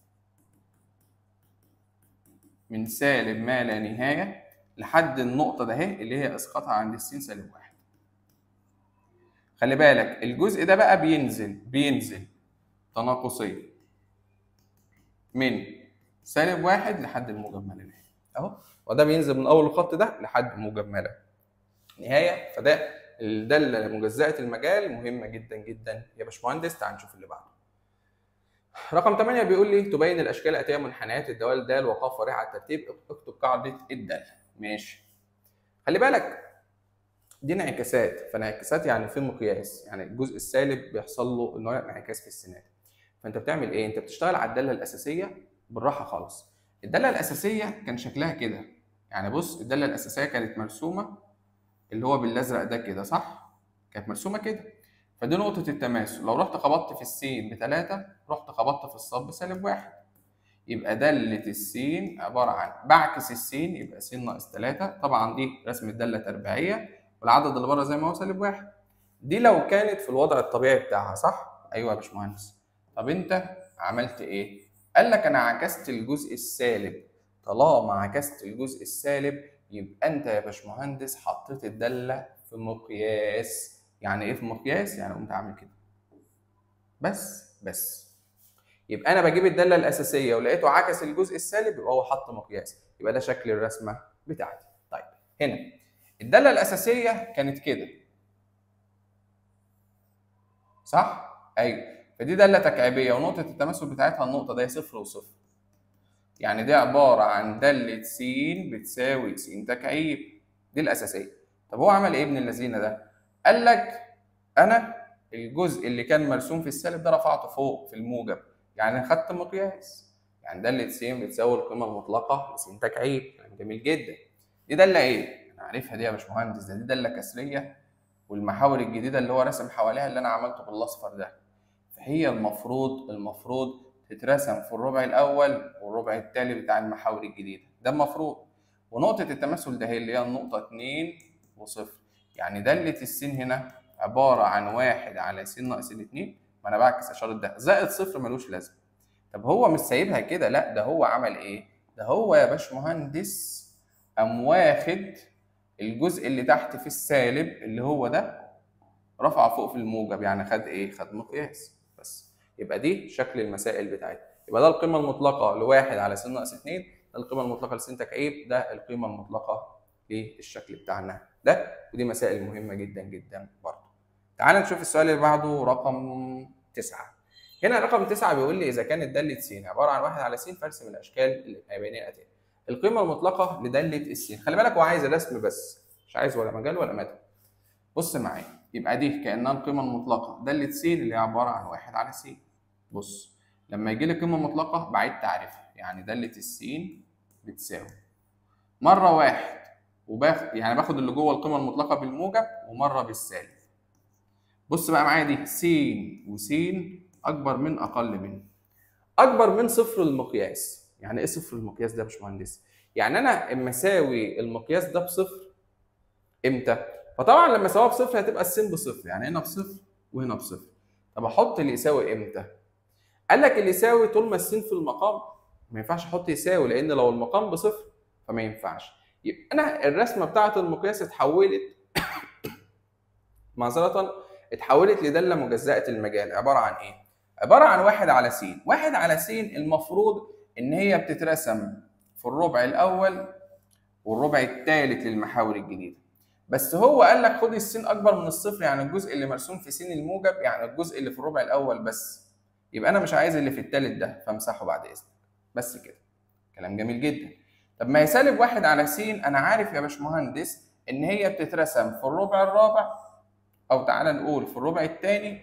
من سالب ما لا نهايه لحد النقطه ده اهي اللي هي اسقاطها عند السين سالب واحد خلي بالك الجزء ده بقى بينزل بينزل تناقصيا من سالب واحد لحد الموجب ما لا نهايه اهو وده بينزل من اول الخط ده لحد موجب ما لا نهايه فده الداله مجزاه المجال مهمه جدا جدا يا باشمهندس تعال نشوف اللي بعده رقم 8 بيقول لي تبين الاشكال الاتيه منحنيات الدوال د وقاف وريح على الترتيب اكتب قاعده الدال ماشي خلي بالك دي انعكاسات فانعكاسات يعني في مقياس يعني الجزء السالب بيحصل له ان هو انعكاس في السينات فانت بتعمل ايه انت بتشتغل على الداله الاساسيه بالراحه خالص الداله الاساسيه كان شكلها كده يعني بص الداله الاساسيه كانت مرسومه اللي هو بالازرق ده كده صح كانت مرسومه كده فدي نقطه التماثل لو رحت خبطت في السين بثلاثة رحت خبطت في الصاد بسالب واحد يبقى دالة السين عبارة عن بعكس السين يبقى س ناقص 3 طبعا دي رسمة دالة تربيعية والعدد اللي بره زي ما هو سالب واحد دي لو كانت في الوضع الطبيعي بتاعها صح؟ ايوه يا باشمهندس طب انت عملت ايه؟ قال لك انا عكست الجزء السالب طالما عكست الجزء السالب يبقى انت يا باشمهندس حطيت الداله في مقياس يعني ايه في مقياس؟ يعني قمت عامل كده بس بس يبقى انا بجيب الداله الاساسيه ولقيته عكس الجزء السالب يبقى هو حط مقياس يبقى ده شكل الرسمه بتاعتي طيب هنا الداله الاساسيه كانت كده صح ايوه فدي داله تكعيبيه ونقطه التماثل بتاعتها النقطه دي صفر وصفر يعني دي عباره عن داله س بتساوي س تكعيب دي الاساسيه طب هو عمل ايه ابن اللذينه ده قال لك انا الجزء اللي كان مرسوم في السالب ده رفعته فوق في الموجب يعني خدت مقياس يعني داله س بتساوي القيمه المطلقه لس تكعيب يعني جميل جدا دي داله ايه انا عارفها دي يا باشمهندس ده دي داله كسريه والمحاور الجديده اللي هو رسم حواليها اللي انا عملته بالاصفر ده فهي المفروض المفروض تترسم في الربع الاول والربع الثاني بتاع المحاور الجديده ده المفروض ونقطه التماثل ده هي اللي هي النقطه 2 وصفر يعني داله السين هنا عباره عن واحد على س ناقص الاثنين ما انا بعكس اشاره ده زائد صفر ملوش لازمه طب هو مش سايبها كده لا ده هو عمل ايه ده هو يا باشمهندس قام واخد الجزء اللي تحت في السالب اللي هو ده رفع فوق في الموجب يعني خد ايه خد مقياس بس يبقى دي شكل المسائل بتاعتنا يبقى ده القيمه المطلقه لواحد على س ناقص 2 ده القيمه المطلقه لس تكعيب ده القيمه المطلقه للشكل بتاعنا ده ودي مسائل مهمه جدا جدا برضه تعال نشوف السؤال اللي بعده رقم تسعة هنا رقم تسعة بيقول لي إذا كانت دالة س عبارة عن واحد على س فارسم الأشكال البيانية الآتية. القيمة المطلقة لدالة الس خلي بالك هو عايز الرسم بس مش عايز ولا مجال ولا مدى. بص معايا يبقى دي كأنها القيمة المطلقة دالة س اللي هي عبارة عن واحد على س. بص لما يجي لي قيمة مطلقة بعيد تعريفها يعني دالة الس بتساوي مرة واحد وباخد يعني باخد اللي جوه القيمة المطلقة بالموجب ومرة بالسالب. بص بقى معايا دي س وس اكبر من اقل من اكبر من صفر المقياس يعني ايه صفر المقياس ده يا باشمهندس يعني انا اما اساوي المقياس ده بصفر امتى فطبعا لما اساويها بصفر هتبقى السين بصفر يعني هنا بصفر وهنا بصفر طب احط اللي يساوي امتى قال لك اللي يساوي طول ما السين في المقام ما ينفعش احط يساوي لان لو المقام بصفر فما ينفعش يبقى انا الرسمه بتاعه المقياس اتحولت معذره اتحولت لداله مجزاه المجال عباره عن ايه عباره عن واحد على س واحد على س المفروض ان هي بتترسم في الربع الاول والربع الثالث للمحاور الجديده بس هو قال لك خد السين اكبر من الصفر يعني الجزء اللي مرسوم في س الموجب يعني الجزء اللي في الربع الاول بس يبقى انا مش عايز اللي في الثالث ده فامسحه بعد اذنك بس كده كلام جميل جدا طب ما هي سالب واحد على س انا عارف يا باشمهندس ان هي بتترسم في الربع الرابع او تعالى نقول في الربع الثاني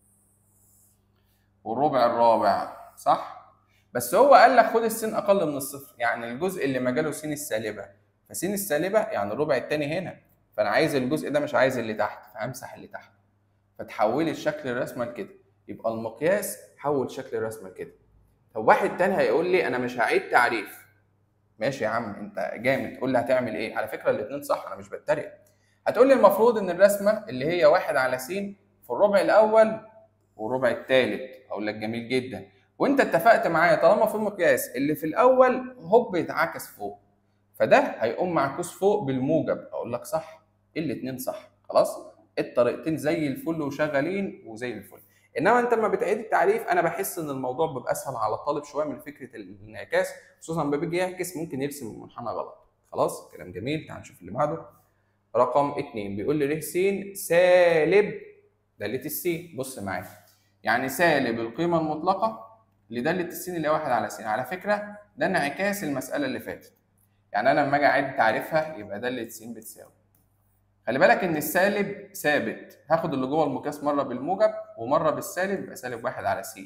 والربع الرابع صح بس هو قال لك خد السين اقل من الصفر يعني الجزء اللي مجاله س السالبه فس السالبه يعني الربع الثاني هنا فانا عايز الجزء ده مش عايز اللي تحت فامسح اللي تحت فتحولت شكل الرسمه لكده يبقى المقياس حول شكل الرسمه لكده طب واحد تاني هيقول لي انا مش هعيد تعريف ماشي يا عم انت جامد قول لي هتعمل ايه على فكره الاثنين صح انا مش بتريق هتقول لي المفروض ان الرسمه اللي هي واحد على س في الربع الاول والربع الثالث اقول لك جميل جدا وانت اتفقت معايا طالما في مقياس اللي في الاول هوب يتعكس فوق فده هيقوم معكوس فوق بالموجب اقول لك صح الاثنين صح خلاص الطريقتين زي الفل وشغالين وزي الفل انما انت لما بتعيد التعريف انا بحس ان الموضوع بيبقى اسهل على الطالب شويه من فكره الانعكاس خصوصا لما بيجي يعكس ممكن يرسم المنحنى غلط خلاص كلام جميل تعال نشوف اللي بعده رقم 2 بيقول لي ر س سالب داله السين بص معايا يعني سالب القيمه المطلقه لداله السين اللي هي 1 على س على فكره ده انعكاس المساله اللي فاتت يعني انا لما اجي اعيد تعريفها يبقى داله س بتساوي خلي بالك ان السالب ثابت هاخد اللي جوه المقياس مره بالموجب ومره بالسالب يبقى سالب 1 على س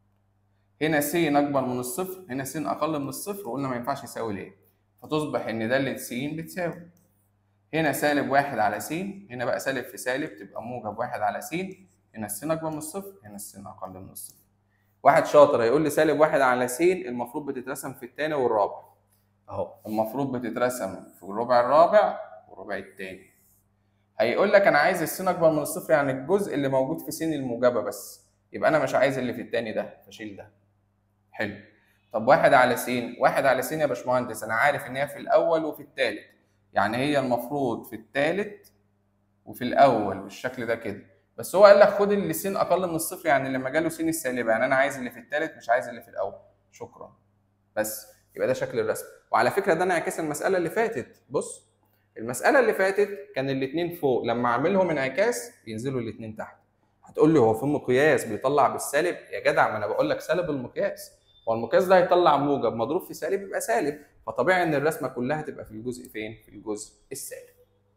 هنا س اكبر من الصفر هنا س اقل من الصفر وقلنا ما ينفعش يساوي ليه فتصبح ان داله س بتساوي هنا سالب واحد على س هنا بقى سالب في سالب تبقى موجب واحد على س هنا السين اكبر من الصفر هنا السين اقل من الصفر واحد شاطر هيقول لي سالب واحد على س المفروض بتترسم في الثاني والرابع اهو المفروض بتترسم في الربع الرابع والربع الثاني هيقول لك انا عايز السين اكبر من الصفر يعني الجزء اللي موجود في س الموجبه بس يبقى انا مش عايز اللي في الثاني ده فشيل ده حلو طب واحد على س واحد على س يا باشمهندس انا عارف ان هي في الاول وفي الثالث يعني هي المفروض في الثالث وفي الاول بالشكل ده كده بس هو قال لك خد اللي س اقل من الصفر يعني اللي مجاله س السالبه يعني انا عايز اللي في الثالث مش عايز اللي في الاول شكرا بس يبقى ده شكل الرسم وعلى فكره ده انعكاس المساله اللي فاتت بص المساله اللي فاتت كان الاثنين فوق لما اعملهم انعكاس ينزلوا الاثنين تحت هتقول لي هو في مقياس بيطلع بالسالب يا جدع ما انا بقول لك سالب المقياس هو المقياس ده هيطلع موجب مضروب في سالب يبقى سالب فطبيعي ان الرسمه كلها تبقى في الجزء فين في الجزء السالب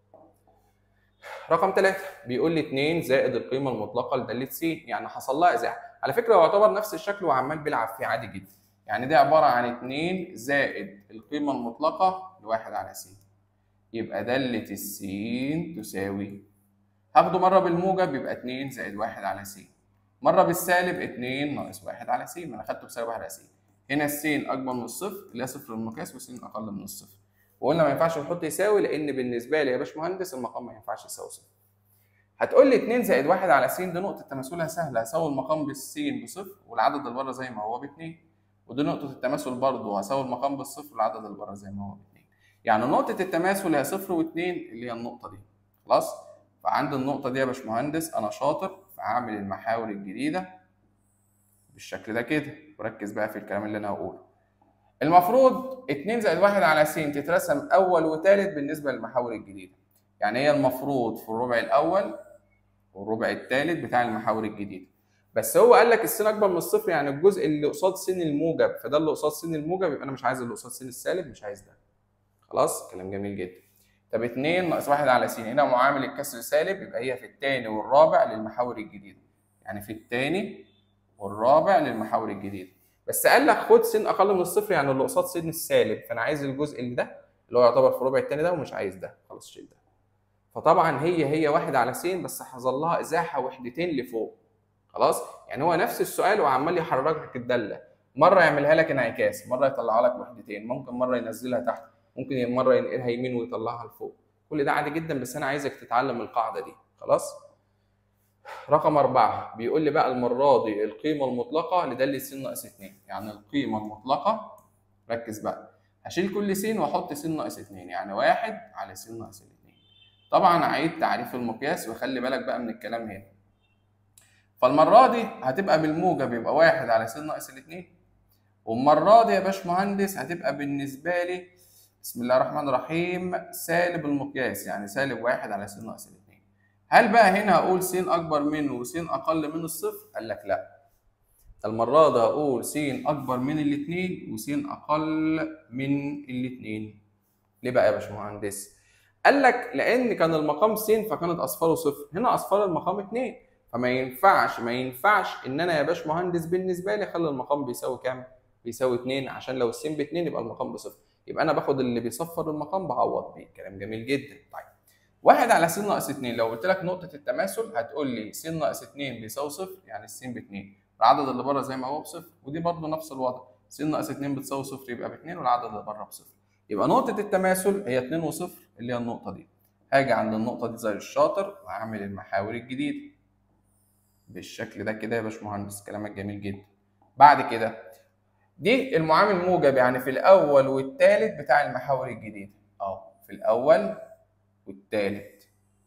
رقم ثلاثة بيقول لي 2 زائد القيمة المطلقة لدالة س يعني حصل لها إزاحة على فكرة هو يعتبر نفس الشكل وعمال بيلعب فيه عادي جدا يعني دي عبارة عن 2 زائد القيمة المطلقة لواحد على س يبقى دالة السين تساوي هاخده مرة بالموجب يبقى 2 زائد 1 على س مرة بالسالب 2 ناقص 1 على س ما أنا خدته بسالب 1 على س هنا السين أكبر من الصفر اللي هي صفر المقياس والسين أقل من الصفر وقلنا ما ينفعش نحط يساوي لأن بالنسبة لي يا باشمهندس المقام ما ينفعش يساوي صفر هتقول لي 2 زائد 1 على س دي نقطة تماثلها سهلة هساوي المقام بالسين بصفر والعدد اللي بره زي ما هو باتنين ودي نقطة التماثل برضه هساوي المقام بالصفر والعدد اللي بره زي ما هو باتنين يعني نقطة التماثل هي صفر واتنين اللي هي النقطة دي خلاص فعند النقطة دي يا باشمهندس أنا شاطر فهعمل المحاور الجديدة بالشكل ده كده وركز بقى في الكلام اللي أنا هقوله المفروض 2 زائد 1 على س تترسم أول وتالت بالنسبة للمحاور الجديدة يعني هي المفروض في الربع الأول والربع الثالث بتاع المحاور الجديده بس هو قال لك السين اكبر من الصفر يعني الجزء اللي قصاد سين الموجب فده اللي قصاد سين الموجب يبقى انا مش عايز اللي قصاد سين السالب مش عايز ده خلاص كلام جميل جدا طب 2 ناقص 1 على س هنا معامل الكسر سالب يبقى هي في الثاني والرابع للمحاور الجديده يعني في الثاني والرابع للمحاور الجديده بس قال لك خد سين اقل من الصفر يعني اللي قصاد سين السالب فانا عايز الجزء اللي ده اللي هو يعتبر في الربع الثاني ده ومش عايز ده خلاص شيل ده فطبعا هي هي واحد على س بس حصل لها ازاحه وحدتين لفوق خلاص يعني هو نفس السؤال وعمال يحرك لك الداله مره يعملها لك انعكاس مره يطلعها لك وحدتين ممكن مره ينزلها تحت ممكن مره ينقلها يمين ويطلعها لفوق كل ده عادي جدا بس انا عايزك تتعلم القاعده دي خلاص رقم أربعة بيقول لي بقى المرة دي القيمة المطلقة لدالة س ناقص اتنين يعني القيمة المطلقة ركز بقى هشيل كل س وأحط س ناقص اتنين يعني واحد على س ناقص اتنين طبعا عيد تعريف المقياس وخلي بالك بقى من الكلام هنا فالمرة دي هتبقى بالموجب يبقى واحد على س ناقص الاتنين والمرة دي يا باشمهندس هتبقى بالنسبة لي بسم الله الرحمن الرحيم سالب المقياس يعني سالب واحد على س ناقص الاتنين هل بقى هنا هقول س أكبر من وس أقل من الصفر؟ قال لك لا المرة دي هقول س أكبر من الاتنين وس أقل من الاتنين ليه بقى يا باشمهندس؟ قال لك لان كان المقام س فكانت اصفاره صفر هنا اصفار المقام 2 فما ينفعش ما ينفعش ان انا يا باشمهندس بالنسبه لي اخلي المقام بيساوي كام بيساوي 2 عشان لو السين ب 2 يبقى المقام بصفر يبقى انا باخد اللي بيصفر المقام بعوض بيه كلام جميل جدا طيب واحد على س ناقص 2 لو قلت لك نقطه التماثل هتقول لي س ناقص 2 بيساوي صفر يعني السين ب 2 العدد اللي بره زي ما هو بصفر ودي برضه نفس الوضع س ناقص 2 بتساوي صفر يبقى ب 2 والعدد اللي بره بصفر يبقى نقطة التماثل هي 2 وصفر اللي هي النقطة دي. هاجي عند النقطة دي زي الشاطر وهعمل المحاور الجديدة. بالشكل ده كده يا باشمهندس كلامك جميل جدا. بعد كده دي المعامل موجب يعني في الأول والتالت بتاع المحاور الجديدة. أهو في الأول والتالت.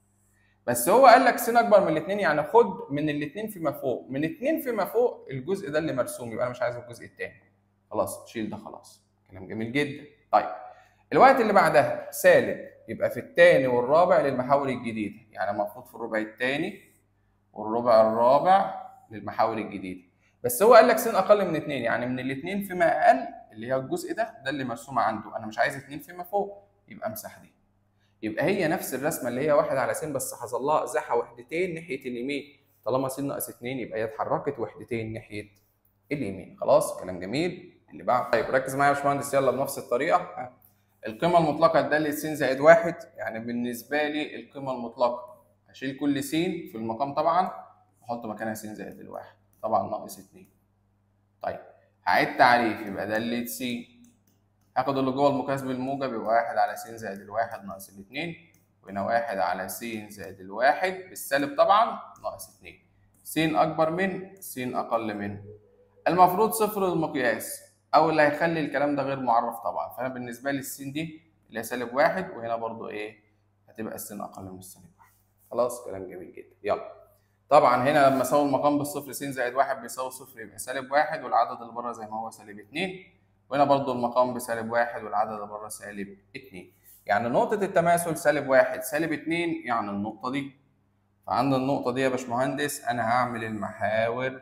بس هو قال لك س أكبر من الاثنين يعني خد من الاثنين فيما فوق، من اثنين فيما فوق الجزء ده اللي مرسوم يبقى أنا مش عايز الجزء الثاني. خلاص شيل ده خلاص. كلام جميل جدا. طيب الوقت اللي بعدها سالب يبقى في الثاني والرابع للمحاور الجديده يعني المفروض في الربع الثاني والربع الرابع للمحاور الجديده بس هو قال لك س اقل من 2 يعني من الاثنين فيما اقل اللي هي الجزء ده ده اللي مرسوم عنده انا مش عايز 2 فيما فوق يبقى امسح دي يبقى هي نفس الرسمه اللي هي واحد على س بس حصل لها ازاحه وحدتين ناحيه اليمين طالما س ناقص 2 يبقى هي اتحركت وحدتين ناحيه اليمين خلاص كلام جميل اللي بعد طيب ركز معايا يا باشمهندس يلا بنفس الطريقه القيمة المطلقة لدالة س زائد واحد يعني بالنسبة لي القيمة المطلقة هشيل كل س في المقام طبعا واحط مكانها س زائد الواحد طبعا ناقص اتنين طيب هعيد تعريف يبقى دالة س هاخد اللي جوه المقياس بالموجب يبقى واحد على س زائد الواحد ناقص الاتنين وهنا واحد على س زائد الواحد بالسالب طبعا ناقص اتنين س أكبر من س أقل من المفروض صفر المقياس او اللي هيخلي الكلام ده غير معرف طبعا فانا بالنسبه لي السين دي اللي هي سالب واحد وهنا برضو ايه هتبقى السين اقل من السالب واحد خلاص كلام جميل جدا يلا طبعا هنا لما اساوي المقام بالصفر س زائد واحد بيساوي صفر يبقى سالب واحد والعدد اللي بره زي ما هو سالب اتنين وهنا برضو المقام بسالب واحد والعدد اللي بره سالب اتنين يعني نقطة التماثل سالب واحد سالب اتنين يعني النقطة دي فعند النقطة دي يا باشمهندس أنا هعمل المحاور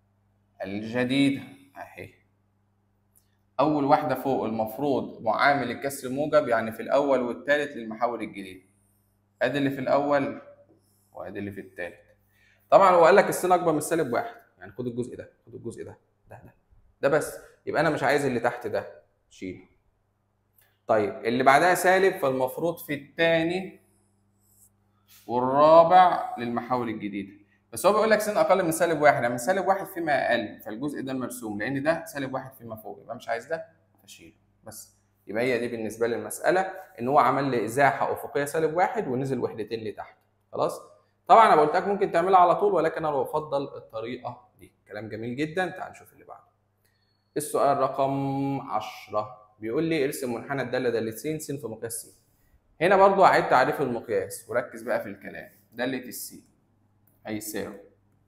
الجديدة أهي اول واحده فوق المفروض معامل الكسر موجب يعني في الاول والثالث للمحاور الجديده ادي اللي في الاول وادي اللي في الثالث طبعا هو قال لك السين اكبر من سالب واحد يعني خد الجزء ده خد الجزء ده ده ده ده بس يبقى انا مش عايز اللي تحت ده شيله طيب اللي بعدها سالب فالمفروض في الثاني والرابع للمحاور الجديده بس هو بيقول لك س اقل من سالب واحد يعني من سالب واحد فيما اقل فالجزء ده مرسوم لان ده سالب واحد فيما فوق يبقى مش عايز ده فشيله بس يبقى هي دي بالنسبه لي المساله ان هو عمل لي ازاحه افقيه سالب واحد ونزل وحدتين لتحت خلاص طبعا انا قلت لك ممكن تعملها على طول ولكن انا بفضل الطريقه دي كلام جميل جدا تعال نشوف اللي بعده السؤال رقم 10 بيقول لي ارسم منحنى الداله داله س س في مقياس س هنا برضو اعيد تعريف المقياس وركز بقى في الكلام داله الس هيساوي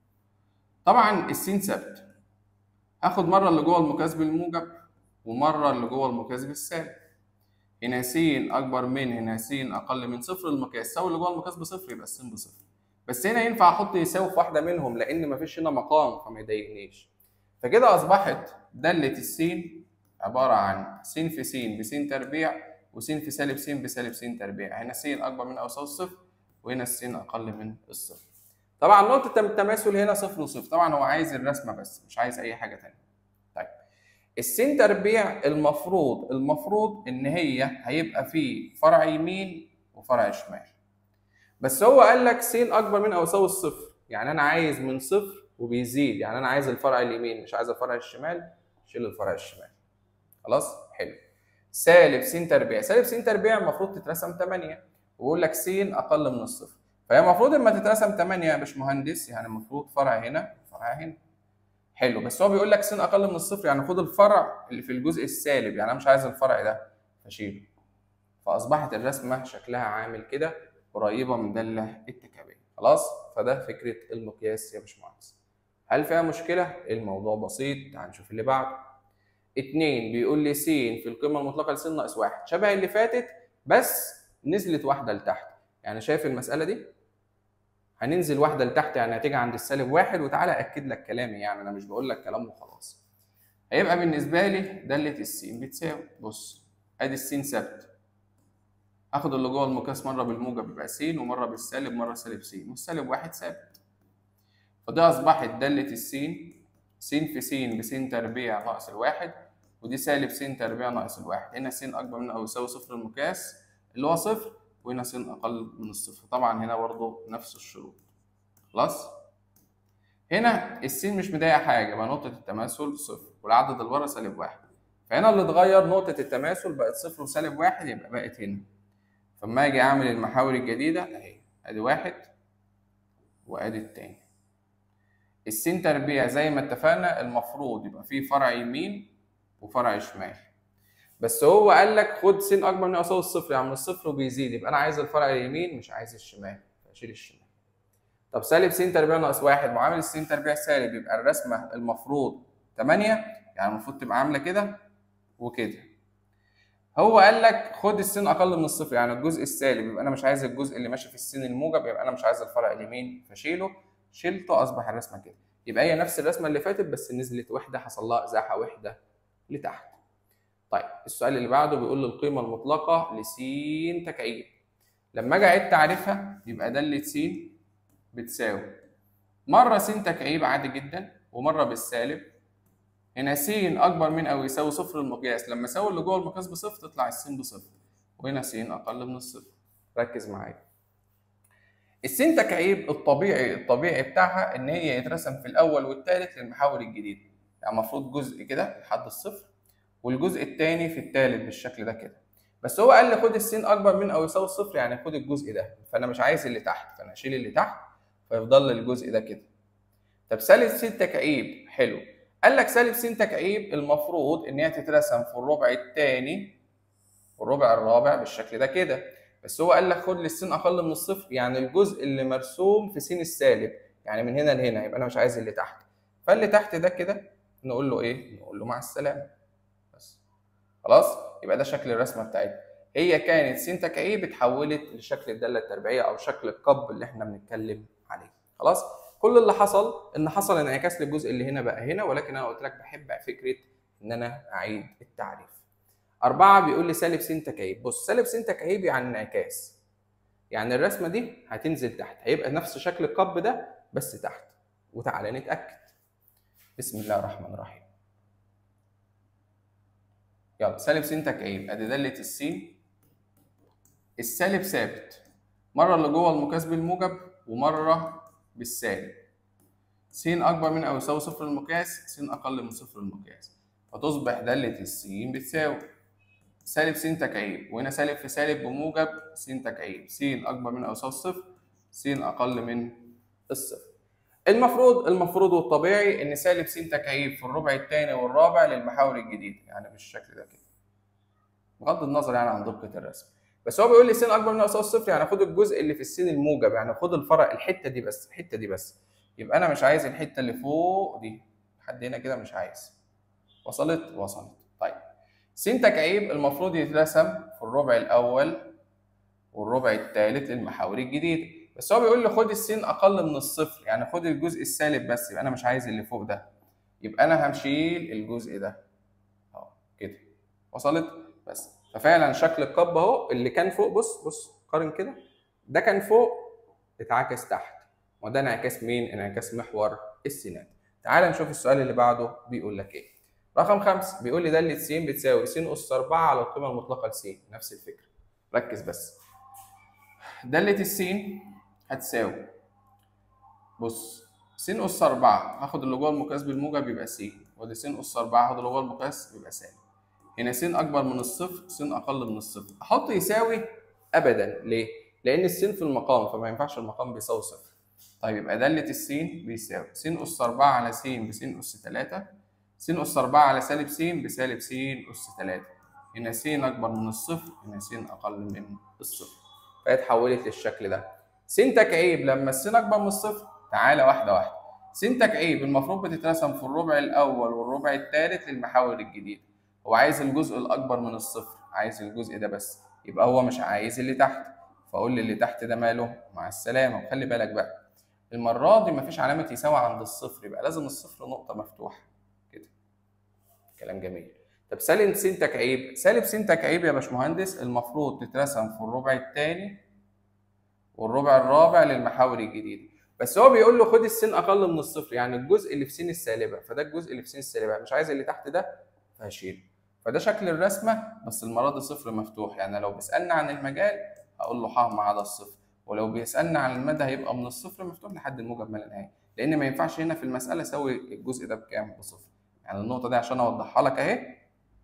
طبعا السين ثابت هاخد مره اللي جوه المقياس بالموجب ومره اللي جوه المقياس بالسالب هنا س اكبر من هنا س اقل من صفر المقياس ساوي اللي جوه المقياس بصفر يبقى الس بصفر بس هنا ينفع احط يساوي في واحده منهم لان مفيش هنا مقام فما يضايقنيش فكده اصبحت داله السين عباره عن س في س بس تربيع وس في سالب س بسالب س تربيع هنا س اكبر من او يساوي الصفر وهنا السين اقل من الصفر طبعا نقطه التماثل هنا صفر وصفر طبعا هو عايز الرسمه بس مش عايز اي حاجه تانية طيب السين تربيع المفروض المفروض ان هي هيبقى فيه فرع يمين وفرع شمال بس هو قال لك س اكبر من او يساوي الصفر يعني انا عايز من صفر وبيزيد يعني انا عايز الفرع اليمين مش عايز الفرع الشمال شيل الفرع الشمال خلاص حلو سالب س تربيع سالب س تربيع المفروض تترسم 8 ويقول لك س اقل من الصفر فهي المفروض لما تترسم 8 يا باشمهندس يعني المفروض فرع هنا وفرع هنا حلو بس هو بيقول لك س اقل من الصفر يعني خد الفرع اللي في الجزء السالب يعني انا مش عايز الفرع ده فشيله فاصبحت الرسمه شكلها عامل كده قريبه من داله التكامل خلاص فده فكره المقياس يا باشمهندس هل فيها مشكله الموضوع بسيط تعال نشوف اللي بعده اتنين بيقول لي س في القيمه المطلقه لس ناقص واحد شبه اللي فاتت بس نزلت واحده لتحت يعني شايف المساله دي هننزل واحده لتحت يعني هتيجي عند السالب واحد وتعالى اكد لك كلامي يعني انا مش بقول لك كلام وخلاص هيبقى بالنسبه لي داله السين بتساوي بص ادي السين ثابت اخد اللي جوه المقياس مره بالموجب يبقى س ومره بالسالب مره سالب س والسالب واحد ثابت فدي اصبحت داله السين س في س بس تربيع ناقص الواحد ودي سالب س تربيع ناقص الواحد هنا س اكبر من او يساوي صفر المقياس اللي هو صفر وهنا س اقل من الصفر طبعا هنا برضه نفس الشروط خلاص هنا السين مش مضايقه حاجه يبقى نقطه التماثل صفر والعدد اللي ورا سالب واحد فهنا اللي اتغير نقطه التماثل بقت صفر وسالب واحد يبقى بقت هنا فلما اجي اعمل المحاور الجديده اهي ادي واحد وادي التاني السين تربيع زي ما اتفقنا المفروض يبقى فيه فرع يمين وفرع شمال بس هو قال لك خد س اكبر من او يساوي الصفر يعني من الصفر وبيزيد يبقى انا عايز الفرع اليمين مش عايز الشمال فاشيل الشمال طب سالب س تربيع ناقص واحد معامل الس تربيع سالب يبقى الرسمه المفروض 8 يعني المفروض تبقى عامله كده وكده هو قال لك خد السين اقل من الصفر يعني الجزء السالب يبقى انا مش عايز الجزء اللي ماشي في السين الموجب يبقى انا مش عايز الفرع اليمين فشيله شلته اصبح الرسمه كده يبقى هي نفس الرسمه اللي فاتت بس نزلت وحده حصل لها ازاحه وحده لتحت طيب السؤال اللي بعده بيقول لي القيمه المطلقه لس تكعيب لما اجي اعيد تعريفها يبقى داله س بتساوي مره س تكعيب عادي جدا ومره بالسالب هنا س اكبر من او يساوي صفر المقياس لما اساوي اللي جوه المقياس بصفر تطلع السين بصفر وهنا س اقل من الصفر ركز معايا السين تكعيب الطبيعي الطبيعي بتاعها ان هي يترسم في الاول والثالث للمحاور الجديده يعني المفروض جزء كده لحد الصفر والجزء الثاني في الثالث بالشكل ده كده بس هو قال لي خد السين اكبر من او يساوي الصفر يعني خد الجزء ده فانا مش عايز اللي تحت فانا اشيل اللي تحت فيفضل لي الجزء ده كده طب سالب س تكعيب حلو قال لك سالب س تكعيب المفروض ان هي تترسم في الربع الثاني والربع الرابع بالشكل ده كده بس هو قال لك خد للسين اقل من الصفر يعني الجزء اللي مرسوم في س السالب يعني من هنا لهنا يبقى انا مش عايز اللي تحت فاللي تحت ده كده نقول له ايه نقول له مع السلامه بس خلاص يبقى ده شكل الرسمه بتاعتنا هي كانت س تكعيب اتحولت لشكل الداله التربيعيه او شكل القب اللي احنا بنتكلم عليه خلاص كل اللي حصل ان حصل انعكاس للجزء اللي هنا بقى هنا ولكن انا قلت لك بحب فكره ان انا اعيد التعريف أربعة بيقول لي سالب س تكعيب بص سالب س تكعيب يعني انعكاس يعني الرسمة دي هتنزل تحت هيبقى نفس شكل القب ده بس تحت وتعالى نتأكد بسم الله الرحمن الرحيم يلا سالب س تكعيب ادي دالة السين السالب ثابت مرة اللي جوه المقياس بالموجب ومرة بالسالب س أكبر من أو يساوي صفر المقياس س أقل من صفر المقياس فتصبح دالة السين بتساوي سالب س تكعيب وهنا سالب في سالب بموجب س تكعيب س اكبر من او يساوي الصفر س اقل من الصفر المفروض المفروض والطبيعي ان سالب س تكعيب في الربع الثاني والرابع للمحاور الجديده يعني بالشكل ده كده بغض النظر يعني عن دقه الرسم بس هو بيقول لي س اكبر من او يساوي الصفر يعني خد الجزء اللي في السين الموجب يعني خد الفرق الحته دي بس الحته دي بس يبقى انا مش عايز الحته اللي فوق دي لحد هنا كده مش عايز وصلت وصلت طيب س تكعيب المفروض يترسم في الربع الاول والربع الثالث للمحاور الجديده بس هو بيقول لي خد السين اقل من الصفر يعني خد الجزء السالب بس يبقى انا مش عايز اللي فوق ده يبقى انا همشيل الجزء ده اهو كده وصلت بس ففعلا شكل القب اهو اللي كان فوق بص بص قارن كده ده كان فوق اتعكس تحت وده انعكاس مين انعكاس محور السينات تعال نشوف السؤال اللي بعده بيقول لك ايه رقم خمسة بيقول لي دالة س بتساوي س أس 4 على القيمة المطلقة لس نفس الفكرة ركز بس دالة السين هتساوي بص س أس 4 هاخد اللي جوه المقياس بالموجب يبقى س وادي س أس 4 هاخد اللي جوه المقياس يبقى سالب هنا س أكبر من الصفر س أقل من الصفر أحط يساوي أبدا ليه؟ لأن السين في المقام فما ينفعش المقام بيساوي صفر طيب يبقى دالة السين بيساوي س أس 4 على س بس أس 3 س أس 4 على سالب س بسالب س أس 3 هنا س أكبر من الصفر هنا س أقل من الصفر فهي اتحولت للشكل ده س تكعيب لما السين أكبر من الصفر تعالى واحدة واحدة س تكعيب المفروض بتترسم في الربع الأول والربع الثالث للمحاور الجديدة هو عايز الجزء الأكبر من الصفر عايز الجزء ده بس يبقى هو مش عايز اللي تحت فأقول لي اللي تحت ده ماله مع السلامة وخلي بالك بقى المرة دي مفيش علامة يساوي عند الصفر يبقى لازم الصفر نقطة مفتوحة كده كلام جميل طب سالب س تكعيب سالب س تكعيب يا باشمهندس المفروض تترسم في الربع الثاني والربع الرابع للمحاور الجديدة بس هو بيقول له خد السين أقل من الصفر يعني الجزء اللي في س السالبة فده الجزء اللي في س السالبة مش عايز اللي تحت ده فهشيله فده شكل الرسمة بس المرة دي صفر مفتوح يعني لو بيسألنا عن المجال هقول له ح ما عدا الصفر ولو بيسالنا عن المدى هيبقى من الصفر مفتوح لحد الموجب ما لا نهايه لان ما ينفعش هنا في المساله اسوي الجزء ده بكام بصفر يعني النقطه دي عشان اوضحها لك اهي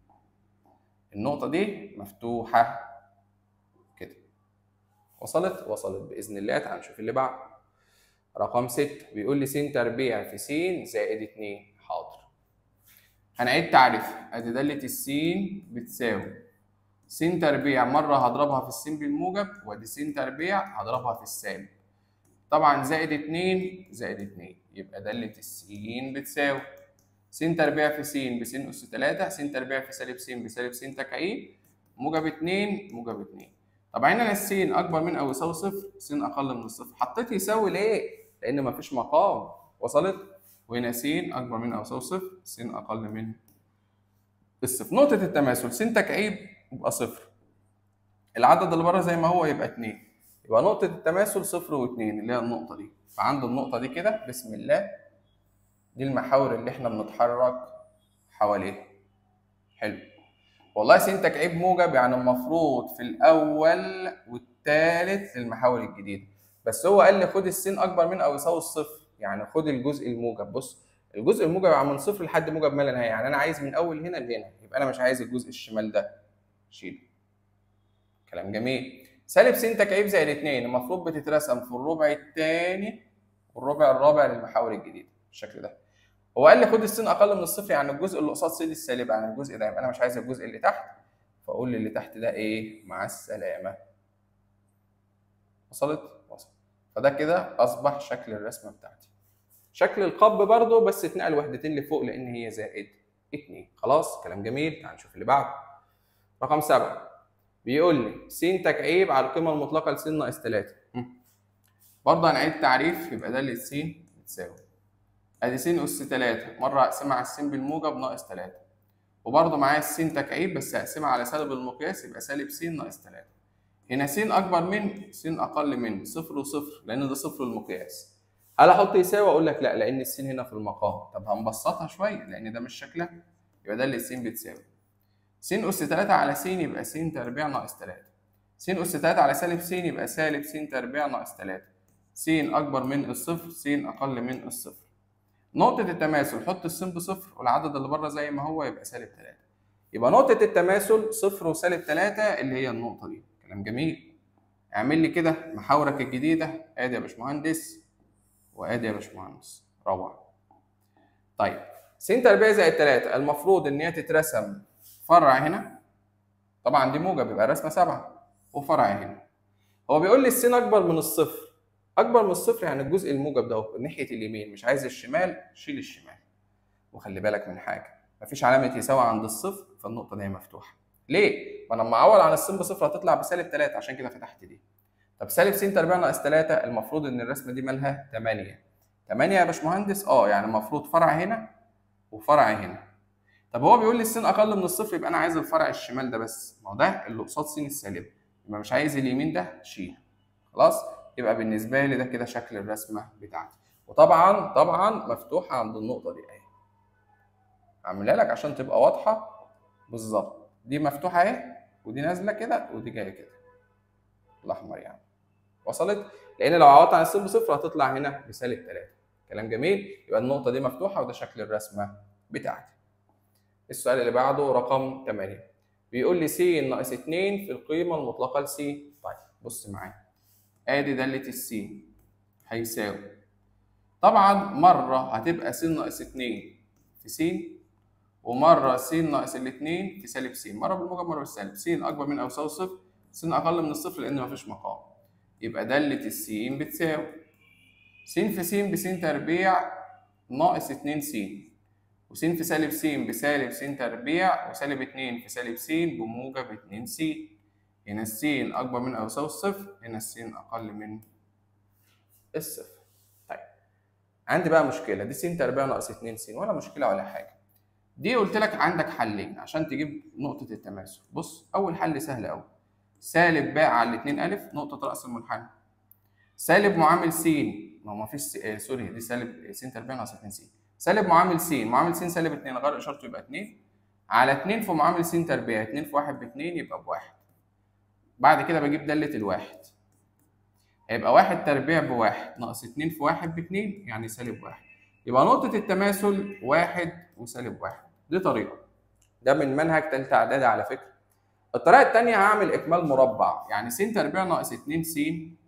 النقطه دي مفتوحه كده وصلت وصلت باذن الله تعال نشوف اللي بعد رقم 6 بيقول لي س تربيع في س زائد 2 حاضر هنعيد تعريف ادي داله السين بتساوي س تربيع مرة هضربها في السين بالموجب وادي س تربيع هضربها في السالب طبعا زائد اتنين زائد اتنين يبقى دالة السين بتساوي س تربيع في س بس أس تلاتة س تربيع في سالب س بسالب س تكعيب موجب اتنين موجب اتنين طبعا هنا السين أكبر من أو يساوي صفر س أقل من الصفر حطيت يساوي ليه؟ لأن مفيش مقام وصلت؟ وهنا س أكبر من أو يساوي صفر س أقل من الصفر نقطة التماثل س تكعيب يبقى صفر العدد اللي بره زي ما هو يبقى اتنين يبقى نقطة التماثل صفر واتنين اللي هي النقطة دي فعند النقطة دي كده بسم الله دي المحاور اللي احنا بنتحرك حواليها حلو والله س تكعيب موجب يعني المفروض في الأول والثالث للمحاور الجديدة بس هو قال لي خد السين أكبر من أو يساوي الصفر يعني خد الجزء الموجب بص الجزء الموجب يعني من صفر لحد موجب ما لا نهاية يعني أنا عايز من أول هنا لهنا يبقى أنا مش عايز الجزء الشمال ده شيله كلام جميل سالب س تكعيب زائد 2 المفروض بتترسم في الربع الثاني والربع الرابع للمحاور الجديده بالشكل ده هو قال لي خد السين اقل من الصفر يعني الجزء اللي قصاد س السالبه يعني الجزء ده يبقى انا مش عايز الجزء اللي تحت فاقول لي اللي تحت ده ايه مع السلامه وصلت وصلت فده كده اصبح شكل الرسمه بتاعتي شكل القب برضو بس اتنقل وحدتين لفوق لان هي زائد 2 خلاص كلام جميل تعال نشوف اللي بعده رقم سبعة بيقول لي س تكعيب على القيمة المطلقة لس ناقص 3 برضه هنعيد تعريف يبقى ده س بتساوي ادي س اس 3 مرة اقسمها على الس بالموجب ناقص 3 وبرضه معايا الس تكعيب بس اقسمها على سالب المقياس يبقى سالب س ناقص 3 هنا س اكبر من س اقل من صفر وصفر لان ده صفر المقياس هل احط يساوي اقول لك لا لان الس هنا في المقام طب هنبسطها شويه لان ده مش شكلها يبقى ده اللي س بتساوي س أس 3 على س يبقى س تربيع ناقص 3 س أس 3 على سالب س يبقى سالب س تربيع ناقص 3 س أكبر من الصفر س أقل من الصفر نقطة التماثل حط السين بصفر والعدد اللي بره زي ما هو يبقى سالب 3 يبقى نقطة التماثل صفر وسالب 3 اللي هي النقطة دي كلام جميل اعمل لي كده محاورك الجديده ادي يا باشمهندس وادي يا باشمهندس روعه طيب س تربيع زائد 3 المفروض ان هي تترسم فرع هنا طبعا دي موجب يبقى الرسمه 7 وفرع هنا هو بيقول لي السين اكبر من الصفر اكبر من الصفر يعني الجزء الموجب ده ناحيه اليمين مش عايز الشمال شيل الشمال وخلي بالك من حاجه مفيش علامه يساوي عند الصفر فالنقطه دي مفتوحه ليه؟ ما انا لما اعوض عن السين بصفر هتطلع بسالب 3 عشان كده فتحت دي طب سالب س تربيع ناقص 3 المفروض ان الرسمه دي مالها 8 8 يا باشمهندس اه يعني المفروض فرع هنا وفرع هنا طب هو بيقول لي السين اقل من الصفر يبقى انا عايز الفرع الشمال ده بس ما هو ده اللي قصاد س السالب يبقى مش عايز اليمين ده شيل خلاص يبقى بالنسبه لي ده كده شكل الرسمه بتاعتي وطبعا طبعا مفتوحه عند النقطه دي اهي اعملها لك عشان تبقى واضحه بالظبط دي مفتوحه اهي ودي نازله كده ودي جايه كده الاحمر يعني وصلت لان لو عوضت عن السين بصفر هتطلع هنا بسالب 3 كلام جميل يبقى النقطه دي مفتوحه وده شكل الرسمه بتاعتي السؤال اللي بعده رقم 8 بيقول لي س ناقص 2 في القيمه المطلقه لس طيب بص معايا ادي داله السين هيساوي طبعا مره هتبقى س ناقص 2 في س ومره س ناقص الاثنين في سالب س مره بالموجب مره بالسالب س اكبر من او يساوي صفر س اقل من الصفر لان مفيش مقام يبقى داله السين بتساوي س في س بس تربيع ناقص 2 س وس في سالب س بسالب س تربيع وسالب 2 في سالب س بموجب 2 س هنا الس اكبر من او يساوي الصفر هنا الس اقل من الصفر طيب عندي بقى مشكله دي س تربيع ناقص 2 س ولا مشكله ولا حاجه دي قلت لك عندك حلين عشان تجيب نقطه التماثل بص اول حل سهل قوي سالب باء على الاثنين الف نقطه راس المنحنى سالب معامل س ما هو ما فيش آه سوري دي سالب س تربيع ناقص 2 س سالب معامل س معامل س سالب 2 غير اشارته يبقى 2 على 2 في معامل س تربيع 2 في 1 ب 2 يبقى بواحد بعد كده بجيب دالة الواحد هيبقى 1 تربيع بواحد ناقص 2 في 1 ب 2 يعني سالب 1 يبقى نقطة التماثل واحد وسالب واحد دي طريقة ده من منهج تالتة إعدادي على فكرة الطريقة التانية هعمل إكمال مربع يعني س تربيع ناقص 2 س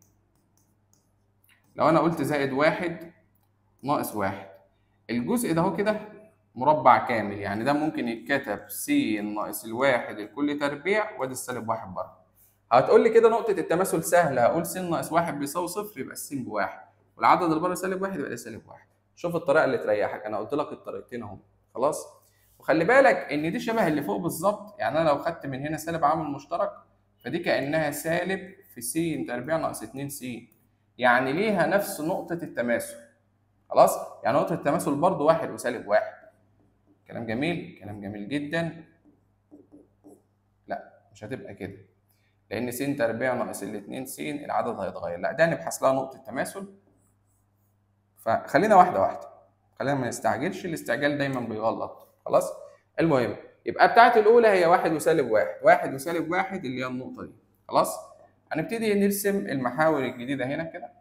لو أنا قلت زائد واحد ناقص واحد الجزء ده هو كده مربع كامل يعني ده ممكن يتكتب س ناقص الواحد الكل تربيع وادي السالب واحد بره هتقول لي كده نقطة التماثل سهلة هقول س ناقص واحد بيساوي صفر يبقى الس بواحد والعدد اللي بره سالب واحد يبقى ده سالب واحد شوف الطريقة اللي تريحك أنا قلت لك الطريقتين أهو خلاص وخلي بالك إن دي شبه اللي فوق بالظبط يعني أنا لو خدت من هنا سالب عامل مشترك فدي كأنها سالب في س تربيع ناقص 2 س يعني ليها نفس نقطة التماثل خلاص يعني نقطة التماثل برضو واحد وسالب واحد كلام جميل كلام جميل جدا لا مش هتبقى كده لان س تربيع ناقص الاتنين س العدد هيتغير لا ده نبحث لها نقطه تماثل فخلينا واحده واحده خلينا ما نستعجلش الاستعجال دايما بيغلط خلاص المهم يبقى بتاعت الاولى هي واحد وسالب واحد واحد وسالب واحد اللي هي النقطه دي خلاص هنبتدي نرسم المحاور الجديده هنا كده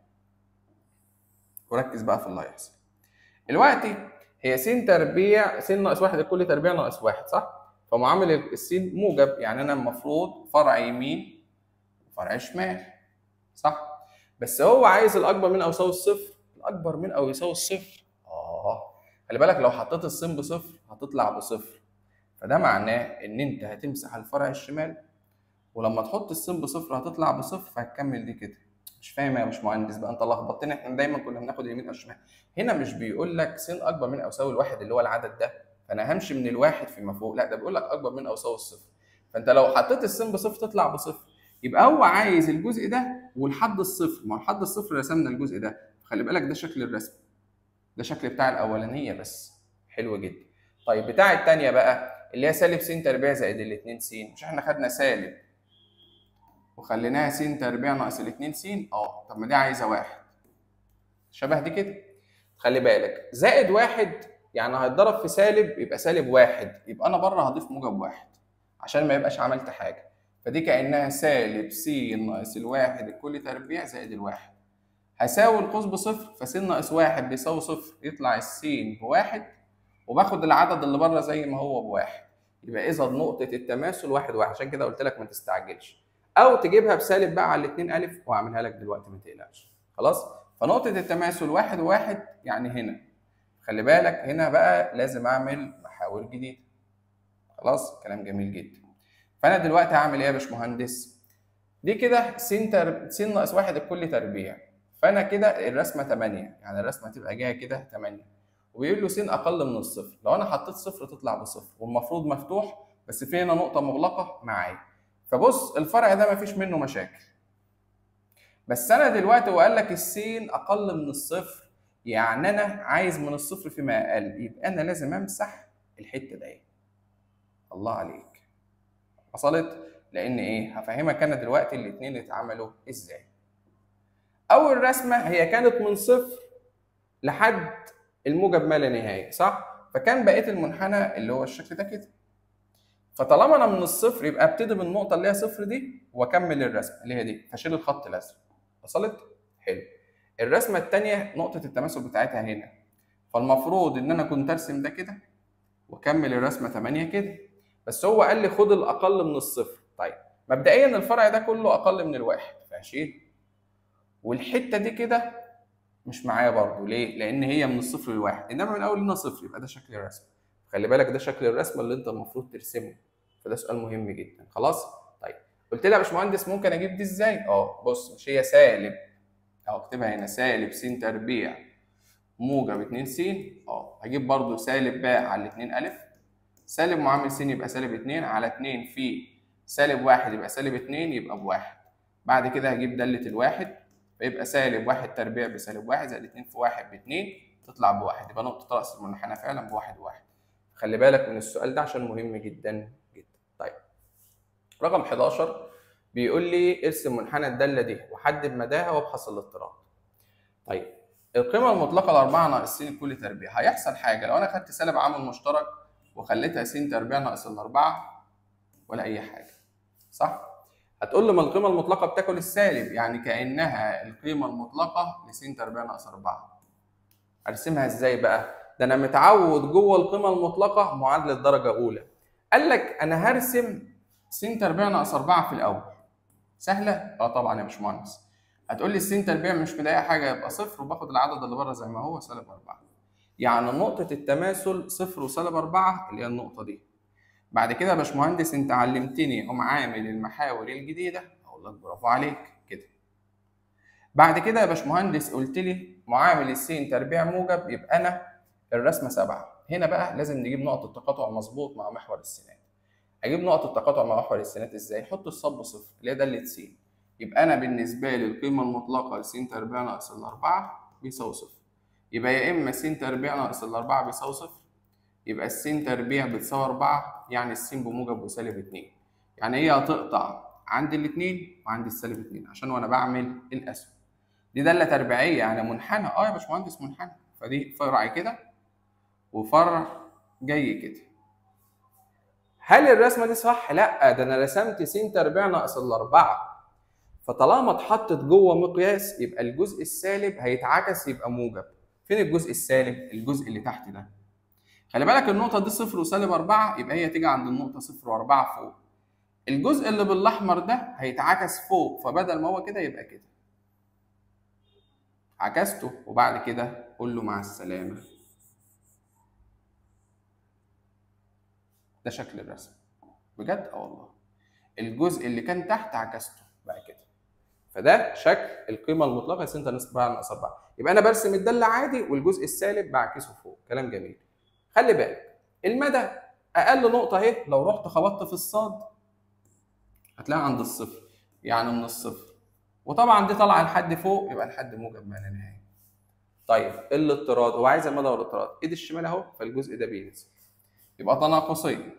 وركز بقى في اللي هيحصل دلوقتي هي س تربيع س ناقص واحد الكل تربيع ناقص واحد صح فمعامل السين موجب يعني انا المفروض فرع يمين فرع شمال صح بس هو عايز الاكبر من او يساوي الصفر الاكبر من او يساوي الصفر اه خلي بالك لو حطيت السين بصفر هتطلع بصفر فده معناه ان انت هتمسح الفرع الشمال ولما تحط السين بصفر هتطلع بصفر فهتكمل دي كده مش فاهم يا باشمهندس بقى انت لخبطتني احنا دايما كنا بناخد اليمين او الشمال هنا مش بيقول لك س اكبر من او يساوي الواحد اللي هو العدد ده فانا همشي من الواحد فيما فوق لا ده بيقول لك اكبر من او يساوي الصفر فانت لو حطيت السين بصفر تطلع بصفر يبقى هو عايز الجزء ده والحد الصفر ما هو الحد الصفر رسمنا الجزء ده خلي بالك ده شكل الرسم ده شكل بتاع الاولانيه بس حلو جدا طيب بتاع الثانيه بقى اللي هي سالب س تربيع زائد الاثنين س مش احنا خدنا سالب وخليناها س تربيع ناقص الاثنين س اه طب ما دي عايزه واحد شبه دي كده خلي بالك زائد واحد يعني هيتضرب في سالب يبقى سالب واحد يبقى انا بره هضيف موجب واحد عشان ما يبقاش عملت حاجه فدي كانها سالب س ناقص الواحد الكل تربيع زائد الواحد هساوي القوس بصفر فس ناقص واحد بيساوي صفر يطلع السين بواحد وباخد العدد اللي بره زي ما هو بواحد يبقى اذا نقطه التماثل واحد واحد عشان كده قلت لك ما تستعجلش او تجيبها بسالب بقى على الاثنين الف واعملها لك دلوقتي ما تقلقش خلاص فنقطه التماثل واحد وواحد يعني هنا خلي بالك هنا بقى لازم اعمل محاور جديده خلاص كلام جميل جدا فانا دلوقتي هعمل ايه يا باشمهندس دي كده س تر... س ناقص واحد الكل تربيع فانا كده الرسمه 8 يعني الرسمه تبقى جايه كده 8 وبيقول له س اقل من الصفر لو انا حطيت صفر تطلع بصفر والمفروض مفتوح بس في هنا نقطه مغلقه معايا فبص الفرع ده مفيش منه مشاكل بس انا دلوقتي وقال لك السين اقل من الصفر يعني انا عايز من الصفر فيما اقل يبقى انا لازم امسح الحته دي الله عليك وصلت لان ايه هفهمك انا دلوقتي الاثنين اتعملوا ازاي اول رسمه هي كانت من صفر لحد الموجب ما لا نهايه صح فكان بقيه المنحنى اللي هو الشكل ده كده فطالما انا من الصفر يبقى ابتدي بالنقطه اللي هي صفر دي واكمل الرسمه اللي هي دي فاشيل الخط الازرق وصلت حلو الرسمه الثانيه نقطه التماثل بتاعتها هنا فالمفروض ان انا كنت ارسم ده كده واكمل الرسمه 8 كده بس هو قال لي خد الاقل من الصفر طيب مبدئيا الفرع ده كله اقل من الواحد فهشيل والحته دي كده مش معايا برضه ليه؟ لان هي من الصفر للواحد انما من اول هنا صفر يبقى ده شكل الرسمه خلي بالك ده شكل الرسمه اللي انت المفروض ترسمه فده سؤال مهم جدا خلاص طيب قلت لي يا باشمهندس ممكن اجيب دي ازاي اه بص مش هي سالب اهو اكتبها هنا سالب س تربيع موجب 2 س اه هجيب برضو سالب باء على 2 الف سالب معامل س يبقى سالب 2 على 2 في سالب 1 يبقى سالب 2 يبقى بواحد بعد كده هجيب دالة الواحد فيبقى سالب 1 تربيع بسالب 1 زائد 2 في 1 ب 2 تطلع بواحد يبقى نقطة رأس المنحنى فعلا بواحد واحد خلي بالك من السؤال ده عشان مهم جدا جدا طيب رقم 11 بيقول لي ارسم منحنى الدالة دي وحدد مداها وابحث الاضطراب طيب القيمة المطلقة الأربعة ناقص س كل تربيع هيحصل حاجة لو أنا خدت سالب عامل مشترك وخليتها س تربيع ناقص الأربعة ولا أي حاجة صح؟ هتقول لي ما القيمة المطلقة بتاكل السالب يعني كأنها القيمة المطلقة لس تربيع ناقص أربعة أرسمها إزاي بقى؟ ده أنا متعود جوه القيمة المطلقة معادلة درجة أولى قال لك أنا هرسم س تربيع ناقص أربعة في الأول سهلة؟ اه طبعا يا باشمهندس هتقول لي السين تربيع مش مضايقة حاجة يبقى صفر وباخد العدد اللي بره زي ما هو سالب أربعة يعني نقطة التماثل صفر وسالب أربعة اللي هي النقطة دي بعد كده يا باشمهندس أنت علمتني أقوم عامل المحاور الجديدة أقول لك برافو عليك كده بعد كده يا باشمهندس قلت لي معامل السين تربيع موجب يبقى أنا الرسمة سبعة هنا بقى لازم نجيب نقطة تقاطع مظبوط مع محور السينات اجيب نقطة التقاطع مع محور السينات ازاي؟ حط الصب صفر اللي هي دالة س يبقى انا بالنسبة لي القيمة المطلقة لس تربيع ناقص الأربعة بيساوي صفر يبقى يا إما س تربيع ناقص الأربعة بيساوي صفر يبقى الس تربيع بتساوي أربعة يعني الس بموجب وسالب اتنين يعني هي هتقطع عند الاتنين وعند السالب اتنين عشان وأنا بعمل الأسود دي دالة تربيعية يعني منحنى اه يا باشمهندس منحنى فدي فرع كده وفرع جاي كده هل الرسمه دي صح؟ لا ده انا رسمت س تربيع ناقص الاربعه فطالما اتحطت جوه مقياس يبقى الجزء السالب هيتعكس يبقى موجب فين الجزء السالب؟ الجزء اللي تحت ده خلي بالك النقطة دي صفر وسالب أربعة يبقى هي تيجي عند النقطة صفر وأربعة فوق الجزء اللي بالأحمر ده هيتعكس فوق فبدل ما هو كده يبقى كده عكسته وبعد كده قول له مع السلامة ده شكل الرسم بجد اه والله الجزء اللي كان تحت عكسته بقى كده فده شكل القيمه المطلقه س ناقص 4 ناقص 4 يبقى انا برسم الداله عادي والجزء السالب بعكسه فوق كلام جميل خلي بالك المدى اقل نقطه اهي لو رحت خبطت في الصاد هتلاقيها عند الصفر يعني من الصفر وطبعا دي طالعه لحد فوق يبقى لحد موجب ما لا نهايه طيب الاضطراد هو عايز المدى والاضطراد ايد الشمال اهو فالجزء ده بينزل يبقى تناقصية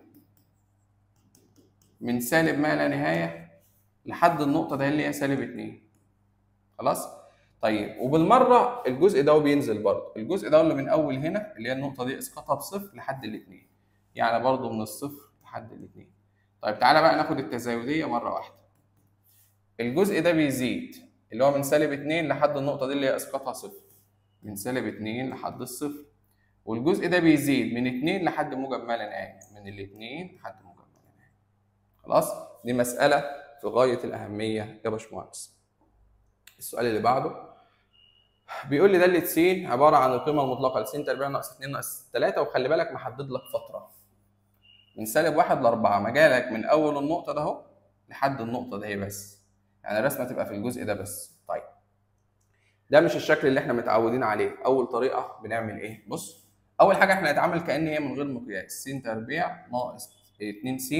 من سالب ما لا نهاية لحد النقطة ده اللي هي سالب اتنين خلاص؟ طيب وبالمرة الجزء ده بينزل برضه الجزء ده اللي من أول هنا اللي هي النقطة دي اسقاطها بصفر لحد الاتنين يعني برضه من الصفر لحد الاتنين طيب تعالى بقى ناخد التزايدية مرة واحدة الجزء ده بيزيد اللي هو من سالب اتنين لحد النقطة دي اللي هي اسقاطها صفر من سالب اتنين لحد الصفر والجزء ده بيزيد من 2 لحد موجب ما لا نهايه من الاثنين لحد موجب ما لا نهايه خلاص دي مساله في غايه الاهميه يا باشمهندس السؤال اللي بعده بيقول لي داله س عباره عن القيمه المطلقه لس تربيع ناقص 2 ناقص 3 وخلي بالك محدد لك فتره من سالب 1 ل 4 مجالك من اول النقطه ده اهو لحد النقطه دي بس يعني الرسمه تبقى في الجزء ده بس طيب ده مش الشكل اللي احنا متعودين عليه اول طريقه بنعمل ايه بص اول حاجه احنا هنتعامل كان هي من غير مقياس س تربيع ناقص 2 س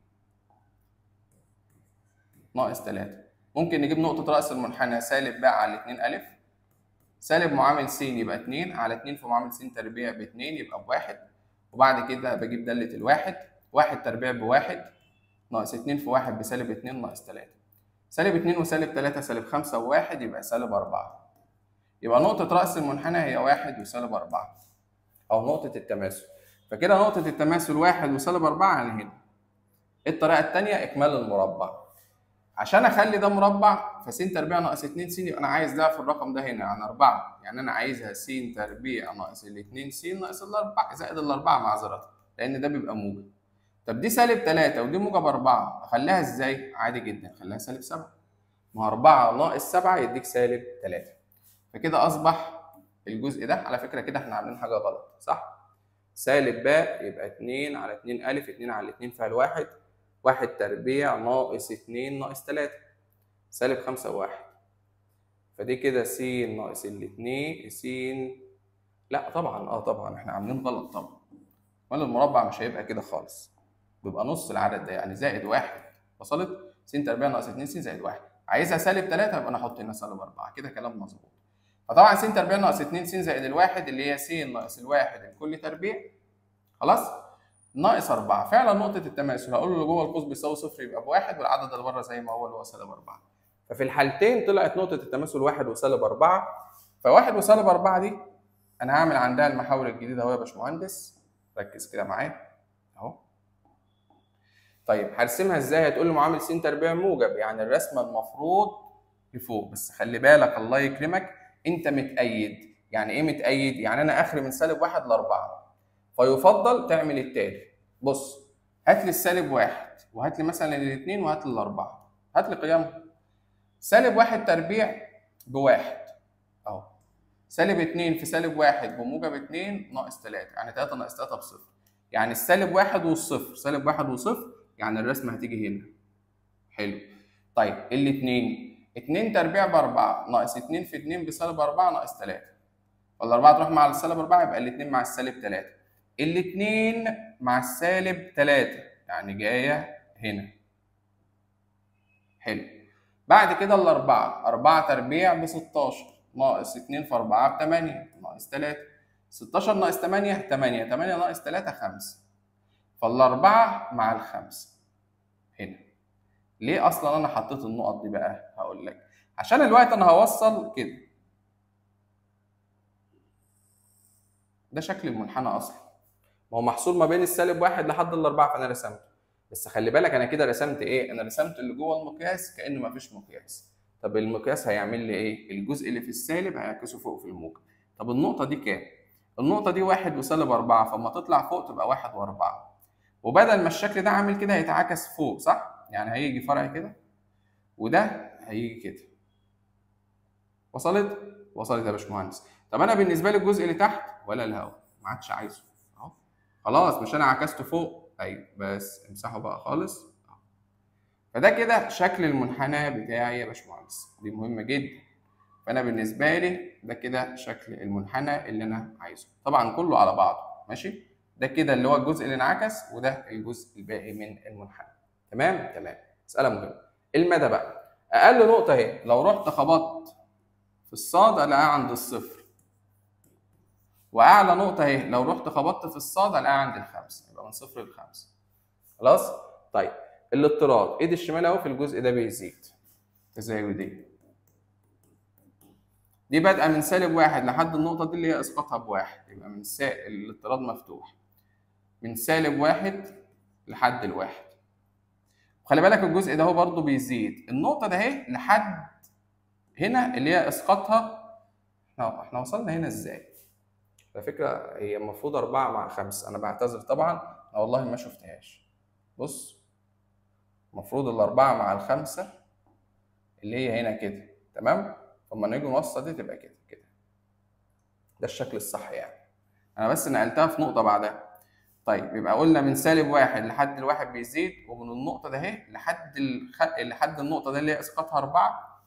ناقص 3 ممكن نجيب نقطه راس المنحنى سالب باء على 2 الف سالب معامل س يبقى 2 على 2 في معامل س تربيع ب 2 يبقى بواحد وبعد كده بجيب داله الواحد واحد تربيع بواحد ناقص 2 في 1 بسالب 2 ناقص 3 سالب 2 وسالب 3 سالب 5 و1 يبقى سالب 4 يبقى نقطة رأس المنحنى هي 1 وسالب 4 أو نقطة التماثل فكده نقطة التماثل 1 وسالب 4 يعني هنا الطريقة الثانية إكمال المربع عشان أخلي ده مربع فس تربيع ناقص 2 س يبقى أنا عايز ضعف الرقم ده هنا يعني 4 يعني أنا عايزها س تربيع ناقص ال 2 س ناقص الأربعة زائد الأربعة معذرة لأن ده بيبقى موجب طب دي سالب 3 ودي موجب 4 اخليها ازاي؟ عادي جدا خليها سالب 7 ما 4 ناقص 7 يديك سالب 3 فكده اصبح الجزء ده على فكره كده احنا عاملين حاجه غلط صح؟ سالب باء يبقى 2 على 2 الف 2 على 2 فيها الواحد 1 تربيع ناقص 2 ناقص 3 سالب 5 و1 فدي كده س ناقص الاثنين س لا طبعا اه طبعا احنا عاملين غلط طبعا امال المربع مش هيبقى كده خالص بيبقى نص العدد ده يعني زائد واحد وصلت س تربيع ناقص 2 س زائد واحد عايزها سالب 3 يبقى انا احط هنا سالب 4 كده كلام مظبوط فطبعا س تربيع ناقص 2 س زائد الواحد اللي هي س ناقص الواحد الكل تربيع خلاص ناقص 4 فعلا نقطة التماثل هقول له اللي جوه القوس بيساوي صفر يبقى بواحد والعدد اللي بره زي ما هو اللي هو سالب 4 ففي الحالتين طلعت نقطة التماثل واحد وسالب 4 فواحد وسالب 4 دي انا هعمل عندها المحاور الجديدة اهو يا باشمهندس ركز كده معايا اهو طيب هرسمها ازاي هتقول لي معامل س تربيع موجب يعني الرسمه المفروض لفوق بس خلي بالك الله يكرمك انت متأيد يعني ايه متأيد يعني انا اخري من سالب واحد لاربعه فيفضل تعمل التالي بص هات لي السالب واحد وهات لي مثلا الاثنين وهات لي الاربعه هات لي قيمهم سالب واحد تربيع بواحد اهو سالب اتنين في سالب واحد بموجب اتنين ناقص تلاته يعني تلاته ناقص تلاته بصفر يعني السالب واحد والصفر سالب واحد وصفر يعني الرسمه هتيجي هنا حلو طيب الاثنين 2 تربيع باربعه ناقص 2 في 2 بسالب 4 ناقص 3 والاربعه تروح مع السالب 4 يبقى الاثنين مع السالب 3 الاثنين مع السالب 3 يعني جايه هنا حلو بعد كده الاربعه 4 تربيع ب 16 ناقص 2 في 4 ب 8 ناقص 3 16 ناقص 8 8 8 ناقص 3 5 فالأربعة مع الخمسة هنا ليه أصلا أنا حطيت النقط دي بقى؟ هقول لك عشان الوقت أنا هوصل كده ده شكل المنحنى أصلا ما هو محصور ما بين السالب واحد لحد الأربعة فأنا رسمته بس خلي بالك أنا كده رسمت إيه؟ أنا رسمت اللي جوه المقياس كأنه مفيش مقياس طب المقياس هيعمل لي إيه؟ الجزء اللي في السالب هيعكسه فوق في الموجب طب النقطة دي كام؟ النقطة دي واحد وسالب أربعة فلما تطلع فوق تبقى واحد وأربعة وبدل ما الشكل ده عامل كده هيتعكس فوق صح؟ يعني هيجي فرع كده وده هيجي كده. وصلت؟ وصلت يا باشمهندس. طب انا بالنسبه لي الجزء اللي تحت ولا الهوا ما عادش عايزه اهو خلاص مش انا عكسته فوق ايوه بس امسحه بقى خالص أهو. فده كده شكل المنحنى بتاعي يا باشمهندس دي مهمه جدا فانا بالنسبه لي ده كده شكل المنحنى اللي انا عايزه طبعا كله على بعضه ماشي ده كده اللي هو الجزء اللي انعكس وده الجزء الباقي من المنحنى تمام تمام مساله مهمه المدى بقى اقل نقطه اهي لو رحت خبطت في الصاد الاقيها عند الصفر واعلى نقطه اهي لو رحت خبطت في الصاد الاقيها عند الخمسه يبقى من صفر لخمسه خلاص طيب الاضطراد ايد الشمال اهو في الجزء ده بيزيد تزايديه دي بادئه من سالب واحد لحد النقطه دي اللي هي اسقاطها بواحد يبقى من سا... الاضطراد مفتوح من سالب واحد لحد الواحد وخلي بالك الجزء ده هو برضه بيزيد النقطه ده اهي لحد هنا اللي هي اسقاطها احنا احنا وصلنا هنا ازاي على فكره هي المفروض أربعة مع خمسة أنا بعتذر طبعا أنا والله ما شفتهاش بص المفروض الأربعة مع الخمسة اللي هي هنا كده تمام فلما نيجي نوصل دي تبقى كده كده ده الشكل الصح يعني أنا بس نقلتها في نقطة بعدها طيب يبقى قلنا من سالب واحد لحد الواحد بيزيد ومن النقطة ده اهي لحد الخ... لحد النقطة ده اللي هي اسقاطها أربعة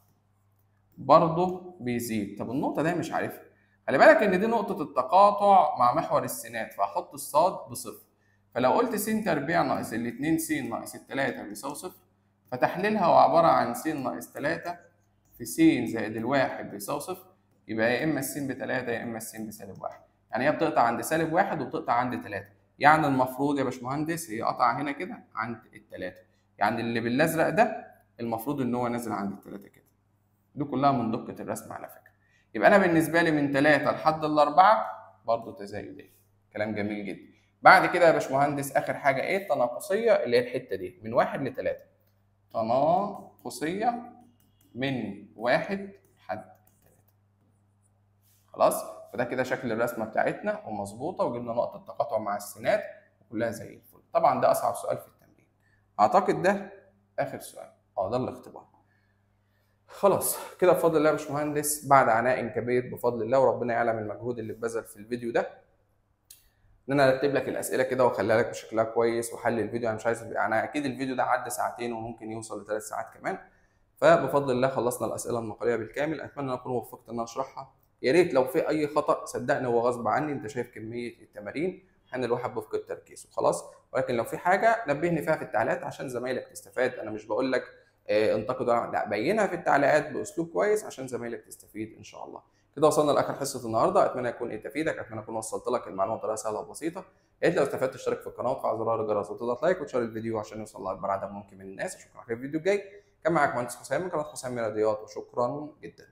برضه بيزيد طب النقطة دي مش عارفها خلي بالك إن دي نقطة التقاطع مع محور السينات فهحط الصاد بصفر فلو قلت س تربيع ناقص الاتنين س ناقص التلاتة بيساوي صفر فتحليلها هو عبارة عن س ناقص تلاتة في س زائد الواحد بيساوي صفر يبقى يا إما الس بتلاتة يا إما الس بسالب واحد يعني هي بتقطع عند سالب واحد وبتقطع عند تلاتة يعني المفروض يا باشمهندس هي قطع هنا كده عند التلاتة يعني اللي بالازرق ده المفروض ان هو نازل عند التلاتة كده دي كلها من دقة الرسم على فكرة يبقى انا بالنسبة لي من تلاتة لحد الاربعة برضه تزايدية كلام جميل جدا بعد كده يا باشمهندس اخر حاجة ايه التناقصية اللي هي الحتة دي من واحد لتلاتة تناقصية من واحد لحد تلاتة خلاص فده كده شكل الرسمه بتاعتنا ومظبوطه وجبنا نقطه تقاطع مع السينات وكلها زي الفل طبعا ده اصعب سؤال في التمرين اعتقد ده اخر سؤال اه ده الاختبار خلاص كده بفضل الله يا باشمهندس بعد عناء كبير بفضل الله وربنا يعلم المجهود اللي اتبذل في الفيديو ده ان انا ارتب لك الاسئله كده واخليها لك بشكلها كويس واحل الفيديو انا مش عايز انا اكيد الفيديو ده عدى ساعتين وممكن يوصل لثلاث ساعات كمان فبفضل الله خلصنا الاسئله المقاليه بالكامل اتمنى ان اكون وفقت ان انا اشرحها يا ريت لو في اي خطا صدقني هو غصب عني انت شايف كميه التمارين ان الواحد بيفقد تركيزه خلاص ولكن لو في حاجه نبهني فيها في التعليقات عشان زمايلك تستفاد انا مش بقول لك اه انتقد لا بينها في التعليقات باسلوب كويس عشان زمايلك تستفيد ان شاء الله كده وصلنا لاخر حصه النهارده اتمنى يكون ايه تفيدك اتمنى اكون وصلت لك المعلومه بطريقه سهله وبسيطه يا ريت لو استفدت اشترك في القناه وتفعل زرار الجرس وتضغط لايك وتشير الفيديو عشان يوصل لاكبر عدد ممكن من الناس اشوفك في الفيديو الجاي كان معاك مهندس حسام من قناه حسام رياضيات وشكرا جدا